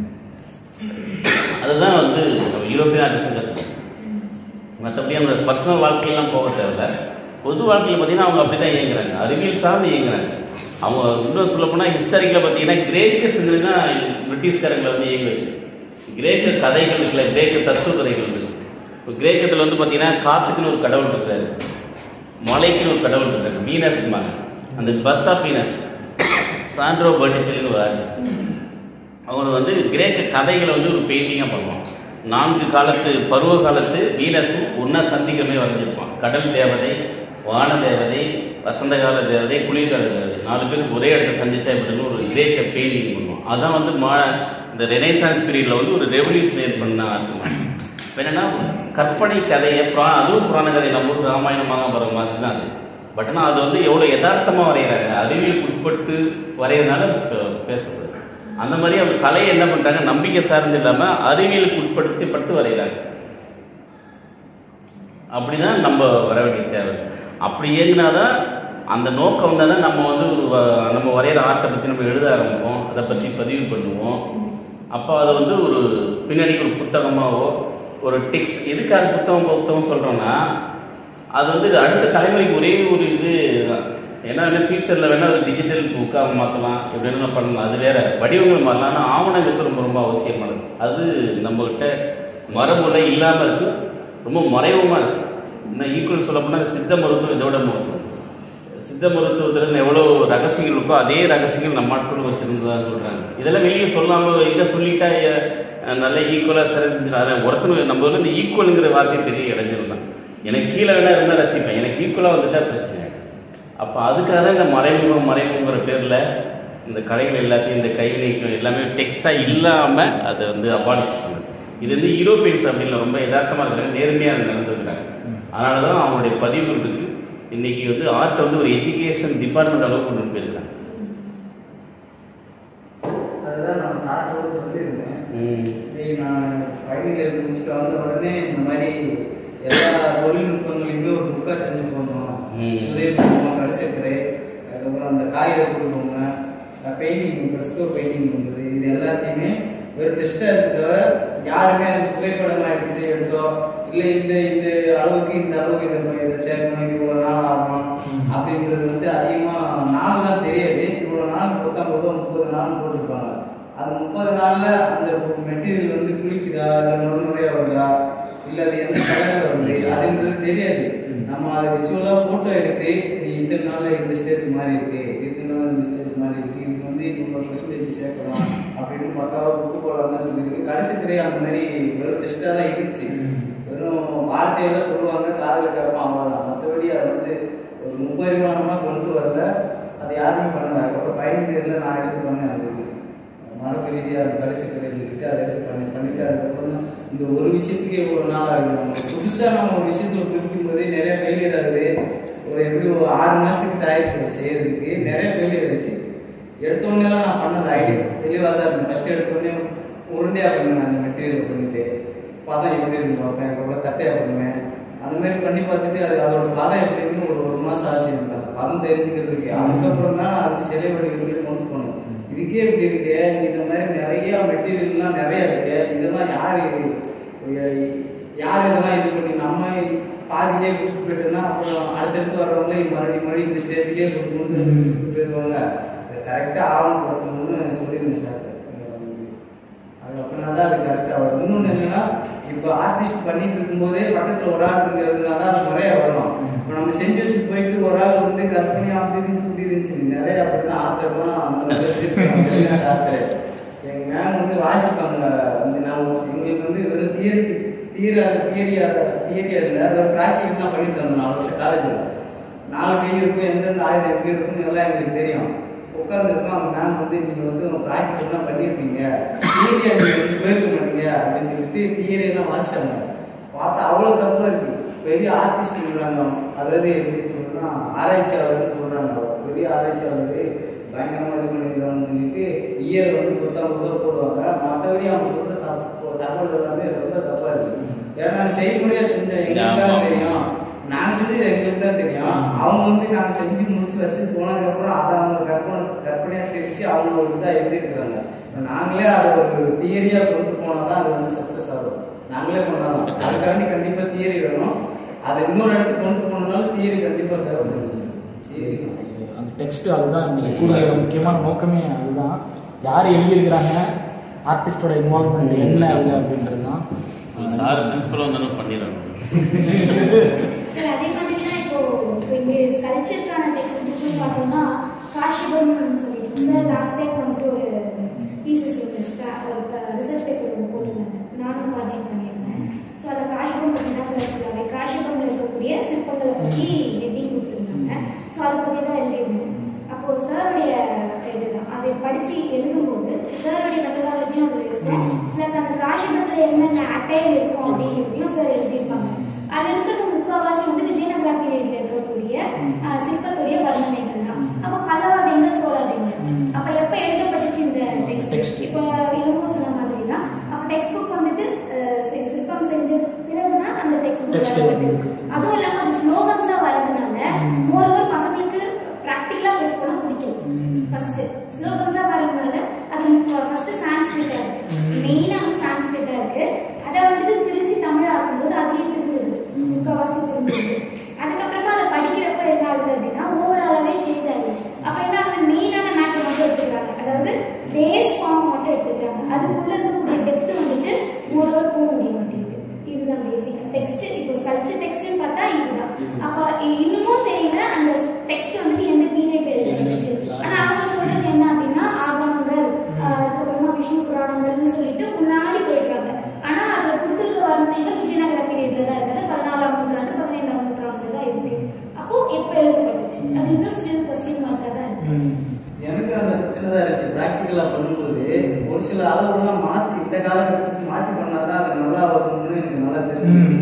அதுதான் வந்து நம்ம யூரோப்பியன் ஆர்டிஸ்ட் கற்றுக்கணும் மற்றபடி அந்த பர்சனல் வாழ்க்கையெல்லாம் போக தேவையில்ல பொது வாழ்க்கையில் பார்த்தீங்கன்னா அவங்க அப்படி தான் இயங்குறாங்க அறிவியல் சார்ந்து இயங்குறாங்க அவங்க இன்னும் சொல்ல போனால் ஹிஸ்டாரிக்கில் பார்த்தீங்கன்னா கிரேக்கஸ்ங்கிறது தான் பிரிட்டிஷ்காரங்களை வந்து இயங்க வச்சு கிரேக்க கதைகள் இருக்குல்ல கிரேக்க தத்துவ கதைகள் இருக்கு இப்போ கிரேக்கத்தில் வந்து பார்த்தீங்கன்னா காத்துக்குன்னு ஒரு கடவுள் இருக்காரு மலைக்குன்னு ஒரு கடவுள் இருக்காரு வீனஸ் அந்த பர்த் ஆஃப் வீனஸ் சாண்ட்ரோ பர்டிச்சல்னு ஒரு ஆர்டிஸ்ட் அவர் வந்து கிரேக்க கதைகளை வந்து ஒரு பெயிண்டிங்காக பண்ணுவான் நான்கு காலத்து பருவ காலத்து வீனஸும் ஒன்றா சந்திக்கமே வரைஞ்சிருப்பான் கடல் தேவதை வான தேவதை வசந்த கால தேவதை குளிர்கால தேவதை நாலு பேருக்கு ஒரே இடத்துல சந்திச்சா இப்படின்னு ஒரு கிரேக்க பெயிண்டிங் பண்ணுவோம் அதான் வந்து மா இந்த ரெனைசான்ஸ் பீரியட்ல வந்து ஒரு ரெவல்யூஷன் ஏற்படுனா இருக்கும் என்னன்னா கற்பனை கதையை புரா அதுவும் புராண கதை நம்ம ஊர் ராமாயணம் மகாபாரதம் மாதிரி தான் அது பட் ஆனால் அது வந்து எவ்வளோ யதார்த்தமாக வரைகிறாங்க அறிவியலுக்கு உட்பட்டு வரைகிறதுனால ப- பேசப்படுது அந்த மாதிரி அவங்க கலையை என்ன பண்ணுறாங்க நம்பிக்கை சார்ந்து இல்லாமல் அறிவியலுக்கு உட்படுத்தப்பட்டு வரைகிறாங்க அப்படிதான் நம்ம வர வேண்டிய தேவை அப்படி இயங்கினாதான் அந்த நோக்கம் வந்தால் தான் நம்ம வந்து ஒரு வ- நம்ம வரைகிற ஆர்ட்டை பற்றி நம்ம எழுத ஆரம்பிப்போம் அதை பற்றி பதிவு பண்ணுவோம் அப்போ அதை வந்து ஒரு பின்னாடி ஒரு புத்தகமாவோ ஒரு டெக்ஸ்ட் எதுக்காக புத்தகம் புத்தகம் சொல்கிறோன்னா அது வந்து அடுத்த தலைமுறைக்கு ஒரே ஒரு இது தான். ஏன்னா ஃபியூச்சரில் வேணால் அது டிஜிட்டல் புக்காக மாற்றலாம் எப்படி வேணா பண்ணலாம் அது வேற வடிவங்கள் மாறலாம் ஆனால் ஆவணங்கிறது ரொம்ப ரொம்ப அவசியமானது அது நம்மகிட்ட மரபுல இல்லாமல் இருக்கு ரொம்ப மறைவுமாக இருக்கு இன்னும் ஈக்குவல் சொல்ல போனால் சித்த மருத்துவம் இதோட மோசம் சித்த மருத்துவத்தில் எவ்வளோ ரகசியங்கள் இருக்கோ அதே ரகசியங்கள் நம்ம ஆட்கள் வச்சிருந்ததா சொல்றாங்க இதெல்லாம் வெளியே சொல்லாம எங்க சொல்லிட்டா அஹ், நல்ல ஈக்குவலாக சரி செஞ்சிடாரு ஒருத்தர் நம்ம வந்து இந்த ஈக்குவலுங்கிற வார்த்தை பெரிய இடைஞ்சல் தான் எனக்கு கீழே வேணா இருந்தால் ரசிப்பேன் எனக்கு ஈக்குவலாக வந்துட்டா பிரச்சனை அப்போ அதுக்காக தான் இந்த மறைமுகம் மறைமுகங்கிற பேரில் இந்த கலைகள் எல்லாத்தையும் இந்த கைவினைகள் எல்லாமே டெக்ஸ்டாக இல்லாமல் அதை வந்து அபாலிஷ் பண்ணுது இது வந்து யூரோப்பியன்ஸ் அப்படின்னு ரொம்ப யதார்த்தமாக இருக்கிறாங்க நேர்மையாக நடந்துருக்காங்க அதனால தான் அவங்களுடைய பதிவுகள் இருக்கு இன்னைக்கு வந்து ஆர்ட் வந்து ஒரு எஜுகேஷன் டிபார்ட்மெண்ட் அளவுக்கு கொண்டு போயிருக்காங்க அதுதான் நான் சார்ட்டோட சொல்லியிருந்தேன் ம். டேய், நான் ஃபைனல் இயர் முடிச்சுட்டு வந்த உடனே இந்த மாதிரி எல்லா தொழில்நுட்பங்களையுமே ஒரு புக்காக செஞ்சு போடணும் ம். உதயபுரம் கடைசித்துறை அதுக்கப்புறம் அந்த காகித குடும்பங்க பெயிண்டிங் ப்ரெஸ்கோ பெயிண்டிங் பண்ணுறது இது எல்லாத்தையுமே ஒரு டெஸ்ட்டாக இருக்க தவிர யாருமே அந்த புகைப்படமாக எடுத்து எடுத்தோ இல்லை இந்த இந்த அளவுக்கு இந்த அளவுக்கு இதை பண்ணி இதை சேர்க்கணும் இது இவ்வளோ நாள் ஆகணும் அப்படின்றது வந்து அதிகமாக நாள்லாம் தெரியாது இவ்வளோ நாள் பத்தாம் ரூபா முப்பது நாள் போட்டிருப்பாங்க அந்த முப்பது நாள்ல அந்த மெட்டீரியல் வந்து குளிக்குதா இல்லை நுழையா வருதா இல்லை அது எந்த கலரில் வருது அதுன்றது தெரியாது நம்ம அதை விஷுவலாக ஃபோட்டோ எடுத்து இது இத்தனை நாளில் இந்த ஸ்டேஜ் மாதிரி இருக்கு இத்தனை நாள் இந்த ஸ்டேஜ் மாதிரி இருக்கு இது வந்து இவ்வளோ பர்சன்டேஜ் சேர்க்கலாம் அப்படின்னு பக்காவாக புக்கு போடலாம்னு சொல்லியிருக்கு கடைசி திரை அந்த மாதிரி வெறும் டெஸ்ட்டாக தான் இருந்துச்சு வெறும் வார்த்தையெல்லாம் சொல்லுவாங்க காதில் கேட்பான் அவ்வளோதான் மற்றபடி அதை வந்து ஒரு முப்பரிமாணமாக கொண்டு வரல அது யாருமே பண்ணல அதுக்கப்புறம் ஃபைனல் இயரில் நான் எடுத்து பண்ணேன் அது மரபு ரீதியாக அது கடைசி கடைசி இருக்கு அதை எடுத்து பண்ணி பண்ணிட்டு அதுக்கப்புறம் தான் இந்த ஒரு விஷயத்துக்கே இவ்வளோ நாள் ஆகுது நம்ம புதுசாக நம்ம ஒரு விஷயத்தில் பிடிக்கும் போதே நிறைய ஃபெயிலியர் ஆகுது ஒரு எப்படி ஒரு ஆறு மாதத்துக்கு ஆயிடுச்சு அதை செய்யறதுக்கு நிறைய ஃபெயிலியர் ஆயிடுச்சு எடுத்தோடனேலாம் நான் பண்ணது ஐடியா தெளிவாக தான் இருந்தேன் ஃபஸ்ட்டு எடுத்தோடனே உருண்டையாக பண்ணுவேன் அந்த மெட்டீரியல் பண்ணிட்டு பதம் எப்படி இருந்து பார்ப்பேன் அதுக்கப்புறம் தட்டையாக பண்ணுவேன் அந்த மாதிரி பண்ணி பார்த்துட்டு அது அதோட பதம் எப்படின்னு ஒரு ஒரு மாதம் ஆச்சு எனக்கு அந்த பதம் தெரிஞ்சுக்கிறதுக்கு அதுக்கப்புறம் தான் நான் அந்த சிலை வடிவங்களே கொண்டு போனேன் இதுக்கே இப்படி இருக்கு இந்த மாதிரி நிறைய மெட்டீரியல்லாம் நிறைய இருக்கு இதெல்லாம் யாரு யார் இதெல்லாம் இது பண்ணி நம்ம பாதியிலே விட்டுட்டு போயிட்டோம்னா அப்புறம் அடுத்தடுத்து வர்றவங்களே மறுபடியும் மறுபடியும் இந்த ஸ்டேஜுக்கே கொண்டு வந்து விட்டுட்டு போயிடுவாங்க அதை கரெக்டாக ஆவணப்படுத்தணும்னு சொல்லியிருந்தேன் சார் அது அப்படின்னா தான் அது கரெக்டாக வரும் இன்னொன்று என்னன்னா இப்போ ஆர்டிஸ்ட் பண்ணிட்டு இருக்கும்போதே பக்கத்தில் ஒரு ஆள் இருக்கிறதுனால தான் அது நிறைய வரும் இப்போ நம்ம செஞ்சு வச்சுட்டு போயிட்டு ஒரு ஆள் வந்து கற்பனை அப்படி இருந்துச்சு இப்படி இருந்துச்சு நிறைய அப்படின்னா ஆத்தர்லாம் அந்த மாதிரி வச்சிருக்காங்க வெளிநாட்டு ஆத்தர் எங்கள் மேம் வந்து வாசிப்பாங்க வந்து நான் எங்களுக்கு வந்து வெறும் தியரி தியரி தியரி தியரி இல்லை வெறும் ப்ராக்டிகல் தான் பண்ணி தந்தோம் நாலு வருஷம் காலேஜில் நாலு கை இருக்கும் எந்தெந்த ஆயுதம் எப்படி இருக்கும்னு எல்லாம் எங்களுக்கு தெரியும் உட்காந்துருக்கோம் அவங்க மேம் வந்து நீங்கள் வந்து உங்கள் ப்ராக்டிகல் தான் பண்ணியிருப்பீங்க தியரியை நீங்கள் வந்து போயிருக்க மாட்டீங்க அப்படின்னு சொல்லிட்டு தியரி எல்லாம் வாசிச்சாங்க பார்த்தா அவ்வளோ தப்பாக இருக்கு பெரிய ஆர்டிஸ்ட் இருக்கிறாங்க அதாவது எப்படி சொல்றதுன்னா ஆராய்ச்சியாளர்னு சொல்கிறாங்க பெரிய ஆராய்ச்சியாளர் பயங்கரமாக இது பண்ணியிருக்காங்கன்னு சொல்லிட்டு இயர் வந்து புத்தகம் புத்தகம் போடுவாங்க மற்றபடி அவங்க சொல்கிற தப்பு தகவல் எல்லாமே ரொம்ப தப்பாக இருக்கு ஏன்னா நாங்கள் செய்முறையாக செஞ்சோம் எங்களுக்கு தான் ஆமா. தெரியும் நாங்கள் செஞ்சது எங்களுக்கு தான் தெரியும் அவங்க வந்து நாங்கள் செஞ்சு முடிச்சு வச்சு போனதுக்கப்புறம் அதை அவங்க கற்பனை கற்பனையாக தெரிச்சு அவங்க ஒரு இதாக எழுதிருக்கிறாங்க இப்ப நாங்களே அதை ஒரு தியரியாக கொண்டு போனால் தான் அது வந்து சக்ஸஸ் ஆகும் நாங்களே பண்ணலாம் அதுக்காண்டி கண்டிப்பாக தியரி வேணும் அதை இன்னொரு இடத்துக்கு கொண்டு போனதுனால தியரி கண்டிப்பாக தேவைப்படுது தியரி அந்த டெக்ஸ்ட் அதுதான் நீங்கள் கூடிய முக்கியமான நோக்கமே அதுதான் யார் எழுதியிருக்கிறாங்க ஆர்டிஸ்டோட இன்வால்மெண்ட் என்ன அதில் அப்படின்றது தான் சார் பிரின்சிபல் வந்தாலும் பண்ணிடுறாங்க சார் அதே மாதிரி தான் இப்போ இப்போ இங்கே ஸ்கல்ச்சருக்கான டெக்ஸ்ட் புக்கு பார்த்தோம்னா காஷிபம்னு சொல்லிட்டு சார் லாஸ்ட் டைம் வந்துட்டு ஒரு பீசஸ் ஒரு ரிசர்ச் பேப்பர் ஒன்று போட்டிருந்தாங்க நானும் கோஆர்டினேட் பண்ணியிருந்தேன் ஸோ அந்த காஷிபம் பற்றி தான் சார் ஃபுல்லாகவே காஷிபம்ல இருக்கக்கூடிய சிற்பங்களை பற்றி ஹெட்டிங் கொடுத்துருந்தாங்க ஸோ அதை பற்றி தான் எழுதியிருந்தோம் அப்போது சாருடைய இதுதான் அதை படித்து எழுதும்போது சாருடைய மெத்தடாலஜியும் அதில் இருக்கும் ப்ளஸ் அந்த காஷிபத்தில் என்னென்ன அட்டையர் இருக்கும் அப்படிங்கிறதையும் சார் எழுதியிருப்பாங்க அதுல இருக்கிறது முக்கால்வாசி வந்து விஜயநகரா பீரியட்ல இருக்கக்கூடிய அஹ், சிற்பத்துடைய வர்ணனைகள் தான் அப்ப பல்லவாதீங்க சோழாதீங்க அப்ப எப்ப எழுதப்பட்டுச்சு இந்த Text. டெக்ஸ்ட் இப்ப இளமோ சொன்ன மாதிரி தான் அப்ப டெக்ஸ்ட் புக் வந்துட்டு அஹ், சி- சிற்பம் செஞ்சது பிறகுதான் அந்த டெக்ஸ்ட் புக் Text வரப்பட்டது அதுவும் இல்லாம அது ஸ்லோகம்ஸா வரதுனால மோரோவர் பசங்களுக்கு ப்ராக்டிக்கலா பேச போனா பிடிக்கும் ஃபர்ஸ்ட் ஸ்லோகம்ஸா வரதுனால அது ஃபர்ஸ்ட் சான்ஸ்கிரிட்டா இருக்கு மெயினா வந்து சான்ஸ்கிரிட்டா இருக்கு அதை வந்துட்டு திருச்சி தமிழ் ஆக்கும்போது அதுலயே தெரிஞ்சது முக்கால்வாசி தெரிஞ்சது அதுக்கப்புறமா அதை படிக்கிறப்ப என்ன ஆகுது அப்படின்னா ஓவராலாவே சேஞ்ச் ஆகுது அப்ப என்ன ஆகுது மெயினான மேட்டர் மட்டும் எடுத்துக்கிறாங்க அதாவது பேஸ் ஃபார்ம் மட்டும் எடுத்துக்கிறாங்க அதுக்குள்ள இருக்கக்கூடிய டெப்த் வந்துட்டு ஓரளவு போக முடிய மாட்டேங்குது இதுதான் பேசிக் டெக்ஸ்ட் இப்போ ஸ்கல்ப்சர் டெக்ஸ்ட்னு பார்த்தா இதுதான் அப்ப இன்னமும் தெரியல அந்த டெக்ஸ்ட் வந்துட்டு எந்த பீரியட்ல எழுதிருந்துச்சு ஆனா அவங்க சொல்றது என்ன அப்படின்னா ஆகமங்கள் ஆஹ் அதுக்கப்புறமா விஷ்ணு புராணங்கள்னு சொல்லிட்டு முன்னாடி போயிடுறாங்க ஆனா அதுல கொடுத்துருக்க வர்ணனைகள் விஜயநகர பீரியட்ல தான் இருக்குது பதினாலாம் நூற்றாண்டு பதினைந்தாம் நூற்றாண்டுல தான் இருக்கு அப்போ எப்ப எழுதப்பட்டுச்சு அது இன்னும் ஸ்டில் கொஸ்டின் மார்க்கா தான் இருக்கு எனக்கு அந்த பிரச்சனை தான் இருந்துச்சு ப்ராக்டிக்கலாக பண்ணும்போது ஒரு சில அளவுலாம் மாற்றி இந்த காலகட்டத்துக்கு மாற்றி பண்ணாதான் அது நல்லா வரும்னு எனக்கு நல்லா தெரிஞ்சிச்சு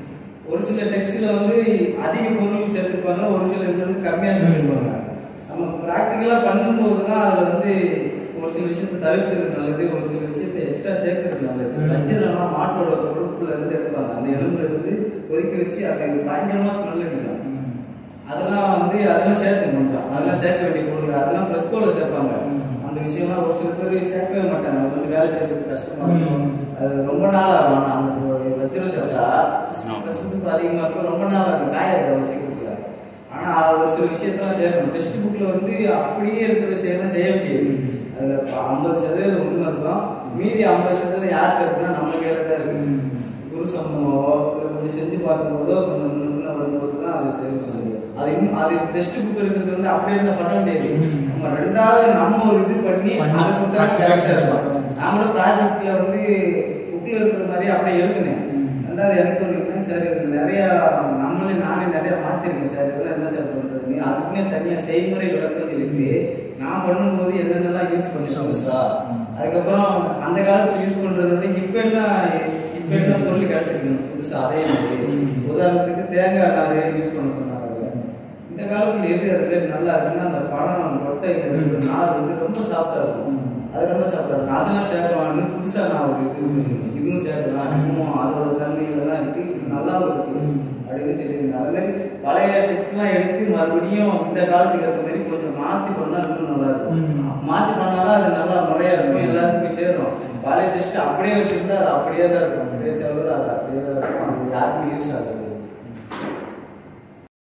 ஒரு சில டெக்ஸ்டில் வந்து அதிக பொருள் சேர்த்துப்பாங்க ஒரு சில இது வந்து கம்மியாக சேர்த்துப்பாங்க நம்ம ப்ராக்டிக்கலாக பண்ணும்போது தான் அதில் வந்து ஒரு சில விஷயத்தை தவிர்க்கிறது நல்லது ஒரு சில விஷயத்தை எக்ஸ்ட்ரா சேர்க்கறது நல்லது ம். வச்சிரலாம் மாட்டோட கொழுப்புல இருந்து எடுப்பாங்க அந்த எலும்புல இருந்து ஒதுக்கி வச்சு அது பயங்கரமாக ஸ்மெல் அடிக்கும் அதெல்லாம் வந்து அதெல்லாம் சேர்த்து கொஞ்சம் அதெல்லாம் சேர்க்க வேண்டிய பொருள் அதெல்லாம் ப்ளஸ் கோல சேர்ப்பாங்க ம். அந்த விஷயம்லாம் ஒரு சில பேர் சேர்க்கவே மாட்டாங்க அது வந்து வேலை செய்யறதுக்கு கஷ்டமா இருக்கும் ம். அது ரொம்ப நாள் ஆகும் ஆனா அந்த ஒரு வச்சிரம் சேர்த்தா கஷ்டத்துக்கு அதிகமா இருக்கும் ரொம்ப நாள் ஆகும் காயாது அவ்வளோ சீக்கிரத்துல ஆனா அது ஒரு சில விஷயத்தெல்லாம் சேர்க்கணும் டெக்ஸ்ட் புக்ல வந்து அப்படியே இருக்கிற விஷயம்லாம் செய்ய முடியாது அதுல ஐம்பது சதவீதம் உண்மை இருக்கும் மீதி ஐம்பது சதவீதம் யாருக்கு இருக்குன்னா நம்ம கையில தான் இருக்கு குரு சம்பவமோ இல்லை கொஞ்சம் செஞ்சு பார்க்கும்போதோ கொஞ்சம் முன்ன வரும்போது தான் அது செய்ய முடியும் அது இன்னும் அது டெஸ்ட் புக் இருக்கிறது வந்து அப்படியே இருந்தா பண்ண முடியாது ம். நம்ம ரெண்டாவது நம்ம ஒரு இது பண்ணி பண்ணி, அதை கொடுத்தா practical correct ஆ செஞ்சு இருக்கும். பார்க்கலாம். நாமளும் ப்ராஜெக்ட்ல வந்து புக்ல இருக்கிற மாதிரி அப்படியே எழுதுனேன் ம். ரெண்டாவது எனக்கு ஒரு இதுனா, சார் இதுல நிறைய நம்மளே நானே நிறைய மாத்திருக்கேன் சார் இதெல்லாம் என்ன சார் பண்றது அதுக்குன்னே தனியா செய்முறை விளக்கம் சொல்லிட்டு நான் பண்ணும்போது என்னென்னலாம் யூஸ் பண்ணி புதுசா அதுக்கப்புறம் அந்த காலத்துல யூஸ் பண்றது வந்து இப்ப எல்லாம் இப்ப என்ன பொருள் கிடைச்சிருக்கு புதுசா அதே மாதிரி உதாரணத்துக்கு தேங்காய் நாரே யூஸ் பண்ண சொன்னாங்க அதுல. இந்த காலத்துல எது அது நல்லா இருக்குன்னா அந்த பழம் கொட்டை இந்த நார் வந்து ரொம்ப சாஃப்டா இருக்கும் அது ரொம்ப சாஃப்டா இருக்கும் அதெல்லாம் சேர்க்கலாம்னு புதுசா நான் ஒரு இது இதுவும் சேர்க்கலாம் இன்னும் அதோட தன்மையில தான் இருக்கு இது நல்லாவும் இருக்கு அப்படின்னு சொல்லியிருந்தேன் அது மாதிரி பழைய டெக்ஸ்ட்லாம் எடுத்து மறுபடியும் இந்த காலத்துக்கு ஏற்ற மாதிரி கொஞ்சம் மாத்தி பண்ணா இன்னும் நல்லா இருக்கும் ம். மாத்தி பண்ணாதான் அது நல்லா முறையா இருக்கும் எல்லாருக்கும் போய் சேரும் பழைய டெஸ்ட் அப்படியே வச்சிருந்தா அது அப்படியே தான் இருக்கும் அப்படியே சேர்வது அது அப்படியே தான் இருக்கும் அது யாருக்கும் யூஸ் ஆகுது